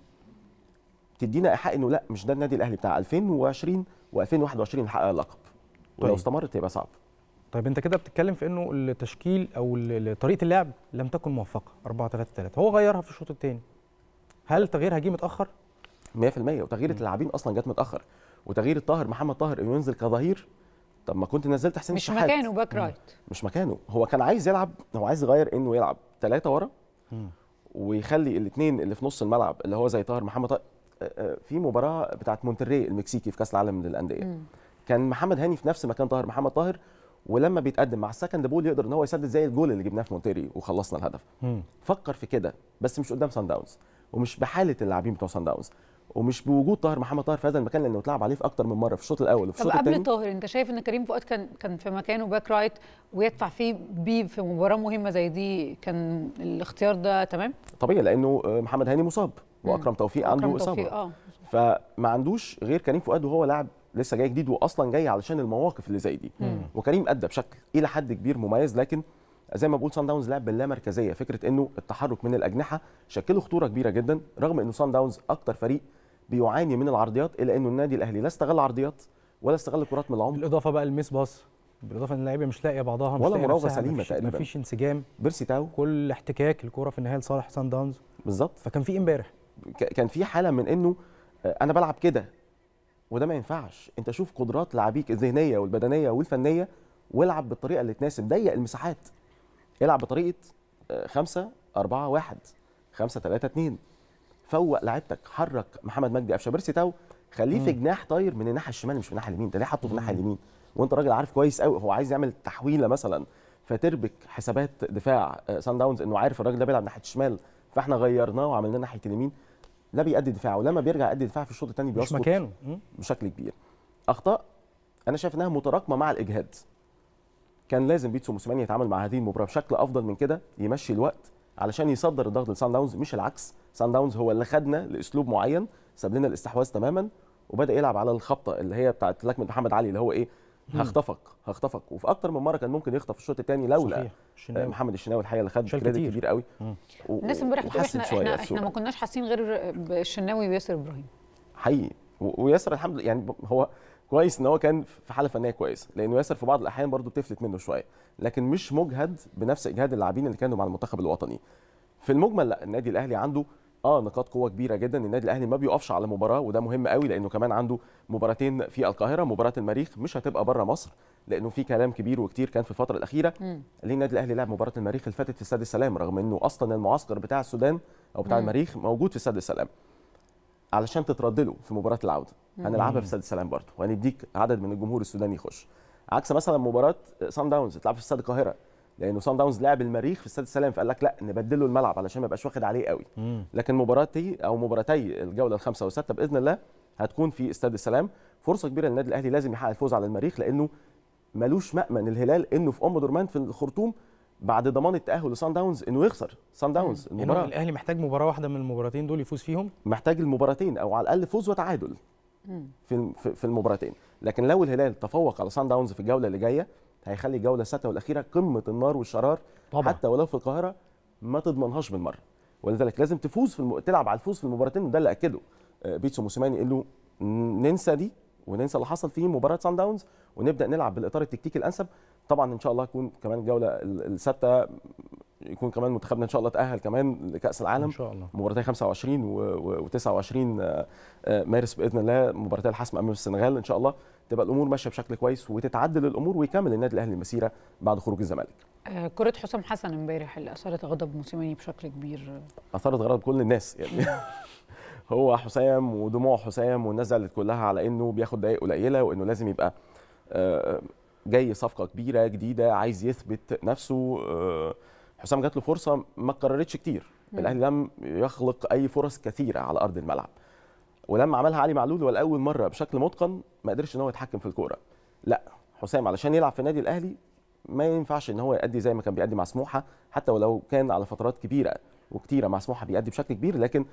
تدينا ايحاء انه لا مش ده النادي الاهلي بتاع 2020 و2021 اللي حقق اللقب ولو طيب. استمرت يبقى صعب طيب انت كده بتتكلم في انه التشكيل او ال- طريقه اللعب لم تكن موفقه 4 3 3 هو غيرها في الشوط الثاني هل تغييرها جه متاخر 100% وتغيير اللاعبين اصلا جت متاخر وتغيير الطاهر محمد طاهر انه ينزل كظهير طب ما كنت نزلت حسين مش الشحات مكانه باك رايت مش مكانه هو كان عايز يلعب هو عايز يغير انه يلعب ثلاثه ورا مم. ويخلي الاثنين اللي في نص الملعب اللي هو زي طاهر محمد طاهر آه، آه، في مباراه بتاعت مونتري المكسيكي في كاس العالم للانديه مم. كان محمد هاني في نفس مكان طاهر محمد طاهر ولما بيتقدم مع السكند بول يقدر ان هو يسدد زي الجول اللي جبناه في مونتري وخلصنا الهدف مم. فكر في كده بس مش قدام سان داونز ومش بحاله اللاعبين بتوع سان داونز ومش بوجود طاهر محمد طاهر في هذا المكان لانه اتلعب عليه في اكتر من مره في الشوط الاول وفي طب الشوط قبل الثاني طاهر انت شايف ان كريم فؤاد كان كان في مكانه باك رايت ويدفع فيه بيه في مباراه مهمه زي دي كان الاختيار ده تمام؟ طبيعي لانه آه، محمد هاني مصاب واكرم توفيق عنده أكرم اصابه توفيق، اه فما عندوش غير كريم فؤاد وهو لاعب لسه جاي جديد واصلا جاي علشان المواقف اللي زي دي مم. وكريم ادى بشكل الى حد كبير مميز لكن زي ما بقول سان داونز لعب باللامركزيه فكره انه التحرك من الاجنحه شكله خطوره كبيره جدا رغم انه سان داونز اكتر فريق بيعاني من العرضيات الا انه النادي الاهلي لا استغل عرضيات ولا استغل كرات من العمق بالاضافه بقى الميس باص بالاضافه ان اللعيبه مش لاقيه بعضها مش ولا لاقية مراوغة نفسها، سليمة مفيش- تقريباً. مفيش انسجام بيرسي تاو كل احتكاك الكوره في النهايه لصالح سان داونز بالظبط فكان في امبارح ك- كان في حاله من انه آه، انا بلعب كده وده ما ينفعش انت شوف قدرات لاعبيك الذهنيه والبدنيه والفنيه والعب بالطريقه اللي تناسب ضيق المساحات العب بطريقه 5 4 1 5 3 2 فوق لعيبتك حرك محمد مجدي قفشه بيرسي تاو خليه في مم. جناح طاير من الناحيه الشمال مش من الناحيه اليمين ده ليه حاطه في الناحيه اليمين وانت راجل عارف كويس قوي هو عايز يعمل تحويله مثلا فتربك حسابات دفاع آه، سان داونز انه عارف الراجل ده بيلعب ناحيه الشمال فاحنا غيرناه وعملناه ناحيه اليمين لا بيأدي دفاع ولما بيرجع يأدي دفاع في الشوط الثاني مش بيسقط مكانه مم. بشكل كبير اخطاء انا شايف انها متراكمه مع الاجهاد كان لازم بيتسو موسيماني يتعامل مع هذه المباراه بشكل افضل من كده يمشي الوقت علشان يصدر الضغط لسان داونز مش العكس سان داونز هو اللي خدنا لاسلوب معين ساب لنا الاستحواذ تماما وبدا يلعب على الخبطه اللي هي بتاعت لكمه محمد علي اللي هو ايه مم. هخطفك هخطفك وفي اكتر من مره كان ممكن يخطف الشوط الثاني لولا صحيح. الشناوي. آه، محمد الشناوي الحقيقه اللي خد شال كريدت كتير. كبير قوي مم. و- الناس امبارح بتقول وحسن احنا شوية احنا احنا الصورة. ما كناش حاسين غير بالشناوي وياسر ابراهيم حقيقي و- وياسر الحمد لله يعني ب- هو كويس ان هو كان في حاله فنيه كويسه لانه ياسر في بعض الاحيان برضه بتفلت منه شويه لكن مش مجهد بنفس اجهاد اللاعبين اللي كانوا مع المنتخب الوطني في المجمل لا النادي الاهلي عنده اه نقاط قوه كبيره جدا النادي الاهلي ما بيقفش على مباراه وده مهم قوي لانه كمان عنده مباراتين في القاهره مباراه المريخ مش هتبقى بره مصر لانه في كلام كبير وكتير كان في الفتره الاخيره مم. ليه النادي الاهلي لعب مباراه المريخ اللي فاتت في استاد السلام رغم انه اصلا المعسكر بتاع السودان او بتاع مم. المريخ موجود في استاد السلام علشان تترد له في مباراه العوده مم. هنلعبها في استاد السلام برضه وهنديك عدد من الجمهور السوداني يخش عكس مثلا مباراه سان داونز اتلعب في استاد القاهره لانه سان داونز لعب المريخ في استاد السلام فقال لك لا نبدله الملعب علشان ما يبقاش واخد عليه قوي مم. لكن مباراتي او مباراتي الجوله الخامسه والسادسه باذن الله هتكون في استاد السلام فرصه كبيره للنادي الاهلي لازم يحقق الفوز على المريخ لانه ملوش مأمن الهلال انه في ام درمان في الخرطوم بعد ضمان التاهل لسان داونز انه يخسر سان داونز يعني المباراه الاهلي محتاج مباراه واحده من المباراتين دول يفوز فيهم محتاج المباراتين او على الاقل فوز وتعادل مم. في في- في المباراتين لكن لو الهلال تفوق على سان داونز في الجوله اللي جايه هيخلي الجوله السادسه والاخيره قمه النار والشرار طبعا. حتى ولو في القاهره ما تضمنهاش بالمره ولذلك لازم تفوز في الم... تلعب على الفوز في المباراتين وده اللي اكده آه، بيتسو موسيماني قال له ننسى دي وننسى اللي حصل في مباراه سان داونز ونبدا نلعب بالاطار التكتيكي الانسب طبعا ان شاء الله يكون كمان الجوله ال- السادسه يكون كمان منتخبنا ان شاء الله تاهل كمان لكاس العالم ان شاء الله مباراتي 25 و29 مارس باذن الله مباراتي الحسم امام السنغال ان شاء الله تبقى الامور ماشيه بشكل كويس وتتعدل الامور ويكمل النادي الاهلي المسيره بعد خروج الزمالك آه، كرة حسام حسن امبارح اللي اثارت غضب موسيماني بشكل كبير اثارت غضب كل الناس يعني هو حسام ودموع حسام والناس زعلت كلها على انه بياخد دقائق قليله وانه لازم يبقى آه، جاي صفقه كبيره جديده عايز يثبت نفسه آه، حسام جات له فرصه ما اتكررتش كتير مم. الاهلي لم يخلق اي فرص كثيره على ارض الملعب ولما عملها علي معلول ولاول مره بشكل متقن ما قدرش ان هو يتحكم في الكوره لا حسام علشان يلعب في النادي الاهلي ما ينفعش ان هو يأدي زي ما كان بيأدي مع سموحه حتى ولو كان على فترات كبيره وكتيره مع سموحه بيأدي بشكل كبير لكن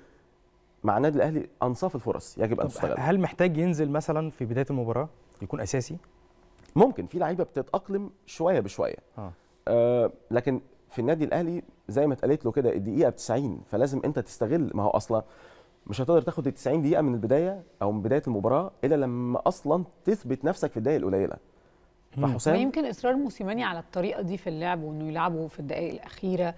مع النادي الاهلي انصاف الفرص يجب ان طب تستغل هل محتاج ينزل مثلا في بدايه المباراه يكون اساسي ممكن في لعيبه بتتاقلم شويه بشويه اه آه لكن في النادي الاهلي زي ما اتقالت له كده الدقيقه ب 90 فلازم انت تستغل ما هو اصلا مش هتقدر تاخد ال 90 دقيقه من البدايه او من بدايه المباراه الا لما اصلا تثبت نفسك في الدقائق القليله ما فحسام يمكن اصرار موسيماني على الطريقه دي في اللعب وانه يلعبوا في الدقائق الاخيره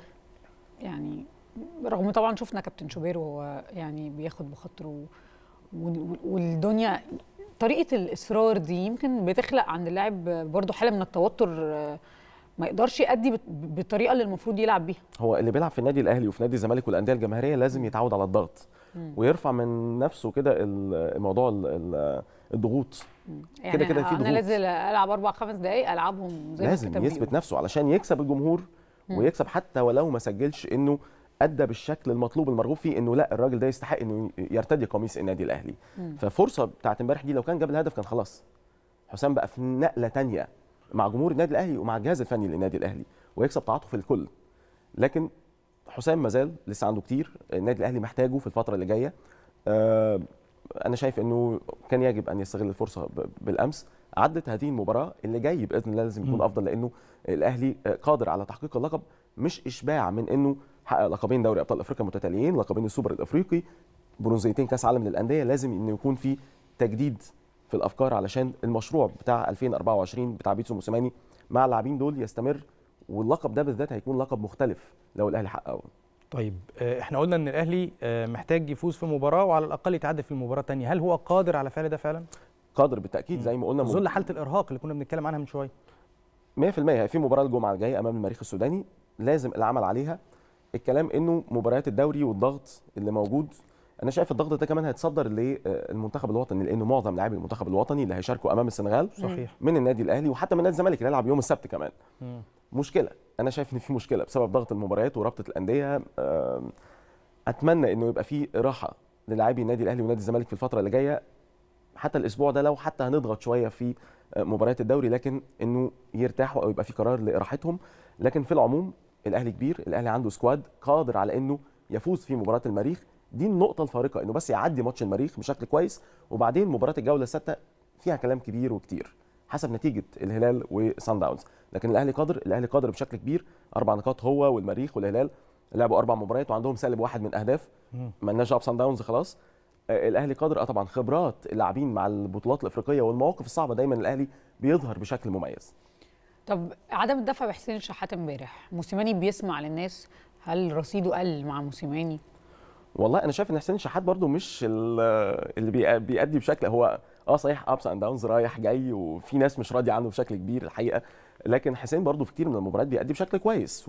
يعني رغم طبعا شفنا كابتن شوبير وهو يعني بياخد بخاطره وال- والدنيا طريقه الاصرار دي يمكن بتخلق عند اللاعب برضه حاله من التوتر آه، ما يقدرش يأدي بت- بالطريقه اللي المفروض يلعب بيها هو اللي بيلعب في النادي الاهلي وفي نادي الزمالك والانديه الجماهيريه لازم يتعود على الضغط مم. ويرفع من نفسه كده ال- موضوع ال- ال- الضغوط يعني كده كده في انا ضغوط نازل العب اربع خمس دقائق العبهم زي ما لازم الكتاب يثبت بيقول. نفسه علشان يكسب الجمهور مم. ويكسب حتى ولو ما سجلش انه ادى بالشكل المطلوب المرغوب فيه انه لا الراجل ده يستحق انه يرتدي قميص النادي الاهلي مم. ففرصه بتاعت امبارح دي لو كان جاب الهدف كان خلاص حسام بقى في نقله تانية مع جمهور النادي الاهلي ومع الجهاز الفني للنادي الاهلي ويكسب تعاطف الكل لكن حسام مازال لسه عنده كتير النادي الاهلي محتاجه في الفتره اللي جايه آه، انا شايف انه كان يجب ان يستغل الفرصه ب- بالامس عدت هذه المباراه اللي جاي باذن الله لازم يكون مم. افضل لانه الاهلي آه، قادر على تحقيق اللقب مش اشباع من انه حقق لقبين دوري ابطال افريقيا متتاليين لقبين السوبر الافريقي برونزيتين كاس عالم للانديه لازم انه يكون في تجديد في الافكار علشان المشروع بتاع 2024 بتاع بيتسو موسيماني مع اللاعبين دول يستمر واللقب ده بالذات هيكون لقب مختلف لو الاهلي حققه طيب آه، احنا قلنا ان الاهلي آه، محتاج يفوز في مباراه وعلى الاقل يتعدل في المباراه الثانيه هل هو قادر على فعل ده فعلا قادر بالتاكيد زي ما قلنا في ظل حاله الارهاق اللي كنا بنتكلم عنها من شويه 100% هي في مباراه الجمعه الجايه امام المريخ السوداني لازم العمل عليها الكلام انه مباريات الدوري والضغط اللي موجود انا شايف الضغط ده كمان هيتصدر للمنتخب الوطني لانه معظم لاعبي المنتخب الوطني اللي هيشاركوا امام السنغال صحيح. من النادي الاهلي وحتى من نادي الزمالك اللي هيلعب يوم السبت كمان مم. مشكله انا شايف ان في مشكله بسبب ضغط المباريات ورابطه الانديه آم، اتمنى انه يبقى في راحه للاعبي النادي الاهلي ونادي الزمالك في الفتره اللي جايه حتى الاسبوع ده لو حتى هنضغط شويه في آه، مباريات الدوري لكن انه يرتاحوا او يبقى في قرار لاراحتهم لكن في العموم الاهلي كبير الاهلي عنده سكواد قادر على انه يفوز في مباراه المريخ دي النقطه الفارقه انه بس يعدي ماتش المريخ بشكل كويس وبعدين مباراه الجوله السادسه فيها كلام كبير وكتير حسب نتيجه الهلال وسان داونز لكن الاهلي قادر الاهلي قادر بشكل كبير اربع نقاط هو والمريخ والهلال لعبوا اربع مباريات وعندهم سالب واحد من اهداف مم. مالناش دعوه بسان داونز خلاص آه، الاهلي قادر اه طبعا خبرات اللاعبين مع البطولات الافريقيه والمواقف الصعبه دايما الاهلي بيظهر بشكل مميز طب عدم الدفع بحسين الشحات امبارح موسيماني بيسمع للناس هل رصيده قل مع موسيماني والله انا شايف ان حسين الشحات برضو مش ال- اللي بيأ- بيأدي بشكل هو اه صحيح ابس اند داونز رايح جاي وفي ناس مش راضيه عنه بشكل كبير الحقيقه لكن حسين برضو في كتير من المباريات بيأدي بشكل كويس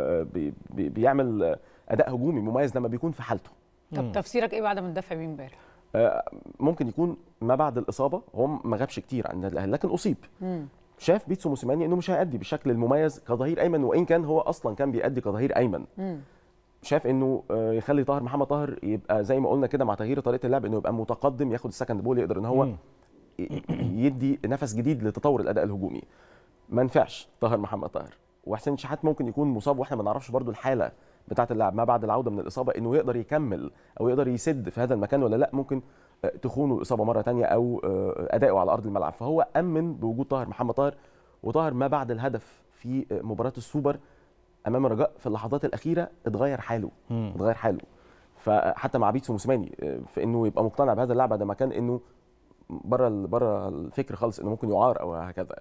وبيعمل اداء هجومي مميز لما بيكون في حالته طب تفسيرك ايه بعدم الدفع بيه امبارح آه، ممكن يكون ما بعد الاصابه هو ما غابش كتير عن النادي الاهلي لكن اصيب مم. شاف بيتسو موسيماني انه مش هيأدي بالشكل المميز كظهير ايمن وان كان هو اصلا كان بيأدي كظهير ايمن مم. شاف انه آه، يخلي طاهر محمد طاهر يبقى زي ما قلنا كده مع تغيير طريقه اللعب انه يبقى متقدم ياخد السكند بول يقدر ان هو مم. ي- يدي نفس جديد لتطور الاداء الهجومي ما نفعش طاهر محمد طاهر وحسين شحات ممكن يكون مصاب واحنا ما نعرفش برضو الحاله بتاعه اللاعب ما بعد العوده من الاصابه انه يقدر يكمل او يقدر يسد في هذا المكان ولا لا ممكن آه، تخونه الاصابه مره تانية او آه، اداؤه على ارض الملعب فهو امن بوجود طاهر محمد طاهر وطاهر ما بعد الهدف في آه، مباراه السوبر امام الرجاء في اللحظات الاخيره اتغير حاله مم. اتغير حاله فحتى مع بيتسو موسيماني آه، في انه يبقى مقتنع بهذا اللاعب بعد ما كان انه بره ال- بره الفكر خالص انه ممكن يعار او هكذا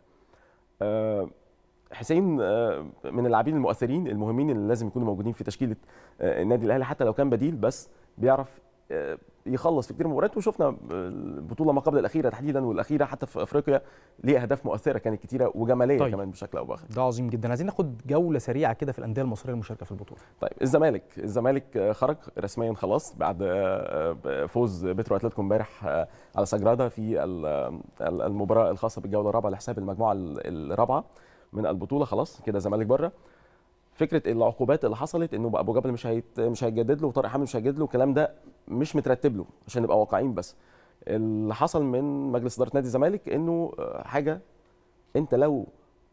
آه، حسين آه، من اللاعبين المؤثرين المهمين اللي لازم يكونوا موجودين في تشكيله آه، النادي الاهلي حتى لو كان بديل بس بيعرف آه، يخلص في كتير من المباريات وشفنا البطوله ما قبل الاخيره تحديدا والاخيره حتى في افريقيا ليه اهداف مؤثره كانت كتيره وجماليه طيب. طيب. كمان بشكل او باخر ده عظيم جدا عايزين ناخد جوله سريعه كده في الانديه المصريه المشاركه في البطوله طيب الزمالك الزمالك آه، خرج رسميا خلاص بعد آه، آه، فوز بيترو اتلتيكو امبارح آه، على سجرادا في ال- ال- المباراه الخاصه بالجوله الرابعه لحساب المجموعه ال- الرابعه من البطوله خلاص كده الزمالك بره فكره العقوبات اللي حصلت انه بقى ابو جبل مش هيت مش هيتجدد له وطارق حامد مش هيتجدد له الكلام ده مش مترتب له عشان نبقى واقعيين بس اللي حصل من مجلس اداره نادي الزمالك انه آه، حاجه انت لو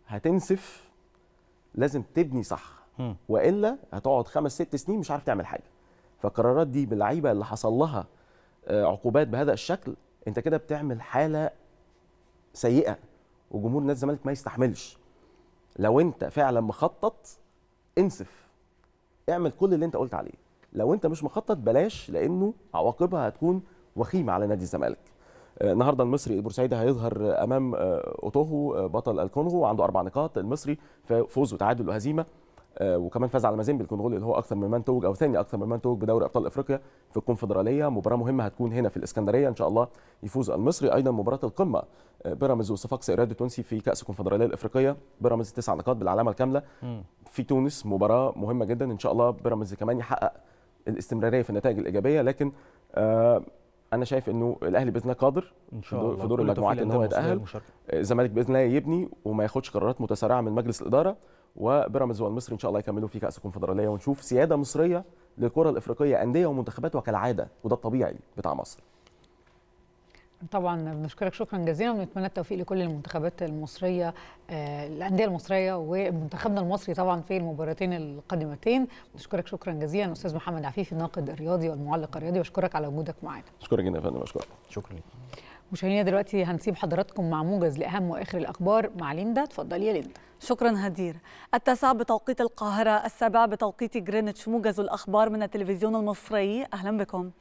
هتنسف لازم تبني صح مم. والا هتقعد خمس ست سنين مش عارف تعمل حاجه فالقرارات دي باللعيبه اللي حصل لها آه، عقوبات بهذا الشكل انت كده بتعمل حاله سيئه وجمهور نادي الزمالك ما يستحملش لو انت فعلا مخطط انسف اعمل كل اللي انت قلت عليه لو انت مش مخطط بلاش لانه عواقبها هتكون وخيمه على نادي الزمالك آه، النهارده المصري البورسعيدي هيظهر امام آه، اوتوهو آه، بطل الكونغو عنده اربع نقاط المصري فوز وتعادل وهزيمه آه، وكمان فاز على مازيمبي الكونغولي اللي هو اكثر من من توج او ثاني اكثر من من توج بدوري ابطال افريقيا في الكونفدراليه مباراه مهمه هتكون هنا في الاسكندريه ان شاء الله يفوز المصري ايضا مباراه القمه آه، بيراميدز وصفاقس ايراد التونسي في كاس الكونفدراليه الافريقيه بيراميدز تسع نقاط بالعلامه الكامله مم. في تونس مباراه مهمه جدا ان شاء الله بيراميدز كمان يحقق الاستمراريه في النتائج الايجابيه لكن آه انا شايف انه الاهلي باذن الله قادر ان في شاء دور- الله في دور كل المجموعات التوفيق ان هو للأندية المصرية يتاهل المشاركة. الزمالك باذن الله يبني وما ياخدش قرارات متسارعه من مجلس الاداره وبيراميدز والمصري ان شاء الله يكملوا في كاس الكونفدراليه ونشوف سياده مصريه للكره الافريقيه انديه ومنتخبات وكالعاده وده الطبيعي بتاع مصر طبعا بنشكرك شكرا جزيلا ونتمنى التوفيق لكل المنتخبات المصريه آه، الانديه المصريه ومنتخبنا المصري طبعا في المباراتين القادمتين بنشكرك شكرا جزيلا استاذ محمد عفيفي الناقد الرياضي والمعلق الرياضي بشكرك على وجودك معانا شكرا جدا يا فندم اشكرك شكرا لك مشاهدينا دلوقتي هنسيب حضراتكم مع موجز لاهم واخر الاخبار مع ليندا اتفضلي يا ليندا شكرا هدير التاسع بتوقيت القاهرة السابع بتوقيت جرينتش موجز الأخبار من التلفزيون المصري أهلا بكم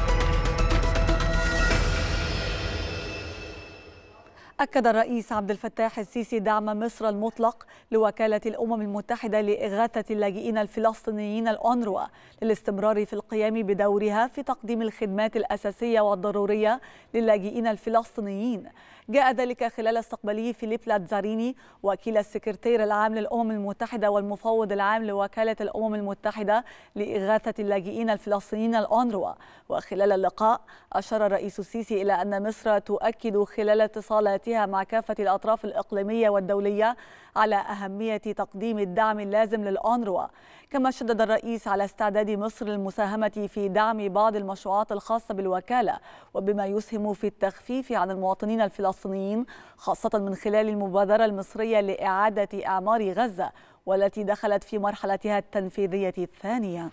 أكد الرئيس عبد الفتاح السيسي دعم مصر المطلق لوكالة الأمم المتحدة لإغاثة اللاجئين الفلسطينيين الأونروا للاستمرار في القيام بدورها في تقديم الخدمات الأساسية والضرورية للاجئين الفلسطينيين جاء ذلك خلال استقباله فيليب لاتزاريني وكيل السكرتير العام للأمم المتحدة والمفوض العام لوكالة الأمم المتحدة لإغاثة اللاجئين الفلسطينيين الأونروا وخلال اللقاء أشار الرئيس السيسي إلى أن مصر تؤكد خلال اتصالاتها مع كافة الأطراف الإقليمية والدولية على أهمية تقديم الدعم اللازم للأونروا كما شدد الرئيس على استعداد مصر للمساهمة في دعم بعض المشروعات الخاصة بالوكالة وبما يسهم في التخفيف عن المواطنين الفلسطينيين خاصة من خلال المبادرة المصرية لإعادة إعمار غزة والتي دخلت في مرحلتها التنفيذية الثانية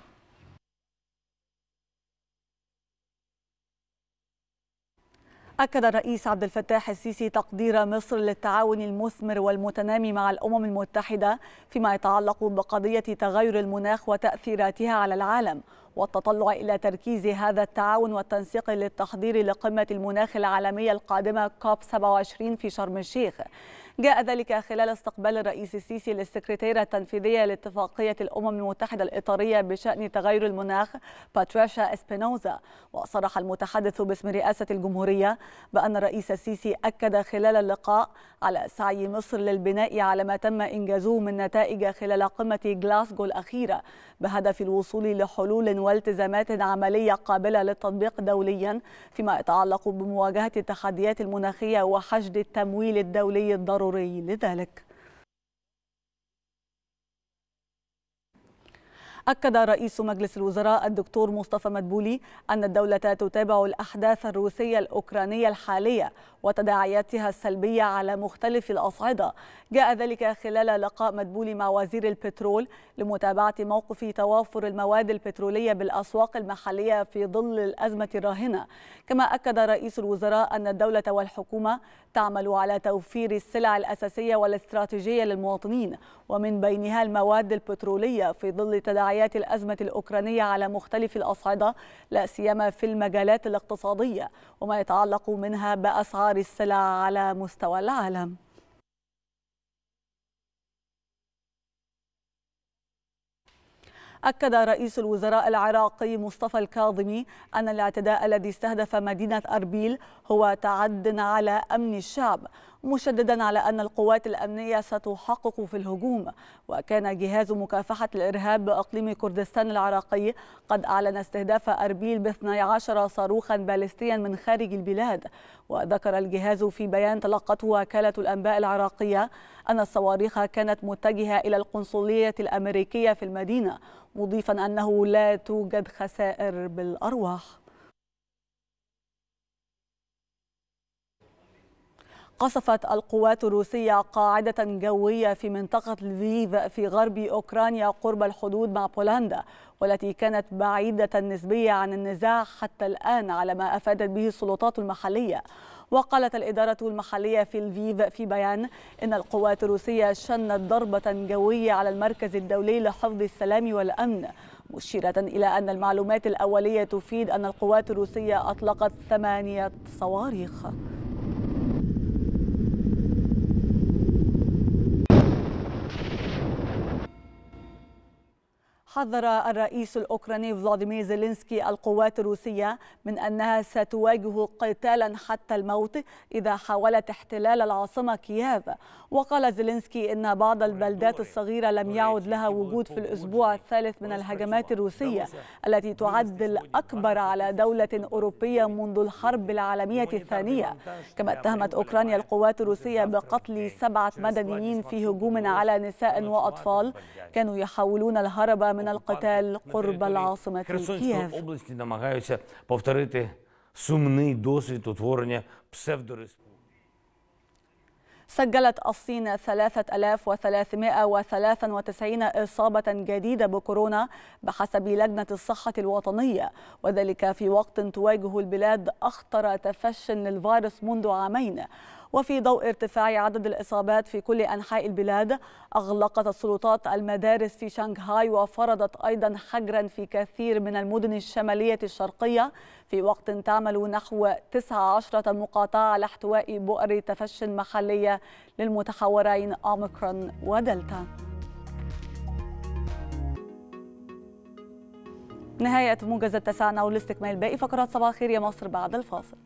أكد الرئيس عبد الفتاح السيسي تقدير مصر للتعاون المثمر والمتنامي مع الأمم المتحدة فيما يتعلق بقضية تغير المناخ وتأثيراتها على العالم والتطلع إلى تركيز هذا التعاون والتنسيق للتحضير لقمة المناخ العالمية القادمة كوب 27 في شرم الشيخ جاء ذلك خلال استقبال الرئيس السيسي للسكرتيرة التنفيذية لاتفاقية الأمم المتحدة الإطارية بشأن تغير المناخ باتريشا إسبينوزا وصرح المتحدث باسم رئاسة الجمهورية بأن الرئيس السيسي أكد خلال اللقاء على سعي مصر للبناء على ما تم إنجازه من نتائج خلال قمة جلاسكو الأخيرة بهدف الوصول لحلول والتزامات عملية قابلة للتطبيق دوليا فيما يتعلق بمواجهة التحديات المناخية وحشد التمويل الدولي الضروري لذلك أكد رئيس مجلس الوزراء الدكتور مصطفى مدبولي أن الدولة تتابع الأحداث الروسية الأوكرانية الحالية وتداعياتها السلبية على مختلف الأصعدة جاء ذلك خلال لقاء مدبولي مع وزير البترول لمتابعة موقف توافر المواد البترولية بالأسواق المحلية في ظل الأزمة الراهنة كما أكد رئيس الوزراء أن الدولة والحكومة تعمل على توفير السلع الأساسية والاستراتيجية للمواطنين ومن بينها المواد البترولية في ظل تداعيات الأزمة الأوكرانية على مختلف الأصعدة لا سيما في المجالات الاقتصادية وما يتعلق منها بأسعار السلع على مستوى العالم أكد رئيس الوزراء العراقي مصطفى الكاظمي أن الاعتداء الذي استهدف مدينة أربيل هو تعد على أمن الشعب مشددا على أن القوات الأمنية ستحقق في الهجوم وكان جهاز مكافحة الإرهاب بأقليم كردستان العراقي قد أعلن استهداف أربيل ب 12 صاروخا باليستيا من خارج البلاد وذكر الجهاز في بيان تلقته وكالة الأنباء العراقية أن الصواريخ كانت متجهة إلى القنصلية الأمريكية في المدينة مضيفا أنه لا توجد خسائر بالأرواح قصفت القوات الروسية قاعدة جوية في منطقة لفيف في غرب أوكرانيا قرب الحدود مع بولندا والتي كانت بعيدة نسبيا عن النزاع حتى الآن على ما أفادت به السلطات المحلية وقالت الإدارة المحلية في لفيف في بيان إن القوات الروسية شنت ضربة جوية على المركز الدولي لحفظ السلام والأمن مشيرة إلى أن المعلومات الأولية تفيد أن القوات الروسية أطلقت ثمانية صواريخ حذر الرئيس الأوكراني فلاديمير زيلينسكي القوات الروسية من أنها ستواجه قتالا حتى الموت إذا حاولت احتلال العاصمة كييف وقال زيلينسكي إن بعض البلدات الصغيرة لم يعد لها وجود في الأسبوع الثالث من الهجمات الروسية التي تعد الأكبر على دولة أوروبية منذ الحرب العالمية الثانية كما اتهمت أوكرانيا القوات الروسية بقتل سبعة مدنيين في هجوم على نساء وأطفال كانوا يحاولون الهرب من القتال قرب العاصمة كييف області намагаються повторити сумний досвід утворення псевдореспубліки. سجلت الصين 3393 إصابة جديدة بكورونا بحسب لجنة الصحة الوطنية وذلك في وقت تواجه البلاد أخطر تفش للفيروس منذ عامين وفي ضوء ارتفاع عدد الإصابات في كل أنحاء البلاد أغلقت السلطات المدارس في شنغهاي وفرضت أيضا حجرا في كثير من المدن الشمالية الشرقية في وقت تعمل نحو 19 مقاطعة على احتواء بؤر تفش محلية للمتحورين أوميكرون ودلتا نهاية موجز التسعة والاستكمال باقي فقرات صباح الخير يا مصر بعد الفاصل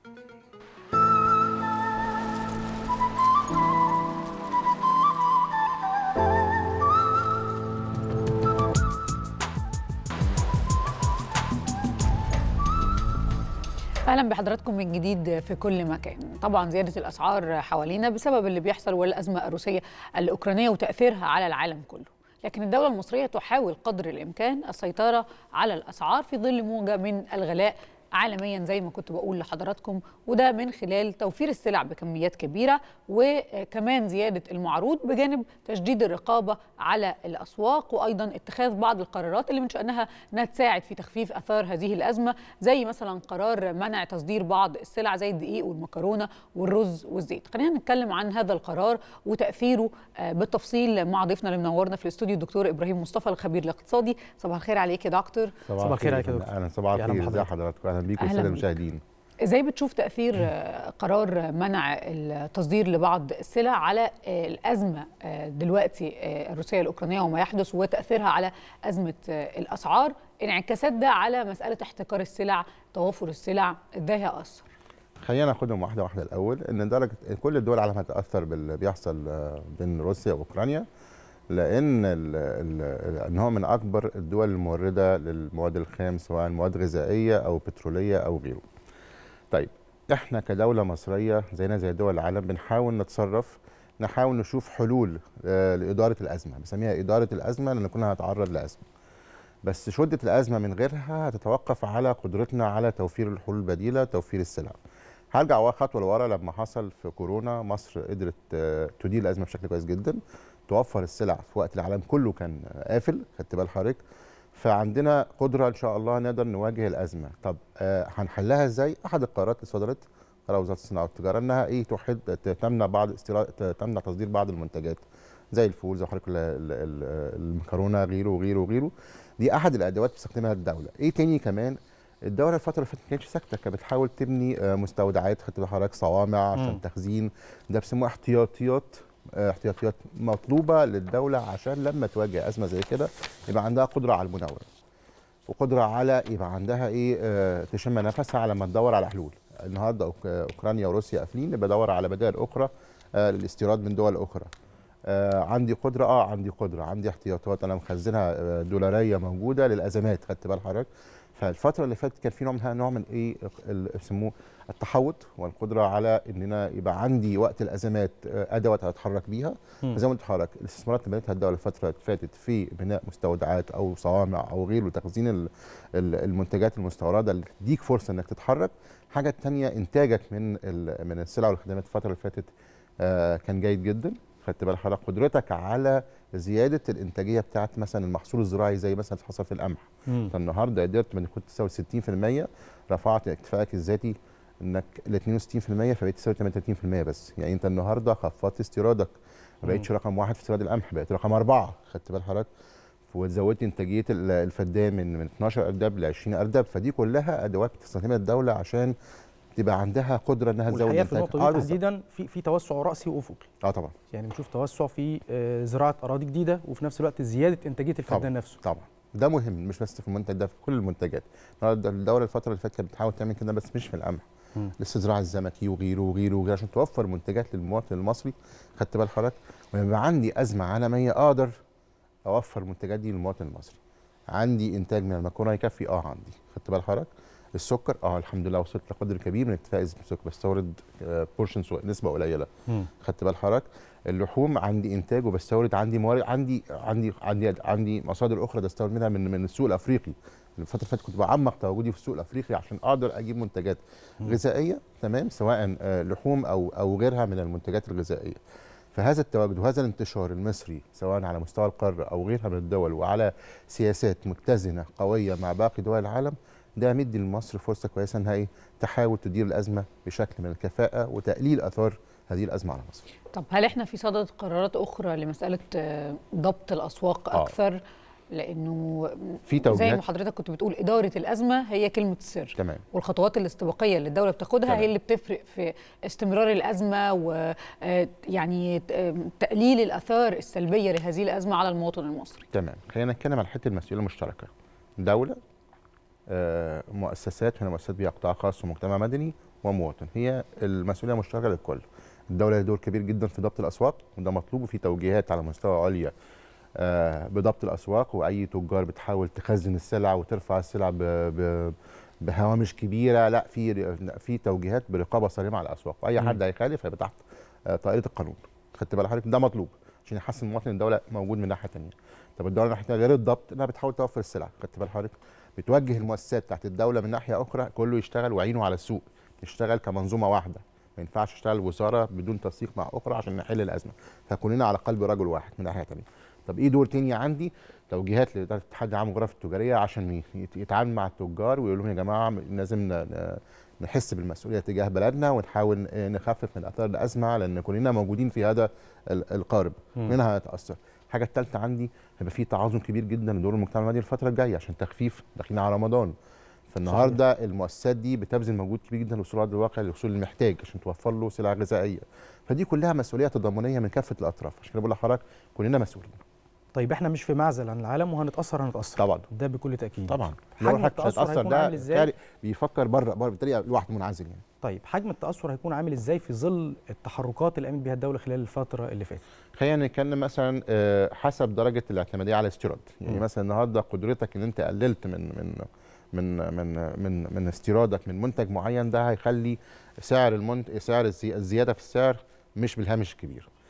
اهلا بحضراتكم من جديد في كل مكان طبعا زياده الاسعار حوالينا بسبب اللي بيحصل والازمه الروسيه الاوكرانيه وتاثيرها على العالم كله لكن الدوله المصريه تحاول قدر الامكان السيطره على الاسعار في ظل موجه من الغلاء عالميا زي ما كنت بقول لحضراتكم وده من خلال توفير السلع بكميات كبيره وكمان زياده المعروض بجانب تشديد الرقابه على الاسواق وايضا اتخاذ بعض القرارات اللي من شانها انها تساعد في تخفيف اثار هذه الازمه زي مثلا قرار منع تصدير بعض السلع زي الدقيق والمكرونه والرز والزيت خلينا نتكلم عن هذا القرار وتاثيره بالتفصيل مع ضيفنا اللي منورنا في الاستوديو الدكتور ابراهيم مصطفى الخبير الاقتصادي صباح الخير عليك يا دكتور صباح الخير عليك يا دكتور اهلا صباح يا أهلا الخير ازي بحضرتك. حضراتكم اهلا بيكم أهلاً الساده بيك. المشاهدين ازاي بتشوف تاثير آه، قرار منع التصدير لبعض السلع على آه، الازمه آه، دلوقتي آه، الروسيه الاوكرانيه وما يحدث وتاثيرها على ازمه آه، الاسعار انعكاسات ده على مساله احتكار السلع توافر السلع ازاي هيأثر خلينا ناخدهم واحده واحده الاول ان درجه كل الدول العالم هتتاثر باللي بيحصل آه، بين روسيا واوكرانيا لان ال ال ان هو من اكبر الدول المورده للمواد الخام سواء مواد غذائيه او بتروليه او غيره. طيب احنا كدوله مصريه زينا زي دول العالم بنحاول نتصرف نحاول نشوف حلول آه، لاداره الازمه بسميها اداره الازمه لان كنا هنتعرض لازمه. بس شده الازمه من غيرها هتتوقف على قدرتنا على توفير الحلول البديله توفير السلع هرجع خطوه لورا لما حصل في كورونا مصر قدرت آه، تدير الازمه بشكل كويس جدا توفر السلع في وقت العالم كله كان قافل خدت بال حضرتك فعندنا قدره ان شاء الله نقدر نواجه الازمه طب آه هنحلها ازاي احد القرارات اللي صدرت قرار وزاره الصناعه والتجاره انها ايه توحد تمنع بعض استيراد تمنع تصدير بعض المنتجات زي الفول زي حضرتك ال- ال- ال- المكرونه غيره وغيره وغيره دي احد الادوات بتستخدمها الدوله ايه تاني كمان الدوله الفتره اللي فاتت ما كانتش ساكته كانت بتحاول تبني آه، مستودعات خدت بال حضرتك صوامع عشان مم. تخزين ده بيسموه احتياطيات آه، احتياطيات مطلوبه للدوله عشان لما تواجه ازمه زي كده يبقى عندها قدره على المناوره وقدره على يبقى عندها ايه آه تشم نفسها على ما تدور على حلول النهارده أوك- اوكرانيا وروسيا قافلين بدور على بدائل اخرى آه للاستيراد من دول اخرى آه عندي قدره اه عندي قدره عندي احتياطات انا مخزنها آه، دولاريه موجوده للازمات خدت بال حضرتك فالفتره اللي فاتت كان في نوع من نوع من ايه ال- يسموه التحوط والقدره على ان انا يبقى عندي وقت الازمات آه، ادوات اتحرك بيها مم. زي ما قلت لحضرتك الاستثمارات اللي بنتها الدوله الفتره اللي فاتت في بناء مستودعات او صوامع او غيره لتخزين ال- ال- المنتجات المستورده اللي تديك فرصه انك تتحرك حاجه تانية انتاجك من ال- من السلع والخدمات الفتره اللي فاتت آه، كان جيد جدا خدت بال حضرتك قدرتك على زياده الانتاجيه بتاعت مثلا المحصول الزراعي زي مثلا اللي حصل في القمح مم. انت النهارده قدرت من كنت تساوي 60% رفعت اكتفائك الذاتي انك ل 62% فبقيت تساوي 38% بس يعني انت النهارده خفضت استيرادك ما بقتش رقم واحد في استيراد القمح بقيت رقم اربعه خدت بال حضرتك وزودت انتاجيه ال- الفدان من من 12 ارداب ل 20 ارداب فدي كلها ادوات بتستخدمها الدوله عشان تبقى عندها قدره انها تزود والحقيقه في انتاجها النقطه دي بالظبط. تحديدا في في توسع راسي وافقي اه طبعا يعني بنشوف توسع في آه، زراعه اراضي جديده وفي نفس الوقت زياده انتاجيه الفدان طبعا نفسه طبعا ده مهم مش بس في المنتج ده في كل المنتجات النهارده الدوله الفتره اللي فاتت كانت بتحاول تعمل كده بس مش في القمح مم. الاستزراع الزمكي وغيره وغيره وغيره عشان توفر منتجات للمواطن المصري خدت بال حضرتك ولما يبقى عندي ازمه عالميه اقدر اوفر المنتجات دي للمواطن المصري عندي انتاج من المكرونه يكفي اه عندي خدت بال حضرتك السكر اه الحمد لله وصلت لقدر كبير من اكتفاء السكر بستورد بورشنز نسبه قليله مم. خدت بال حضرتك اللحوم عندي انتاج وبستورد عندي موارد عندي عندي عندي عندي مصادر اخرى بستورد منها من من السوق الافريقي الفتره اللي فاتت كنت بعمق تواجدي في السوق الافريقي عشان اقدر اجيب منتجات غذائيه تمام سواء آه، لحوم او او غيرها من المنتجات الغذائيه فهذا التواجد وهذا الانتشار المصري سواء على مستوى القاره او غيرها من الدول وعلى سياسات متزنه قويه مع باقي دول العالم ده مدي لمصر فرصه كويسه انها ايه تحاول تدير الازمه بشكل من الكفاءه وتقليل اثار هذه الازمه على مصر. طب هل احنا في صدد قرارات اخرى لمساله آه، ضبط الاسواق آه. اكثر لانه في زي توجيهات ما حضرتك كنت بتقول اداره الازمه هي كلمه السر تمام والخطوات الاستباقيه اللي الدوله بتاخدها تمام. هي اللي بتفرق في استمرار الازمه ويعني تقليل الاثار السلبيه لهذه الازمه على المواطن المصري تمام خلينا نتكلم على حته المسؤوليه المشتركه دوله آه، مؤسسات هنا مؤسسات بيها قطاع خاص ومجتمع مدني ومواطن هي المسؤوليه مشتركه للكل الدوله لها دور كبير جدا في ضبط الاسواق وده مطلوب وفي توجيهات على مستوى عليا آه، بضبط الاسواق واي تجار بتحاول تخزن السلع وترفع السلع ب ب بهوامش كبيره لا في في توجيهات برقابه صارمه على الاسواق واي مم. حد هيخالف هيبقى تحت آه، طائله القانون خدت بال حضرتك ده مطلوب عشان يحسن مواطن الدوله موجود من ناحيه ثانيه طب الدوله من ناحيه تانية غير الضبط انها بتحاول توفر السلع خدت بال حضرتك بتوجه المؤسسات بتاعت الدوله من ناحيه اخرى كله يشتغل وعينه على السوق يشتغل كمنظومه واحده ما ينفعش اشتغل وزاره بدون تنسيق مع اخرى عشان نحل الازمه فكلنا على قلب رجل واحد من ناحيه ثانيه طب ايه دور تاني عندي توجيهات لاداره الاتحاد العام للغرف التجاريه عشان ي- يت- يتعامل مع التجار ويقول لهم يا جماعه لازم ن- ن- نحس بالمسؤوليه تجاه بلدنا ونحاول آه، نخفف من اثار الازمه لان كلنا موجودين في هذا ال- القارب مم. منها هنتاثر الحاجه الثالثه عندي هيبقى في تعاظم كبير جدا لدور المجتمع المدني الفتره الجايه عشان تخفيف داخلين على رمضان فالنهارده المؤسسات دي بتبذل مجهود كبير جدا للوصول على ارض الواقع للوصول للمحتاج عشان توفر له سلع غذائيه فدي كلها مسؤوليه تضامنيه من كافه الاطراف عشان كده بقول لحضرتك كلنا مسؤولين طيب احنا مش في معزل عن العالم وهنتاثر هنتاثر طبعا ده بكل تاكيد طبعا حجم لو حضرتك مش التاثر هيتاثر هيكون ده عامل ازاي بالتالي بيفكر بره بره بالتالي لوحده منعزل يعني طيب حجم التاثر هيكون عامل ازاي في ظل التحركات اللي قامت بها الدوله خلال الفتره اللي فاتت خلينا نتكلم مثلا آه، حسب درجه الاعتماديه على الاستيراد يعني مم. مثلا النهارده قدرتك ان انت قللت من من من من من من استيرادك من منتج معين ده هيخلي سعر المنت... سعر الزي... الزياده في السعر مش بالهامش الكبير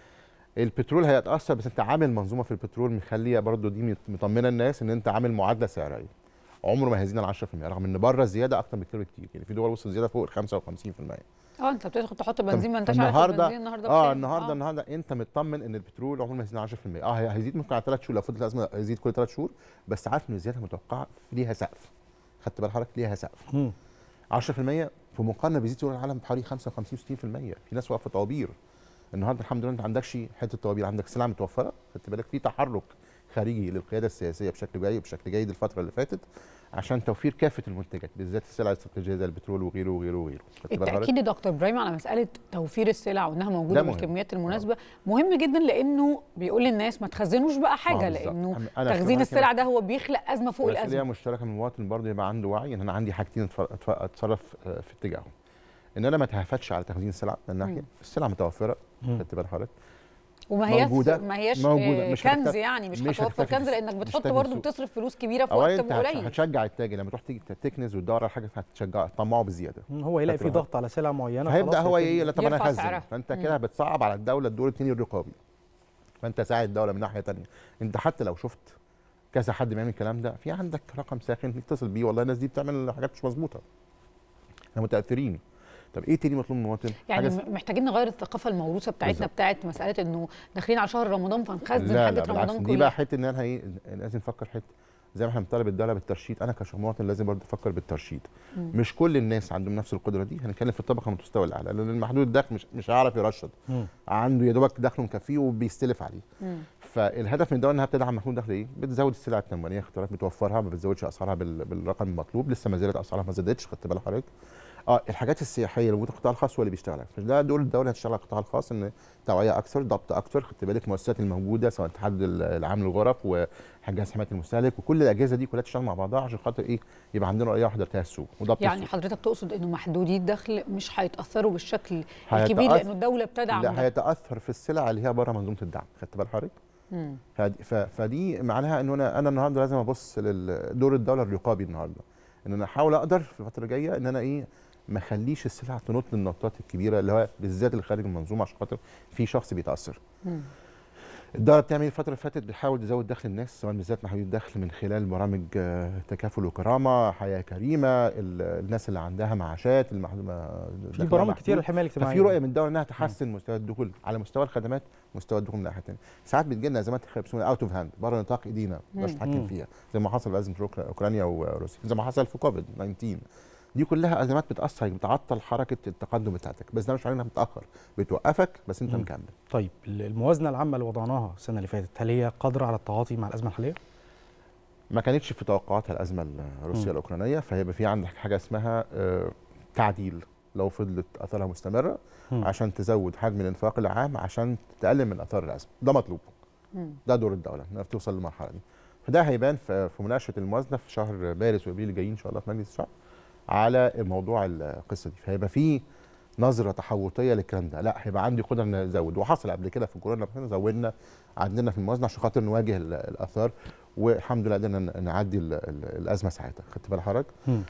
البترول هيتاثر بس انت عامل منظومه في البترول مخليه برضو دي مط- مطمنه الناس ان انت عامل معادله سعريه عمره ما هيزيد عن 10% رغم ان بره الزياده اكتر بكتير بكتير يعني في دول وصل زياده فوق ال 55% اه انت بتدخل تحط بنزين ما انتش عارف النهارده البنزين النهارده اه بكام. النهارده النهارده انت مطمن ان البترول عمره ما هيزيد عن 10% اه هي- هيزيد ممكن على ثلاث شهور لو فضلت الازمه هيزيد كل ثلاث شهور بس عارف ان الزياده متوقعه ليها سقف خدت بال حضرتك ليها سقف 10% في مقارنه بيزيد دول العالم بحوالي 55 60% في ناس واقفه طوابير النهارده الحمد لله انت ما عندكش حته طوابير عندك سلع متوفره خدت بالك في تحرك خارجي للقياده السياسيه بشكل جيد بشكل جيد الفتره اللي فاتت عشان توفير كافه المنتجات بالذات السلع الاستراتيجيه زي البترول وغيره وغيره وغيره خدت بال حضرتك؟ التاكيد يا دكتور ابراهيم على مساله توفير السلع وانها موجوده ده مهم. بالكميات المناسبه مهم جدا لانه بيقول للناس ما تخزنوش بقى حاجه بالظبط. لانه أنا- أنا تخزين أشتغل السلع كده. ده هو بيخلق ازمه فوق مسؤوليه الازمه مشتركه من المواطن برضه يبقى عنده وعي ان انا عندي حاجتين أتف- أتف- اتصرف آه، في اتجاههم ان انا ما اتهافتش على تخزين السلع من ناحيه مم. السلع متوفره خدت بال حضرتك وما هياش موجودة ما هياش موجودة. آه، مش كنز هتكتف- يعني مش, مش هتوفر هتكتفي كنز في- لانك مش بتحط هتكتفي برضه في- بتصرف فلوس كبيره في اولا وقت انت هت- قليل هتشجع التاجر لما تروح تيجي تكنز وتدور على حاجه هتشجع تطمعه بزياده هو يلاقي خدت في بالك؟ ضغط على سلع معينه فهيبدا خلاص هو هيبتدي ايه لا طب انا يرفع اخزن سعرها. فانت مم. كده بتصعب على الدوله الدور الثاني الرقابي فانت ساعد الدوله من ناحيه ثانيه انت حتى لو شفت كذا حد بيعمل الكلام ده في عندك رقم ساخن اتصل بيه والله الناس دي بتعمل حاجات مش مظبوطه احنا متاثرين طب ايه تاني مطلوب من المواطن يعني حاجة م- محتاجين نغير الثقافه الموروثه بتاعتنا بالظبط. بتاعت مساله انه داخلين على شهر رمضان فنخزن لا حاجه لا بالعكس رمضان دي بقى كلها حته ان انا ايه لازم نفكر حته زي ما احنا بنطالب الدوله بالترشيد انا كمواطن لازم برضه افكر بالترشيد مم. مش كل الناس عندهم نفس القدره دي هنتكلم في الطبقه المتوسطه الاعلى لان المحدود الدخل مش مش هيعرف يرشد مم. عنده يا دوبك دخله مكفيه وبيستلف عليه مم. فالهدف من الدوله انها بتدعم محدود الدخل ايه؟ بتزود السلع التموينيه اختيارات بتوفرها ما بتزودش اسعارها بال- بالرقم المطلوب لسه ما زالت اسعارها ما زادتش خدت بال حضرتك اه الحاجات السياحيه اللي موجوده في القطاع الخاص هو اللي بيشتغل عليها. فده دول الدوله هتشتغل على القطاع الخاص ان توعيه اكثر ضبط اكثر خدت بالك المؤسسات الموجوده سواء الاتحاد ال- العام للغرف وجهاز حمايه المستهلك وكل الاجهزه دي كلها تشتغل مع بعضها عشان خاطر ايه يبقى عندنا رؤيه واحده لتها السوق وضبط يعني السوق حضرتك تقصد انه محدودي الدخل مش هيتاثروا بالشكل هيتأث- الكبير لانه الدوله بتدعم لا ده هيتاثر في السلع اللي هي بره منظومه الدعم خدت بال حضرتك مم. فدي, ف- فدي معناها ان انا انا النهارده لازم ابص لدور الدوله الرقابي النهارده ان انا احاول اقدر في الفتره الجايه ان انا ايه ما اخليش السلع تنط النطات الكبيره اللي هو بالذات اللي خارج المنظومه عشان خاطر في شخص بيتاثر مم. الدوله بتعمل إيه الفتره اللي فاتت بتحاول تزود دخل الناس سواء بالذات محدود الدخل من خلال برامج آه، تكافل وكرامه حياه كريمه ال- الناس اللي عندها معاشات المحدود في برامج كتير للحمايه الاجتماعيه ففي رؤيه من الدوله انها تحسن مستوى الدخول على مستوى الخدمات مستوى الدخول من ناحيه ثانيه ساعات بتجي لنا ازمات بيسموها اوت اوف هاند بره نطاق ايدينا ما نقدرش مم. نتحكم مم. فيها زي ما حصل في ازمه أوكرا- اوكرانيا وروسيا زي ما حصل في كوفيد 19 دي كلها ازمات بتاثر بتعطل حركه التقدم بتاعتك بس ده مش معناه انها بتاخر بتوقفك بس انت مم. مكمل طيب الموازنه العامه اللي وضعناها السنه اللي فاتت هل هي قادره على التعاطي مع الازمه الحاليه؟ ما كانتش في توقعاتها الازمه الروسيه مم. الاوكرانيه فهيبقى في عندك حاجه اسمها آه، تعديل لو فضلت اثارها مستمره مم. عشان تزود حجم الانفاق العام عشان تقلل من اثار الازمه ده مطلوب مم. ده دور الدوله انها توصل للمرحله دي فده هيبان في في مناقشه الموازنه في شهر مارس وابريل اللي جايين ان شاء الله في مجلس الشعب على موضوع القصه دي فهيبقى في نظره تحوطيه للكلام ده لا هيبقى عندي قدره ان ازود وحصل قبل كده في كورونا مثلا زودنا عندنا في الموازنه عشان خاطر نواجه ال- الاثار والحمد لله قدرنا ن- نعدي ال- ال- الازمه ساعتها خدت بال حضرتك مم.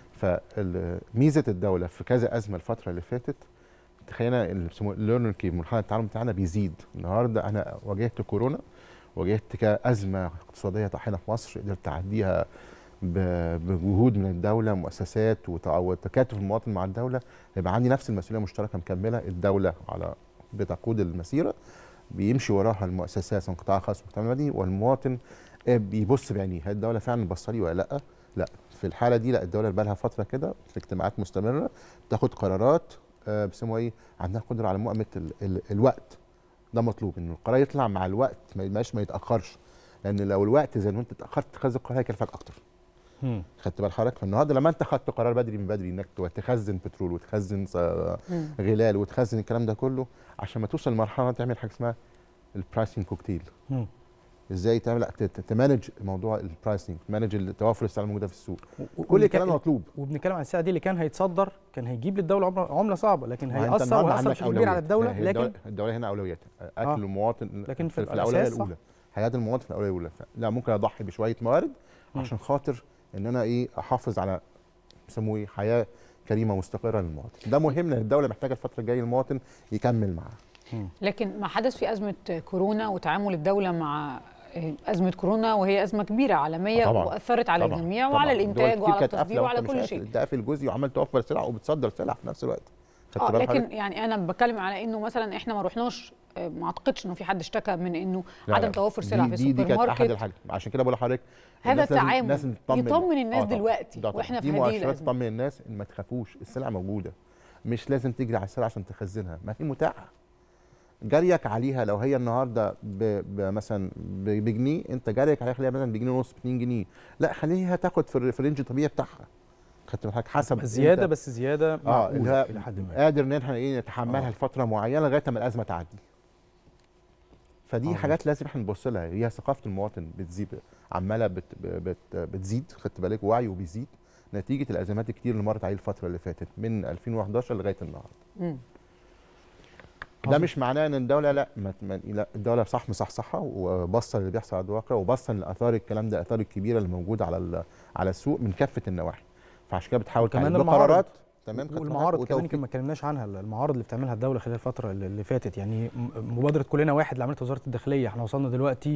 فميزه الدوله في كذا ازمه الفتره اللي فاتت تخيلنا اللي بيسموه الليرنر كيف مرحله التعلم بتاعنا بيزيد النهارده انا واجهت كورونا واجهت كازمه اقتصاديه طاحنه في مصر قدرت اعديها ب- بجهود من الدوله مؤسسات وت- وتكاتف المواطن مع الدوله يبقى عندي نفس المسؤوليه المشتركه مكمله الدوله على بتقود المسيره بيمشي وراها المؤسسات سواء قطاع خاص والمجتمع المدني والمواطن آه، بيبص بعينيه هل الدوله فعلا باصه لي ولا لا؟ لا في الحاله دي لا الدوله بقى لها فتره كده في اجتماعات مستمره بتاخد قرارات آه، بيسموها ايه؟ عندها قدره على مؤامره ال ال الوقت ده مطلوب ان القرار يطلع مع الوقت ما يبقاش ما يتاخرش لان لو الوقت زي ما انت اتاخرت تخزن القرار هيكلفك اكتر مم. خدت بال حضرتك فالنهارده لما انت خدت قرار بدري من بدري انك تخزن بترول وتخزن ص- مم. غلال وتخزن الكلام ده كله عشان ما توصل لمرحله تعمل حاجه اسمها البرايسنج كوكتيل مم. ازاي تعمل ت- ت- تمانج موضوع البرايسنج تمانج التوافر السلع الموجوده في السوق و- كل الكلام ده وبنك- مطلوب وبنتكلم عن السلعه دي اللي كان هيتصدر كان هيجيب للدوله عمله عمله صعبه لكن ما انت هيأثر النهارده وهيأثر عندك بشكل كبير على أولويات. الدوله هي لكن الدولة, الدولة هنا اولويات اكل آه. المواطن لكن في في الاولويه الأساس صح. الاولى حياه المواطن في الاولويه الاولى ف- لا ممكن اضحي بشويه موارد مم. عشان خاطر ان انا ايه احافظ على بيسموه ايه حياه كريمه مستقره للمواطن ده مهم لان الدوله محتاجه الفتره الجايه المواطن يكمل معاها لكن ما حدث في ازمه كورونا وتعامل الدوله مع ازمه كورونا وهي ازمه كبيره عالميه طبعاً. واثرت على طبعاً. الجميع طبعاً. وعلى دول الانتاج كتير وعلى كانت التصدير قافلة وعلى وأنت مش كل قافل. شيء انت قافل جزئي وعمال توفر سلع وبتصدر سلع في نفس الوقت خدت اه بال لكن حضرتك؟ يعني انا بتكلم على انه مثلا احنا ما رحناش آه، ما اعتقدش انه في حد اشتكى من انه لا عدم لا. توفر سلع دي في دي, دي السوبر كانت احد ماركت الحاجات عشان كده بقول لحضرتك هذا الناس لازم- التعامل لازم تطمن يطمن الناس آه طبعاً. دلوقتي ده طبعاً. واحنا دي في هذه مؤشرات الازمه تطمن الناس ان ما تخافوش السلع موجوده مش لازم تجري على السلع عشان تخزنها ما في متاحه جريك عليها لو هي النهارده ب- ب- مثلا ب- بجنيه انت جريك عليها خليها مثلا بجنيه ونص ب 2 جنيه لا خليها تاخد في الر- في الرينج الطبيعي بتاعها خدت بالك حسب زياده أنت- بس زياده اه معقولة اللي هي الى حد ما قادر ان احنا ايه نتحملها لفتره معينه لغايه ما الازمه تعدي فدي آه. حاجات لازم احنا نبص لها هي ثقافه المواطن بتزيد عماله بت بت بتزيد خدت بالك وعيه بيزيد نتيجه الازمات الكتير اللي مرت عليه الفتره اللي فاتت من 2011 لغايه النهارده مم. ده مش معناه ان الدوله لا ما ما- لا الدوله صح مصحصحه وبصه اللي بيحصل على الواقع وبصه لاثار الكلام ده الاثار الكبيره اللي موجوده على ال- على السوق من كافه النواحي فعشان كده بتحاول كمان تعمل المعارض بقرارات تمام خدت بالك؟ والمعارض كمان وتوفيق. يمكن ما اتكلمناش عنها المعارض اللي بتعملها الدوله خلال الفتره اللي اللي فاتت يعني م- مبادره كلنا واحد اللي عملتها وزاره الداخليه احنا وصلنا دلوقتي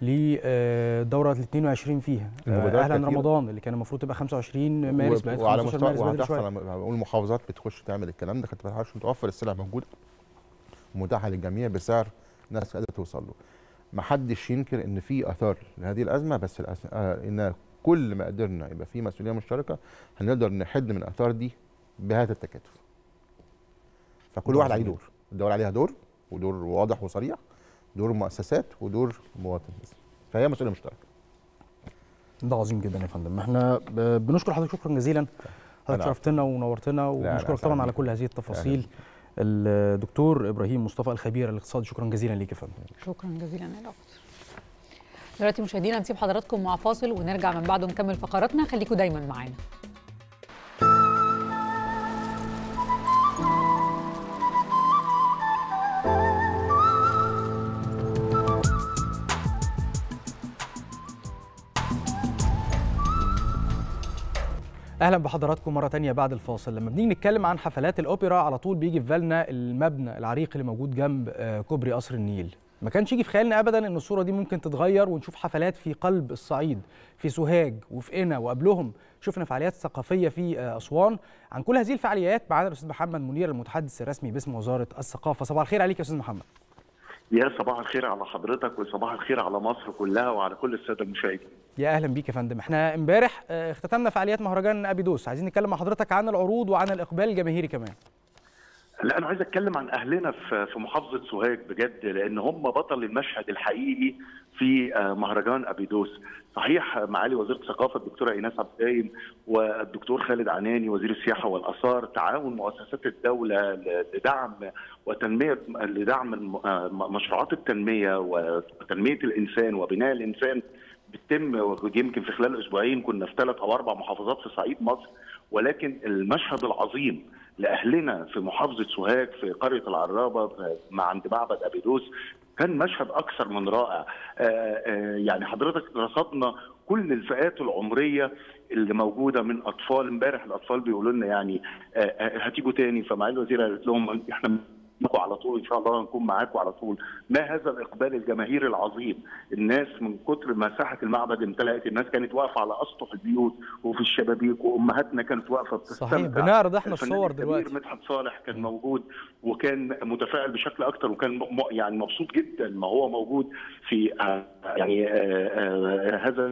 للدوره ال 22 فيها آه، المبادرات اهلا كتير. رمضان اللي كان المفروض تبقى 25 مارس و- بقت وعلى 15 مستوى مارس بدري وهتحصل شويه على- والمحافظات بتخش تعمل الكلام ده خدت بالك عشان توفر السلع موجوده متاحه للجميع بسعر الناس قادره توصل له ما حدش ينكر ان في اثار لهذه الازمه بس الأس... آه ان كل ما قدرنا يبقى في مسؤوليه مشتركه هنقدر نحد من الاثار دي بهذا التكاتف فكل ده واحد عظيم عليه دور الدوله عليها دور ودور واضح وصريح دور مؤسسات ودور مواطن بس فهي مسؤوليه مشتركه ده عظيم جدا يا فندم احنا ب- بنشكر حضرتك شكرا جزيلا حضرتك أنا شرفتنا ونورتنا لا، ونشكرك أسعد طبعا على بيك. كل هذه التفاصيل الدكتور ابراهيم مصطفى الخبير الاقتصادي شكرا جزيلا ليك يا فندم شكرا جزيلا يا دكتور دلوقتي مشاهدينا نسيب حضراتكم مع فاصل ونرجع من بعده نكمل فقراتنا خليكم دايما معانا اهلا بحضراتكم مره تانية بعد الفاصل لما بنيجي نتكلم عن حفلات الاوبرا على طول بيجي في بالنا المبنى العريق اللي موجود جنب آه، كوبري قصر النيل ما كانش يجي في خيالنا ابدا ان الصوره دي ممكن تتغير ونشوف حفلات في قلب الصعيد في سوهاج وفي قنا وقبلهم شفنا فعاليات ثقافيه في آه، اسوان عن كل هذه الفعاليات معانا الاستاذ محمد منير المتحدث الرسمي باسم وزاره الثقافه صباح الخير عليك يا استاذ محمد يا صباح الخير على حضرتك وصباح الخير على مصر كلها وعلى كل الساده المشاهدين. يا اهلا بيك يا فندم احنا امبارح آه، اختتمنا فعاليات مهرجان ابيدوس عايزين نتكلم مع حضرتك عن العروض وعن الاقبال الجماهيري كمان لا انا عايز اتكلم عن اهلنا في في محافظه سوهاج بجد لان هم بطل المشهد الحقيقي في آه، مهرجان ابيدوس. صحيح معالي وزيره الثقافه الدكتوره ايناس عبد الدايم والدكتور خالد عناني وزير السياحه والاثار تعاون مؤسسات الدوله ل- لدعم وتنميه لدعم الم- آه، مشروعات التنميه وتنميه الانسان وبناء الانسان بتتم يمكن في خلال اسبوعين كنا في ثلاث او اربع محافظات في صعيد مصر ولكن المشهد العظيم لاهلنا في محافظه سوهاج في قريه العرابه مع عند معبد ابيدوس كان مشهد اكثر من رائع آه، آه، يعني حضرتك رصدنا كل الفئات العمريه اللي موجوده من اطفال امبارح الاطفال بيقولوا لنا يعني آه، آه، هتيجوا تاني فمعالي الوزيره قالت لهم احنا معاكم على طول ان شاء الله هنكون معاكم على طول ما هذا الاقبال الجماهيري العظيم الناس من كتر مساحه المعبد امتلأت الناس كانت واقفه على اسطح البيوت وفي الشبابيك وامهاتنا كانت واقفه بتستمتع صحيح بنعرض احنا الفنان الصور الكبير دلوقتي مدحت صالح كان موجود وكان متفاعل بشكل اكتر وكان م- م- يعني مبسوط جدا ما هو موجود في آه، يعني آه، آه، هذا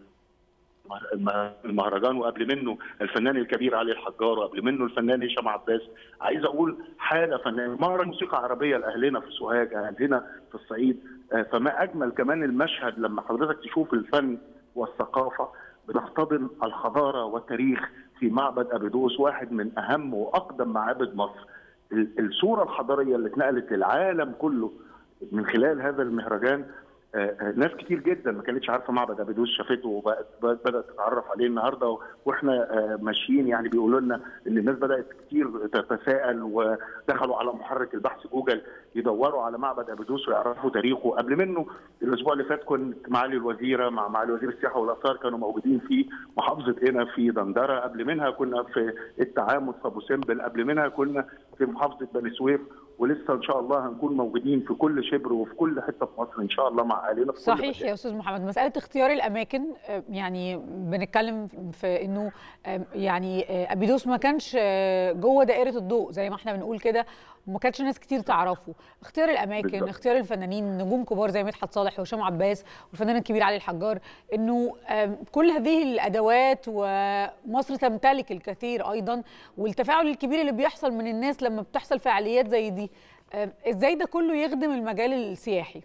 الم- المهرجان وقبل منه الفنان الكبير علي الحجار وقبل منه الفنان هشام عباس عايز اقول حاله فنان مهرجان موسيقى عربيه لاهلنا في سوهاج اهلنا في الصعيد آه، فما اجمل كمان المشهد لما حضرتك تشوف الفن والثقافه بتحتضن الحضاره والتاريخ في معبد ابيدوس واحد من اهم واقدم معابد مصر ال- الصوره الحضاريه اللي اتنقلت للعالم كله من خلال هذا المهرجان آه، آه، ناس كتير جدا ما كانتش عارفه معبد ابيدوس شافته وبقت بقت- بدات تتعرف عليه النهارده واحنا آه، ماشيين يعني بيقولوا لنا ان الناس بدات كتير تتساءل ودخلوا على محرك البحث جوجل يدوروا على معبد ابيدوس ويعرفوا تاريخه قبل منه الاسبوع اللي فات كنت معالي الوزيره مع معالي وزير السياحه والاثار كانوا موجودين في محافظه هنا في دندره قبل منها كنا في التعامد في ابو سمبل قبل منها كنا في محافظه بني سويف ولسه ان شاء الله هنكون موجودين في كل شبر وفي كل حته في مصر ان شاء الله مع اهالينا في كل صحيح مكان. يا استاذ محمد مساله اختيار الاماكن آه، يعني بنتكلم في انه آه، يعني آه، ابيدوس ما كانش آه، جوه دائره الضوء زي ما احنا بنقول كده وما كانش ناس كتير تعرفه اختيار الاماكن بالظبط. اختيار الفنانين نجوم كبار زي مدحت صالح وهشام عباس والفنان الكبير علي الحجار انه آم، كل هذه الادوات ومصر تمتلك الكثير ايضا والتفاعل الكبير اللي بيحصل من الناس لما بتحصل فعاليات زي دي آم، ازاي ده كله يخدم المجال السياحي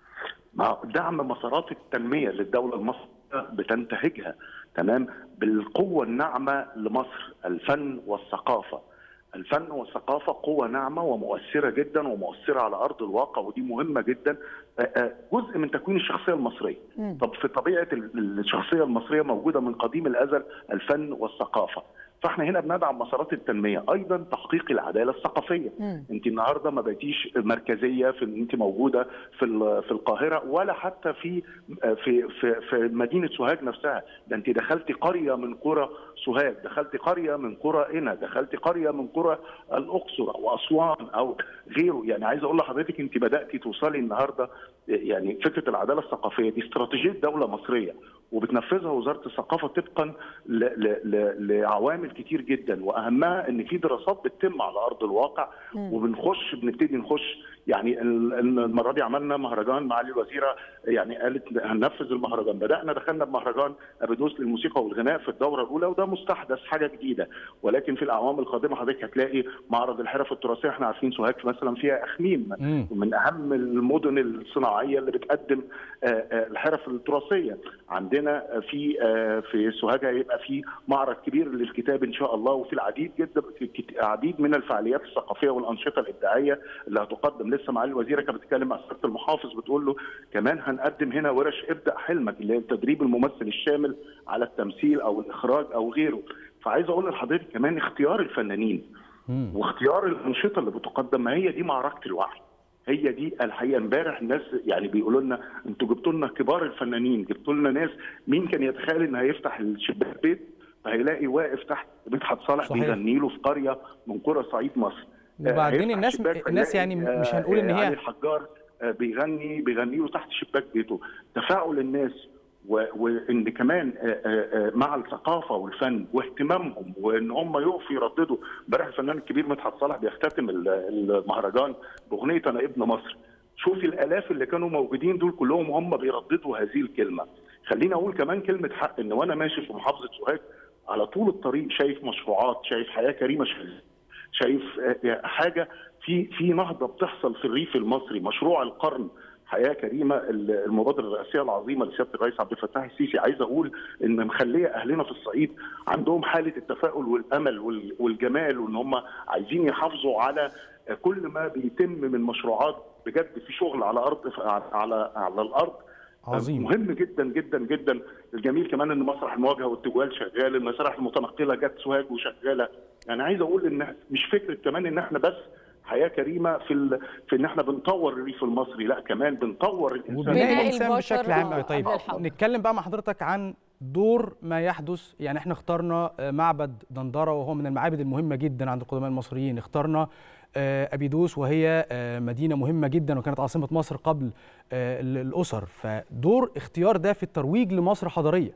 مع دعم مسارات التنميه للدوله المصريه بتنتهجها تمام بالقوه الناعمه لمصر الفن والثقافه الفن والثقافه قوه ناعمه ومؤثره جدا ومؤثره على ارض الواقع ودي مهمه جدا آه، آه، جزء من تكوين الشخصيه المصريه طب في طبيعه ال- الشخصيه المصريه موجوده من قديم الازل الفن والثقافه فاحنا هنا بندعم مسارات التنميه ايضا تحقيق العداله الثقافيه انت النهارده ما بقيتيش مركزيه في ان انت موجوده في ال- في القاهره ولا حتى في في في, في مدينه سوهاج نفسها ده انت دخلتي قريه من قرى سوهاج دخلتي قريه من قرى قنا دخلتي قريه من قرى الاقصر او اسوان او غيره يعني عايز اقول لحضرتك انت بداتي توصلي النهارده يعني فكره العداله الثقافيه دي استراتيجيه دوله مصريه وبتنفذها وزاره الثقافه طبقا ل- ل- ل- لعوامل كتير جدا واهمها ان في دراسات بتتم على ارض الواقع وبنخش بنبتدي نخش يعني ال- ال- المره دي عملنا مهرجان معالي الوزيره يعني قالت هننفذ المهرجان بدانا دخلنا بمهرجان ابيدوس للموسيقى والغناء في الدوره الاولى وده مستحدث حاجه جديده ولكن في الاعوام القادمه حضرتك هتلاقي معرض الحرف التراثيه احنا عارفين سوهاج مثلا فيها اخميم مم. من اهم المدن الصناعيه اللي بتقدم آه، آه، الحرف التراثيه عندنا في آه، في سوهاج هيبقى في معرض كبير للكتاب ان شاء الله وفي العديد جدا كت- عديد من الفعاليات الثقافيه والانشطه الابداعيه اللي هتقدم لسه معالي الوزيره كانت بتتكلم مع سياده المحافظ بتقول له كمان هنقدم هنا ورش ابدا حلمك اللي هي تدريب الممثل الشامل على التمثيل او الاخراج او غيره فعايز اقول لحضرتك كمان اختيار الفنانين واختيار الانشطه اللي بتقدم ما هي دي معركه الوعي هي دي الحقيقه امبارح الناس يعني بيقولوا لنا انتوا جبتوا لنا كبار الفنانين جبتوا لنا ناس مين كان يتخيل ان هيفتح الشباك بيت فهيلاقي واقف تحت مدحت صالح صحيح. بيغني له في قريه من قرى صعيد مصر وبعدين هيفتح الناس شباك الناس فيلاقي، يعني مش آه، هنقول ان آه، علي هي الحجار آه، بيغني بيغني له تحت شباك بيته تفاعل الناس و- وان كمان آه، آه، آه، مع الثقافه والفن واهتمامهم وان هم يقفوا يرددوا امبارح الفنان الكبير مدحت صالح بيختتم ال- المهرجان باغنيه انا ابن مصر شوفي الالاف اللي كانوا موجودين دول كلهم وهم بيرددوا هذه الكلمه خليني اقول كمان كلمه حق ان وانا ماشي في محافظه سوهاج على طول الطريق شايف مشروعات شايف حياه كريمه شايف شايف آه، حاجه في في نهضه بتحصل في الريف المصري مشروع القرن حياه كريمه المبادره الرئاسيه العظيمه لسياده الرئيس عبد الفتاح السيسي عايز اقول ان مخليه اهلنا في الصعيد عندهم حاله التفاؤل والامل وال- والجمال وان هم عايزين يحافظوا على كل ما بيتم من مشروعات بجد في شغل على ارض على على الارض عظيم. مهم جدا جدا جدا الجميل كمان ان مسرح المواجهه والتجوال شغال المسارح المتنقله جت سوهاج وشغاله يعني عايز اقول ان مش فكره كمان ان احنا بس حياه كريمه في ال... في ان احنا بنطور الريف المصري لا كمان بنطور الانسان وبناء المصري. الانسان بشكل عام أوي. طيب نتكلم بقى مع حضرتك عن دور ما يحدث يعني احنا اخترنا آه، معبد دندره وهو من المعابد المهمه جدا عند القدماء المصريين اخترنا آه، ابيدوس وهي آه، مدينه مهمه جدا وكانت عاصمه مصر قبل آه، ال- الاسر فدور اختيار ده في الترويج لمصر حضاريه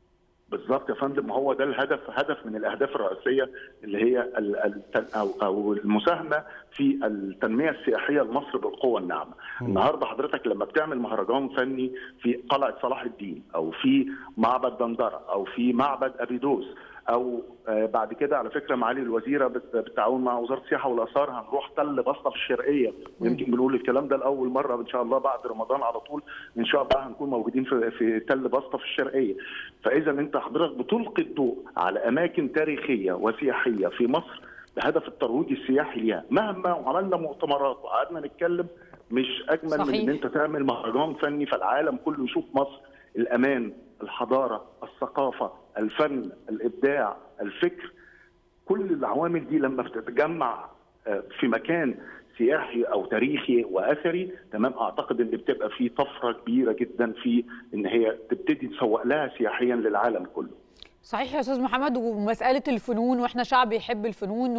بالظبط يا فندم هو ده الهدف هدف من الاهداف الرئيسيه اللي هي ال- ال- او او المساهمه في التنميه السياحيه لمصر بالقوه الناعمه. النهارده حضرتك لما بتعمل مهرجان فني في قلعه صلاح الدين او في معبد دندره او في معبد ابيدوس او آه، بعد كده على فكره معالي الوزيره بت- بالتعاون مع وزاره السياحه والاثار هنروح تل بسطه في الشرقيه ويمكن بنقول الكلام ده لاول مره ان شاء الله بعد رمضان على طول ان شاء الله هنكون موجودين في في تل بسطه في الشرقيه فاذا انت حضرتك بتلقي الضوء على اماكن تاريخيه وسياحيه في مصر بهدف الترويج السياحي ليها مهما عملنا مؤتمرات وقعدنا نتكلم مش اجمل صحيح. من ان انت تعمل مهرجان فني فالعالم كله يشوف مصر الامان الحضاره الثقافه الفن الابداع الفكر كل العوامل دي لما بتتجمع آه، في مكان سياحي او تاريخي واثري تمام اعتقد ان بتبقى في طفره كبيره جدا في ان هي تبتدي تسوق لها سياحيا للعالم كله صحيح يا استاذ محمد ومساله الفنون واحنا شعب يحب الفنون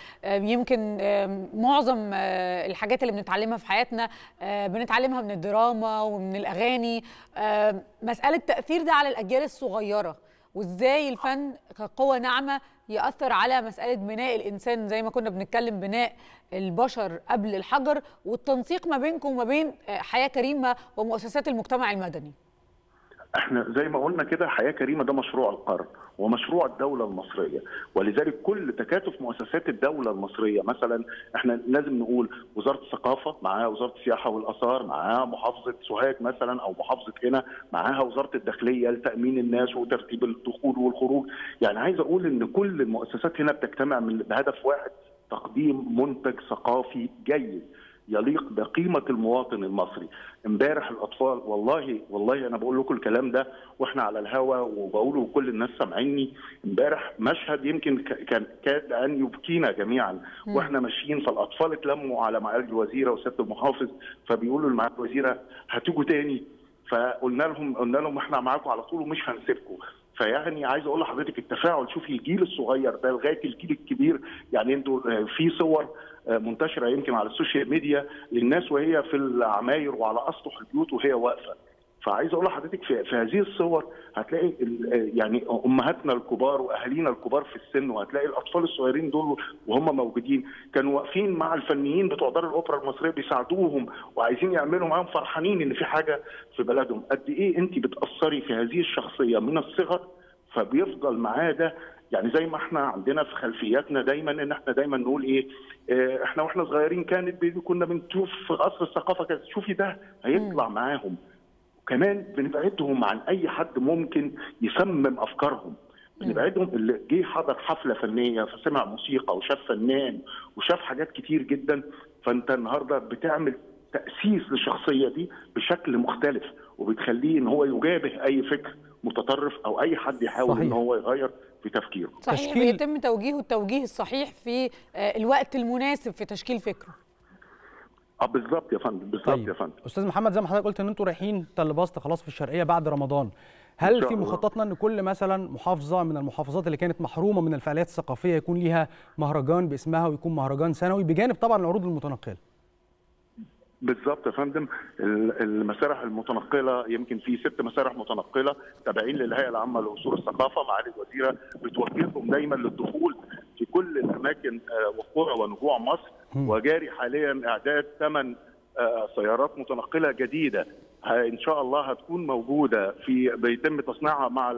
ويمكن معظم الحاجات اللي بنتعلمها في حياتنا بنتعلمها من الدراما ومن الاغاني مساله تاثير ده على الاجيال الصغيره وازاي الفن كقوه ناعمه ياثر على مساله بناء الانسان زي ما كنا بنتكلم بناء البشر قبل الحجر والتنسيق ما بينكم وما بين حياه كريمه ومؤسسات المجتمع المدني احنا زي ما قلنا كده حياه كريمه ده مشروع القرن ومشروع الدوله المصريه ولذلك كل تكاتف مؤسسات الدوله المصريه مثلا احنا لازم نقول وزاره الثقافه معاها وزاره السياحه والاثار معاها محافظه سوهاج مثلا او محافظه هنا معاها وزاره الداخليه لتامين الناس وترتيب الدخول والخروج يعني عايز اقول ان كل المؤسسات هنا بتجتمع من بهدف واحد تقديم منتج ثقافي جيد يليق بقيمه المواطن المصري امبارح الاطفال والله والله انا بقول لكم الكلام ده واحنا على الهوا وبقوله وكل الناس سامعيني امبارح مشهد يمكن كان كاد ان يبكينا جميعا واحنا ماشيين فالاطفال اتلموا على معالي الوزيره وسياده المحافظ فبيقولوا لمعالي الوزيره هتيجوا تاني فقلنا لهم قلنا لهم احنا معاكم على طول ومش هنسيبكم فيعني عايز اقول لحضرتك التفاعل شوفي الجيل الصغير ده لغايه الجيل الكبير يعني انتوا في صور منتشره يمكن على السوشيال ميديا للناس وهي في العماير وعلى اسطح البيوت وهي واقفه فعايز اقول لحضرتك في, في هذه الصور هتلاقي يعني امهاتنا الكبار واهالينا الكبار في السن وهتلاقي الاطفال الصغيرين دول وهم موجودين كانوا واقفين مع الفنيين بتوع دار الاوبرا المصريه بيساعدوهم وعايزين يعملوا معاهم فرحانين ان في حاجه في بلدهم قد ايه انت بتاثري في هذه الشخصيه من الصغر فبيفضل معاه ده يعني زي ما احنا عندنا في خلفياتنا دايما ان احنا دايما نقول ايه اه احنا واحنا صغيرين كانت كنا بنشوف في قصر الثقافه كانت شوفي ده هيطلع معاهم وكمان بنبعدهم عن اي حد ممكن يسمم افكارهم بنبعدهم اللي جه حضر حفله فنيه فسمع موسيقى وشاف فنان وشاف حاجات كتير جدا فانت النهارده بتعمل تاسيس للشخصيه دي بشكل مختلف وبتخليه ان هو يجابه اي فكر متطرف او اي حد يحاول صحيح. ان هو يغير في تفكيره صحيح تشكيل... بيتم توجيهه التوجيه الصحيح في الوقت المناسب في تشكيل فكره اه بالظبط يا فندم بالظبط طيب. يا فندم استاذ محمد زي ما حضرتك قلت ان انتوا رايحين تل بسط خلاص في الشرقيه بعد رمضان هل في مخططنا ان كل مثلا محافظه من المحافظات اللي كانت محرومه من الفعاليات الثقافيه يكون ليها مهرجان باسمها ويكون مهرجان سنوي بجانب طبعا العروض المتنقله بالظبط يا فندم المسارح المتنقله يمكن في ست مسارح متنقله تابعين للهيئه العامه لاصول الثقافه معالي الوزيره بتوجههم دايما للدخول في كل الاماكن وقرى ونجوع مصر وجاري حاليا اعداد ثمان سيارات متنقله جديده ان شاء الله هتكون موجوده في بيتم تصنيعها مع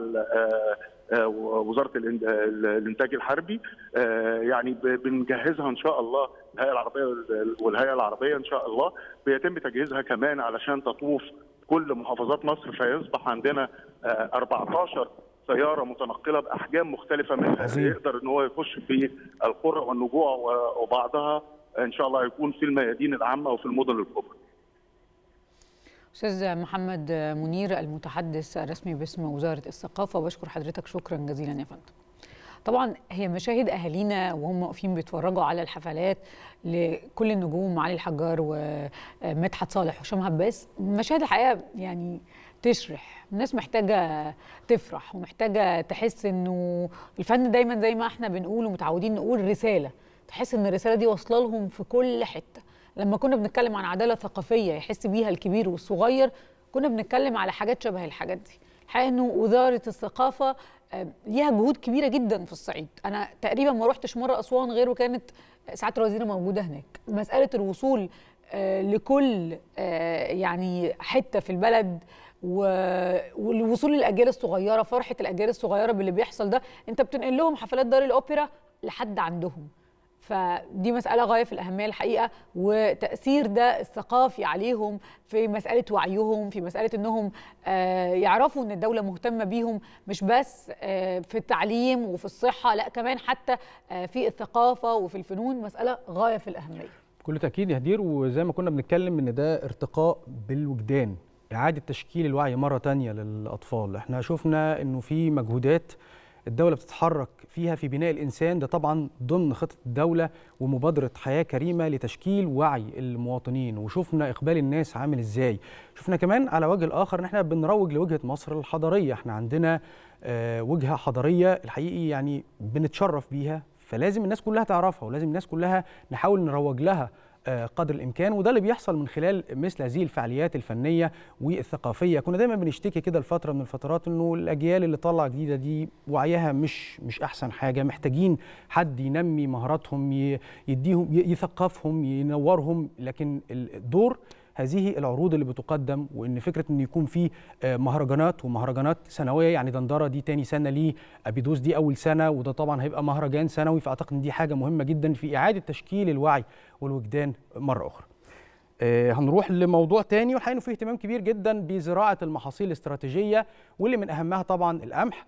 وزاره الانتاج الحربي يعني بنجهزها ان شاء الله الهيئه العربيه والهيئه العربيه ان شاء الله بيتم تجهيزها كمان علشان تطوف كل محافظات مصر فيصبح عندنا 14 سياره متنقله باحجام مختلفه منها عزيز. يقدر ان هو يخش في القرى والنجوع وبعضها ان شاء الله يكون في الميادين العامه وفي المدن الكبرى. استاذ محمد منير المتحدث الرسمي باسم وزاره الثقافه وبشكر حضرتك شكرا جزيلا يا فندم. طبعا هي مشاهد اهالينا وهم واقفين بيتفرجوا على الحفلات لكل النجوم علي الحجار ومدحت صالح وهشام عباس مشاهد الحقيقه يعني تشرح الناس محتاجه تفرح ومحتاجه تحس انه الفن دايما زي ما احنا بنقول ومتعودين نقول رساله تحس ان الرساله دي واصله لهم في كل حته لما كنا بنتكلم عن عداله ثقافيه يحس بيها الكبير والصغير كنا بنتكلم على حاجات شبه الحاجات دي الحقيقه انه وزاره الثقافه ليها جهود كبيره جدا في الصعيد انا تقريبا ما روحتش مره اسوان غير وكانت سعاده الوزيره موجوده هناك مساله الوصول لكل يعني حته في البلد والوصول للاجيال الصغيره فرحه الاجيال الصغيره باللي بيحصل ده انت بتنقل لهم حفلات دار الاوبرا لحد عندهم فدي مسألة غاية في الأهمية الحقيقة وتأثير ده الثقافي عليهم في مسألة وعيهم في مسألة أنهم يعرفوا أن الدولة مهتمة بيهم مش بس في التعليم وفي الصحة لا كمان حتى في الثقافة وفي الفنون مسألة غاية في الأهمية بكل تأكيد يا هدير وزي ما كنا بنتكلم أن ده ارتقاء بالوجدان إعادة تشكيل الوعي مرة تانية للأطفال احنا شفنا أنه في مجهودات الدوله بتتحرك فيها في بناء الانسان ده طبعا ضمن خطه الدوله ومبادره حياه كريمه لتشكيل وعي المواطنين وشفنا اقبال الناس عامل ازاي شفنا كمان على وجه الاخر ان احنا بنروج لوجهه مصر الحضاريه احنا عندنا آه، وجهه حضاريه الحقيقي يعني بنتشرف بيها فلازم الناس كلها تعرفها ولازم الناس كلها نحاول نروج لها آه، قدر الامكان وده اللي بيحصل من خلال مثل هذه الفعاليات الفنيه والثقافيه كنا دايما بنشتكي كده الفتره من الفترات انه الاجيال اللي طالعه جديده دي وعيها مش مش احسن حاجه محتاجين حد ينمي مهاراتهم ي- يديهم ي- يثقفهم ينورهم لكن الدور هذه العروض اللي بتقدم وان فكره ان يكون في آه، مهرجانات ومهرجانات سنويه يعني دندره دي تاني سنه ليه ابيدوس دي اول سنه وده طبعا هيبقى مهرجان سنوي فاعتقد ان دي حاجه مهمه جدا في اعاده تشكيل الوعي والوجدان مره اخرى. آه، هنروح لموضوع تاني والحقيقه إنه فيه اهتمام كبير جدا بزراعه المحاصيل الاستراتيجيه واللي من اهمها طبعا القمح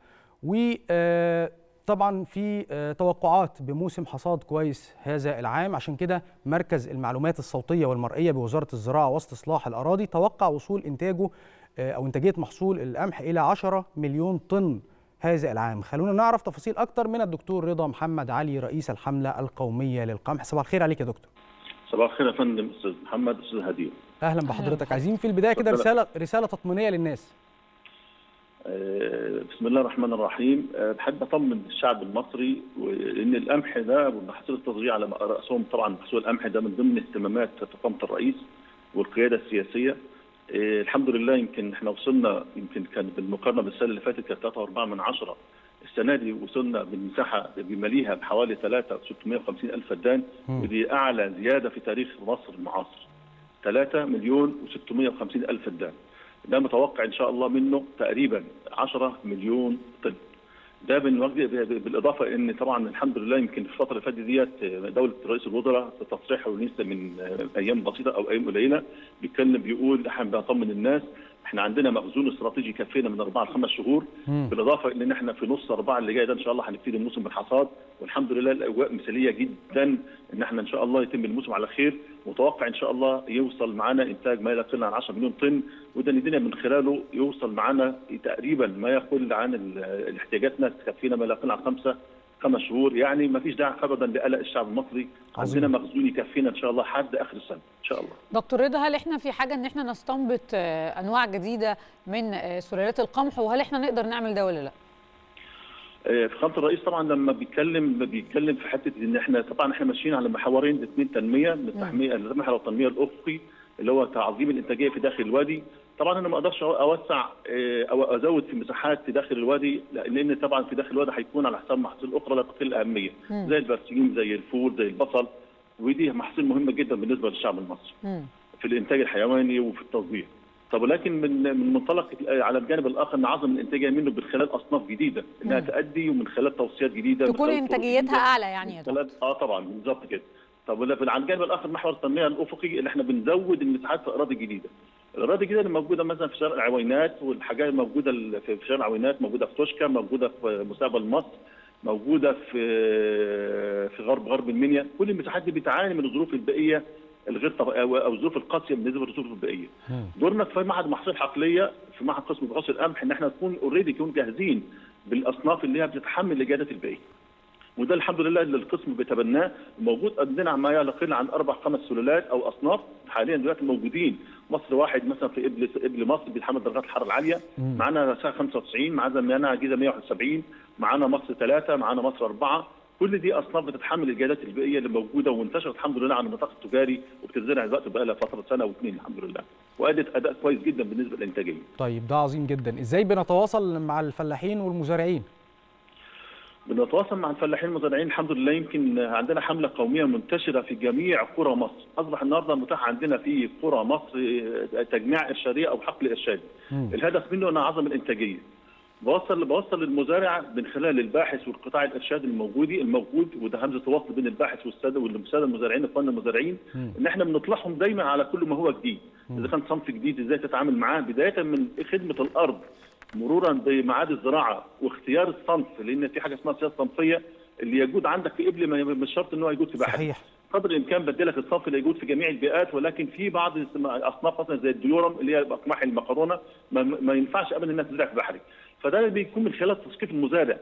وطبعا في آه، توقعات بموسم حصاد كويس هذا العام عشان كده مركز المعلومات الصوتيه والمرئيه بوزاره الزراعه واستصلاح الاراضي توقع وصول انتاجه آه، او انتاجيه محصول القمح الى 10 مليون طن هذا العام خلونا نعرف تفاصيل اكتر من الدكتور رضا محمد علي رئيس الحمله القوميه للقمح صباح الخير عليك يا دكتور صباح الخير يا فندم استاذ محمد استاذ هدير اهلا بحضرتك عايزين في البدايه كده اتفضل. رساله رساله تطمينيه للناس آه، بسم الله الرحمن الرحيم آه، بحب اطمن الشعب المصري ان القمح ده والمحاصيل التصديريه على راسهم طبعا محصول القمح ده من ضمن اهتمامات فخامه الرئيس والقياده السياسيه آه، الحمد لله يمكن احنا وصلنا يمكن كان بالمقارنه بالسنه اللي فاتت كانت 3.4 من عشرة السنه دي وصلنا بالمساحه بماليها بحوالي 3 650 الف فدان مم. ودي اعلى زياده في تاريخ مصر المعاصر 3 مليون و650 الف فدان ده متوقع ان شاء الله منه تقريبا 10 مليون طن ده بالوجه- بالاضافه ان طبعا الحمد لله يمكن في الفتره اللي فاتت ديت دوله رئيس الوزراء في تصريحه لسه من ايام بسيطه او ايام قليله بيتكلم بيقول احنا بنطمن الناس احنا عندنا مخزون استراتيجي يكفينا من اربعه لخمس شهور مم. بالاضافه ان احنا في نص اربعه اللي جاي ده ان شاء الله هنبتدي الموسم بالحصاد والحمد لله الاجواء مثاليه جدا ان احنا ان شاء الله يتم الموسم على خير متوقع ان شاء الله يوصل معانا انتاج ما يقل عن 10 مليون طن وده ندينا من خلاله يوصل معانا تقريبا ما يقل عن ال- احتياجاتنا تكفينا ما يقل عن خمسه خمس شهور يعني ما فيش داعي ابدا لقلق الشعب المصري عظيم. عندنا مخزون يكفينا ان شاء الله حد اخر السنه ان شاء الله دكتور رضا هل احنا في حاجه ان احنا نستنبط آه، انواع جديده من آه، سلالات القمح وهل احنا نقدر نعمل ده ولا لا؟ آه، فخامه الرئيس طبعا لما بيتكلم بيتكلم في حته ان احنا طبعا احنا ماشيين على محورين اثنين تنميه التنميه المحور التنميه الافقي اللي هو تعظيم الانتاجيه في داخل الوادي طبعا انا ما اقدرش اوسع آه، او ازود في مساحات في داخل الوادي لان طبعا في داخل الوادي هيكون على حساب محاصيل اخرى لا تقل اهميه مم. زي البرسيم زي الفول زي البصل ودي محاصيل مهمه جدا بالنسبه للشعب المصري في الانتاج الحيواني وفي التصدير طب ولكن من من منطلق على الجانب الاخر نعظم الانتاجيه منه من خلال اصناف جديده انها مم. تؤدي ومن خلال توصيات جديده من تكون خلال طرق انتاجيتها جديدة. اعلى يعني يا دكتور ثلاث اه طبعا بالظبط كده طب ولا- على الجانب الاخر محور التنميه الافقي اللي احنا بنزود المساحات في اراضي جديده الاراضي الجديده اللي موجوده مثلا في شارع العوينات والحاجات الموجوده ال- في في شارع العوينات موجوده في توشكا موجوده في مستقبل مصر موجوده في في غرب غرب المنيا كل المساحات دي بتعاني من الظروف البيئيه الغير طب... او أو الظروف القاسيه بالنسبه للظروف البيئيه دورنا في معهد محاصيل حقليه في معهد قسم بحوث القمح ان احنا نكون اوريدي نكون جاهزين بالاصناف اللي هي بتتحمل الاجهادات البيئيه وده الحمد لله اللي القسم بيتبناه موجود عندنا ما يقل عن اربع خمس سلالات او اصناف حاليا دلوقتي موجودين مصر واحد مثلا في ابل ابل مصر بيتحمل درجات الحراره العاليه مم. معانا ساعه 95 معانا معانا جيزه 171 معانا مصر ثلاثه معانا مصر اربعه كل دي اصناف بتتحمل الجهادات البيئيه اللي موجوده وانتشرت الحمد لله على النطاق التجاري وبتزرع دلوقتي بقى لها فتره سنه واثنين الحمد لله وادت اداء كويس جدا بالنسبه للانتاجيه طيب ده عظيم جدا ازاي بنتواصل مع الفلاحين والمزارعين بنتواصل مع الفلاحين المزارعين الحمد لله يمكن عندنا حمله قوميه منتشره في جميع قرى مصر، اصبح النهارده متاح عندنا في قرى مصر تجميع ارشاديه او حقل ارشادي. الهدف منه ان اعظم الانتاجيه. بوصل بوصل للمزارع من خلال الباحث والقطاع الارشادي الموجودي الموجود وده همزه وصل بين الباحث والساده والساده المزارعين اخواننا المزارعين ان احنا بنطلعهم دايما على كل ما هو جديد اذا كان صنف جديد ازاي تتعامل معاه بدايه من خدمه الارض مرورا بمعاد الزراعه واختيار الصنف لان في حاجه اسمها سياسه صنفيه اللي يجود عندك في ابل ما- مش شرط ان هو يجود في بحر صحيح قدر الامكان بدلك الصنف اللي يجود في جميع البيئات ولكن في بعض اصناف مثلا زي الديورم اللي هي اقماح المكرونه ما, ما ينفعش ابدا انها تزرع في بحري فده بيكون من خلال تثقيف المزارع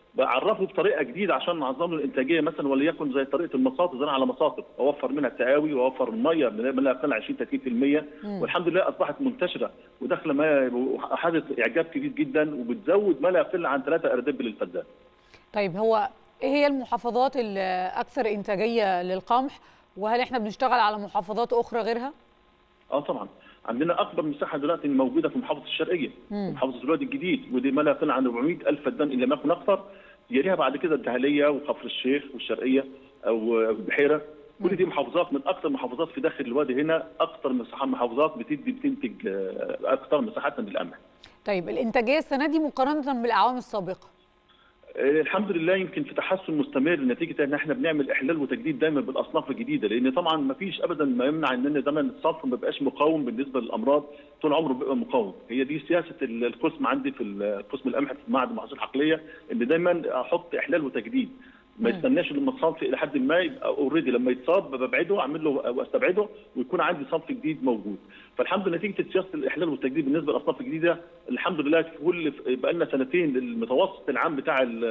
بعرفه بطريقه جديده عشان نعظم له الانتاجيه مثلا وليكن زي طريقه المصاطب زي على مصاطب اوفر منها التقاوي واوفر الميه من لا يقل عن 20 30% مم. والحمد لله اصبحت منتشره وداخله ما وحدث اعجاب كبير جدا وبتزود ما لا يقل عن 3 اردب للفدان طيب هو ايه هي المحافظات الاكثر انتاجيه للقمح وهل احنا بنشتغل على محافظات اخرى غيرها اه طبعا عندنا اكبر مساحه دلوقتي موجوده في محافظه الشرقيه مم. محافظه الوادي الجديد ودي ما لا يقل عن 400 الف فدان ان لم يكن اكثر يليها بعد كده الدهليه وكفر الشيخ والشرقيه او البحيره كل دي محافظات من اكثر محافظات في داخل الوادي هنا اكثر مساحات محافظات بتدي بتنتج آه، اكثر مساحات للقمح طيب الانتاجيه السنه دي مقارنه بالاعوام السابقه آه، الحمد لله يمكن في تحسن مستمر نتيجه ان احنا بنعمل احلال وتجديد دايما بالاصناف الجديده لان طبعا ما فيش ابدا ما يمنع ان دايما الصنف ما بيبقاش مقاوم بالنسبه للامراض طول عمره بيبقى مقاوم هي دي سياسه ال- القسم عندي في ال- قسم القمح في معهد المحاصيل الحقليه ان دايما احط احلال وتجديد ما مم. يستناش لما الصنف الى حد ما يبقى اوريدي لما يتصاب ببعده اعمل له واستبعده ويكون عندي صنف جديد موجود فالحمد لله نتيجه سياسه الاحلال والتجديد بالنسبه للاصناف الجديده الحمد لله في كل بقى لنا سنتين المتوسط العام بتاع ال-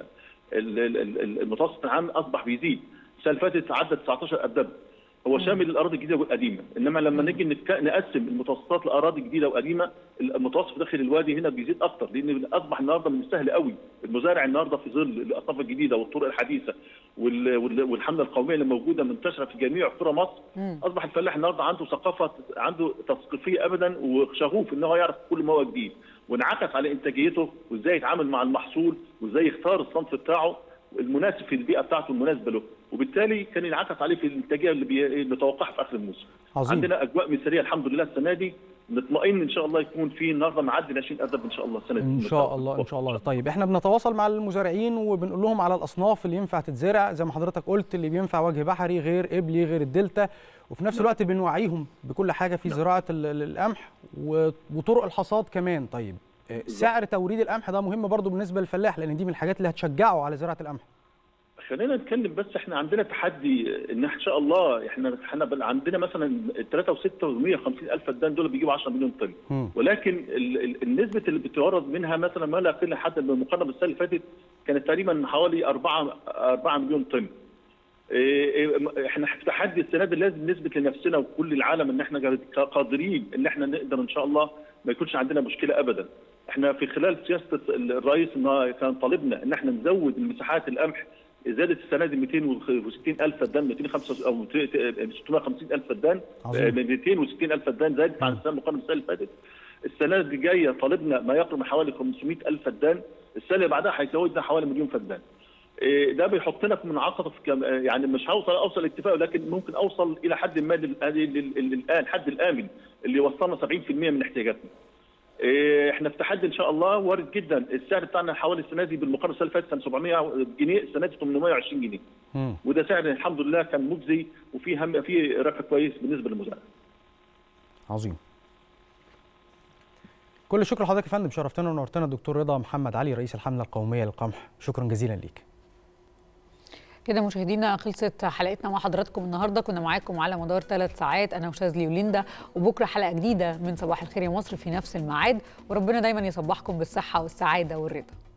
ال- ال- ال- المتوسط العام اصبح بيزيد السنه اللي فاتت عدى 19 ابدب هو شامل الاراضي الجديده والقديمه انما لما نيجي نك- نقسم المتوسطات لاراضي جديده وقديمه المتوسط داخل الوادي هنا بيزيد اكتر لان اصبح النهارده من السهل قوي المزارع النهارده في ظل الاصناف الجديده والطرق الحديثه وال- وال- والحمله القوميه اللي موجوده منتشره في جميع قرى مصر اصبح الفلاح النهارده عنده ثقافه عنده تثقيفيه ابدا وشغوف ان هو يعرف كل ما هو جديد وانعكس على انتاجيته وازاي يتعامل مع المحصول وازاي يختار الصنف بتاعه المناسب في البيئه بتاعته المناسبه له وبالتالي كان ينعكس عليه في الانتاجيه اللي بي- متوقعه في اخر الموسم عظيم. عندنا اجواء مثاليه الحمد لله السنه دي نطمئن ان شاء الله يكون في النهارده معدي ال 20 ادب ان شاء الله السنه دي ان شاء الله ان شاء الله طيب احنا بنتواصل مع المزارعين وبنقول لهم على الاصناف اللي ينفع تتزرع زي ما حضرتك قلت اللي بينفع وجه بحري غير قبلي غير الدلتا وفي نفس الوقت بنوعيهم بكل حاجه في زراعه ال- ال- القمح و- وطرق الحصاد كمان طيب آه، سعر توريد القمح ده مهم برضو بالنسبه للفلاح لان دي من الحاجات اللي هتشجعه على زراعه القمح خلينا نتكلم بس احنا عندنا تحدي ان ان شاء الله احنا احنا بل- عندنا مثلا 3 و6 و150 الف فدان دول بيجيبوا 10 مليون طن ولكن ال- ال- النسبه اللي بتورد منها مثلا ما لا يقل حتى بالمقارنه بالسنه اللي فاتت كانت تقريبا حوالي 4 4 مليون طن إيه إيه احنا في تحدي السنه دي لازم نثبت لنفسنا وكل العالم ان احنا جاد- قادرين ان احنا نقدر ان شاء الله ما يكونش عندنا مشكله ابدا احنا في خلال سياسه الرئيس ان كان طالبنا ان احنا نزود المساحات القمح زادت السنه دي 260 الف فدان 205 او 650 الف فدان عظيم. 260 الف فدان زادت عن السنه المقارنه بالسنه اللي فاتت السنه اللي جايه طالبنا ما يقرب من حوالي 500 الف فدان السنه اللي بعدها هيزودنا حوالي مليون فدان إيه، ده بيحطنا في منعطف في كم- يعني مش هوصل اوصل اتفاق لكن ممكن اوصل الى حد ما لل- لل- لل- الان حد الامن اللي يوصلنا 70% من احتياجاتنا. إيه، احنا في تحدي ان شاء الله وارد جدا السعر بتاعنا حوالي السنه دي بالمقارنه السنه اللي فاتت كان 700 جنيه السنه دي 820 جنيه وده سعر الحمد لله كان مجزي وفي هم في ربح كويس بالنسبه للمزارع. عظيم كل الشكر لحضرتك يا فندم شرفتنا ونورتنا الدكتور رضا محمد علي رئيس الحمله القوميه للقمح شكرا جزيلا ليك كده مشاهدينا خلصت حلقتنا مع حضراتكم النهارده كنا معاكم على مدار ثلاث ساعات انا وشاذلي وليندا وبكره حلقه جديده من صباح الخير يا مصر في نفس الميعاد وربنا دايما يصبحكم بالصحه والسعاده والرضا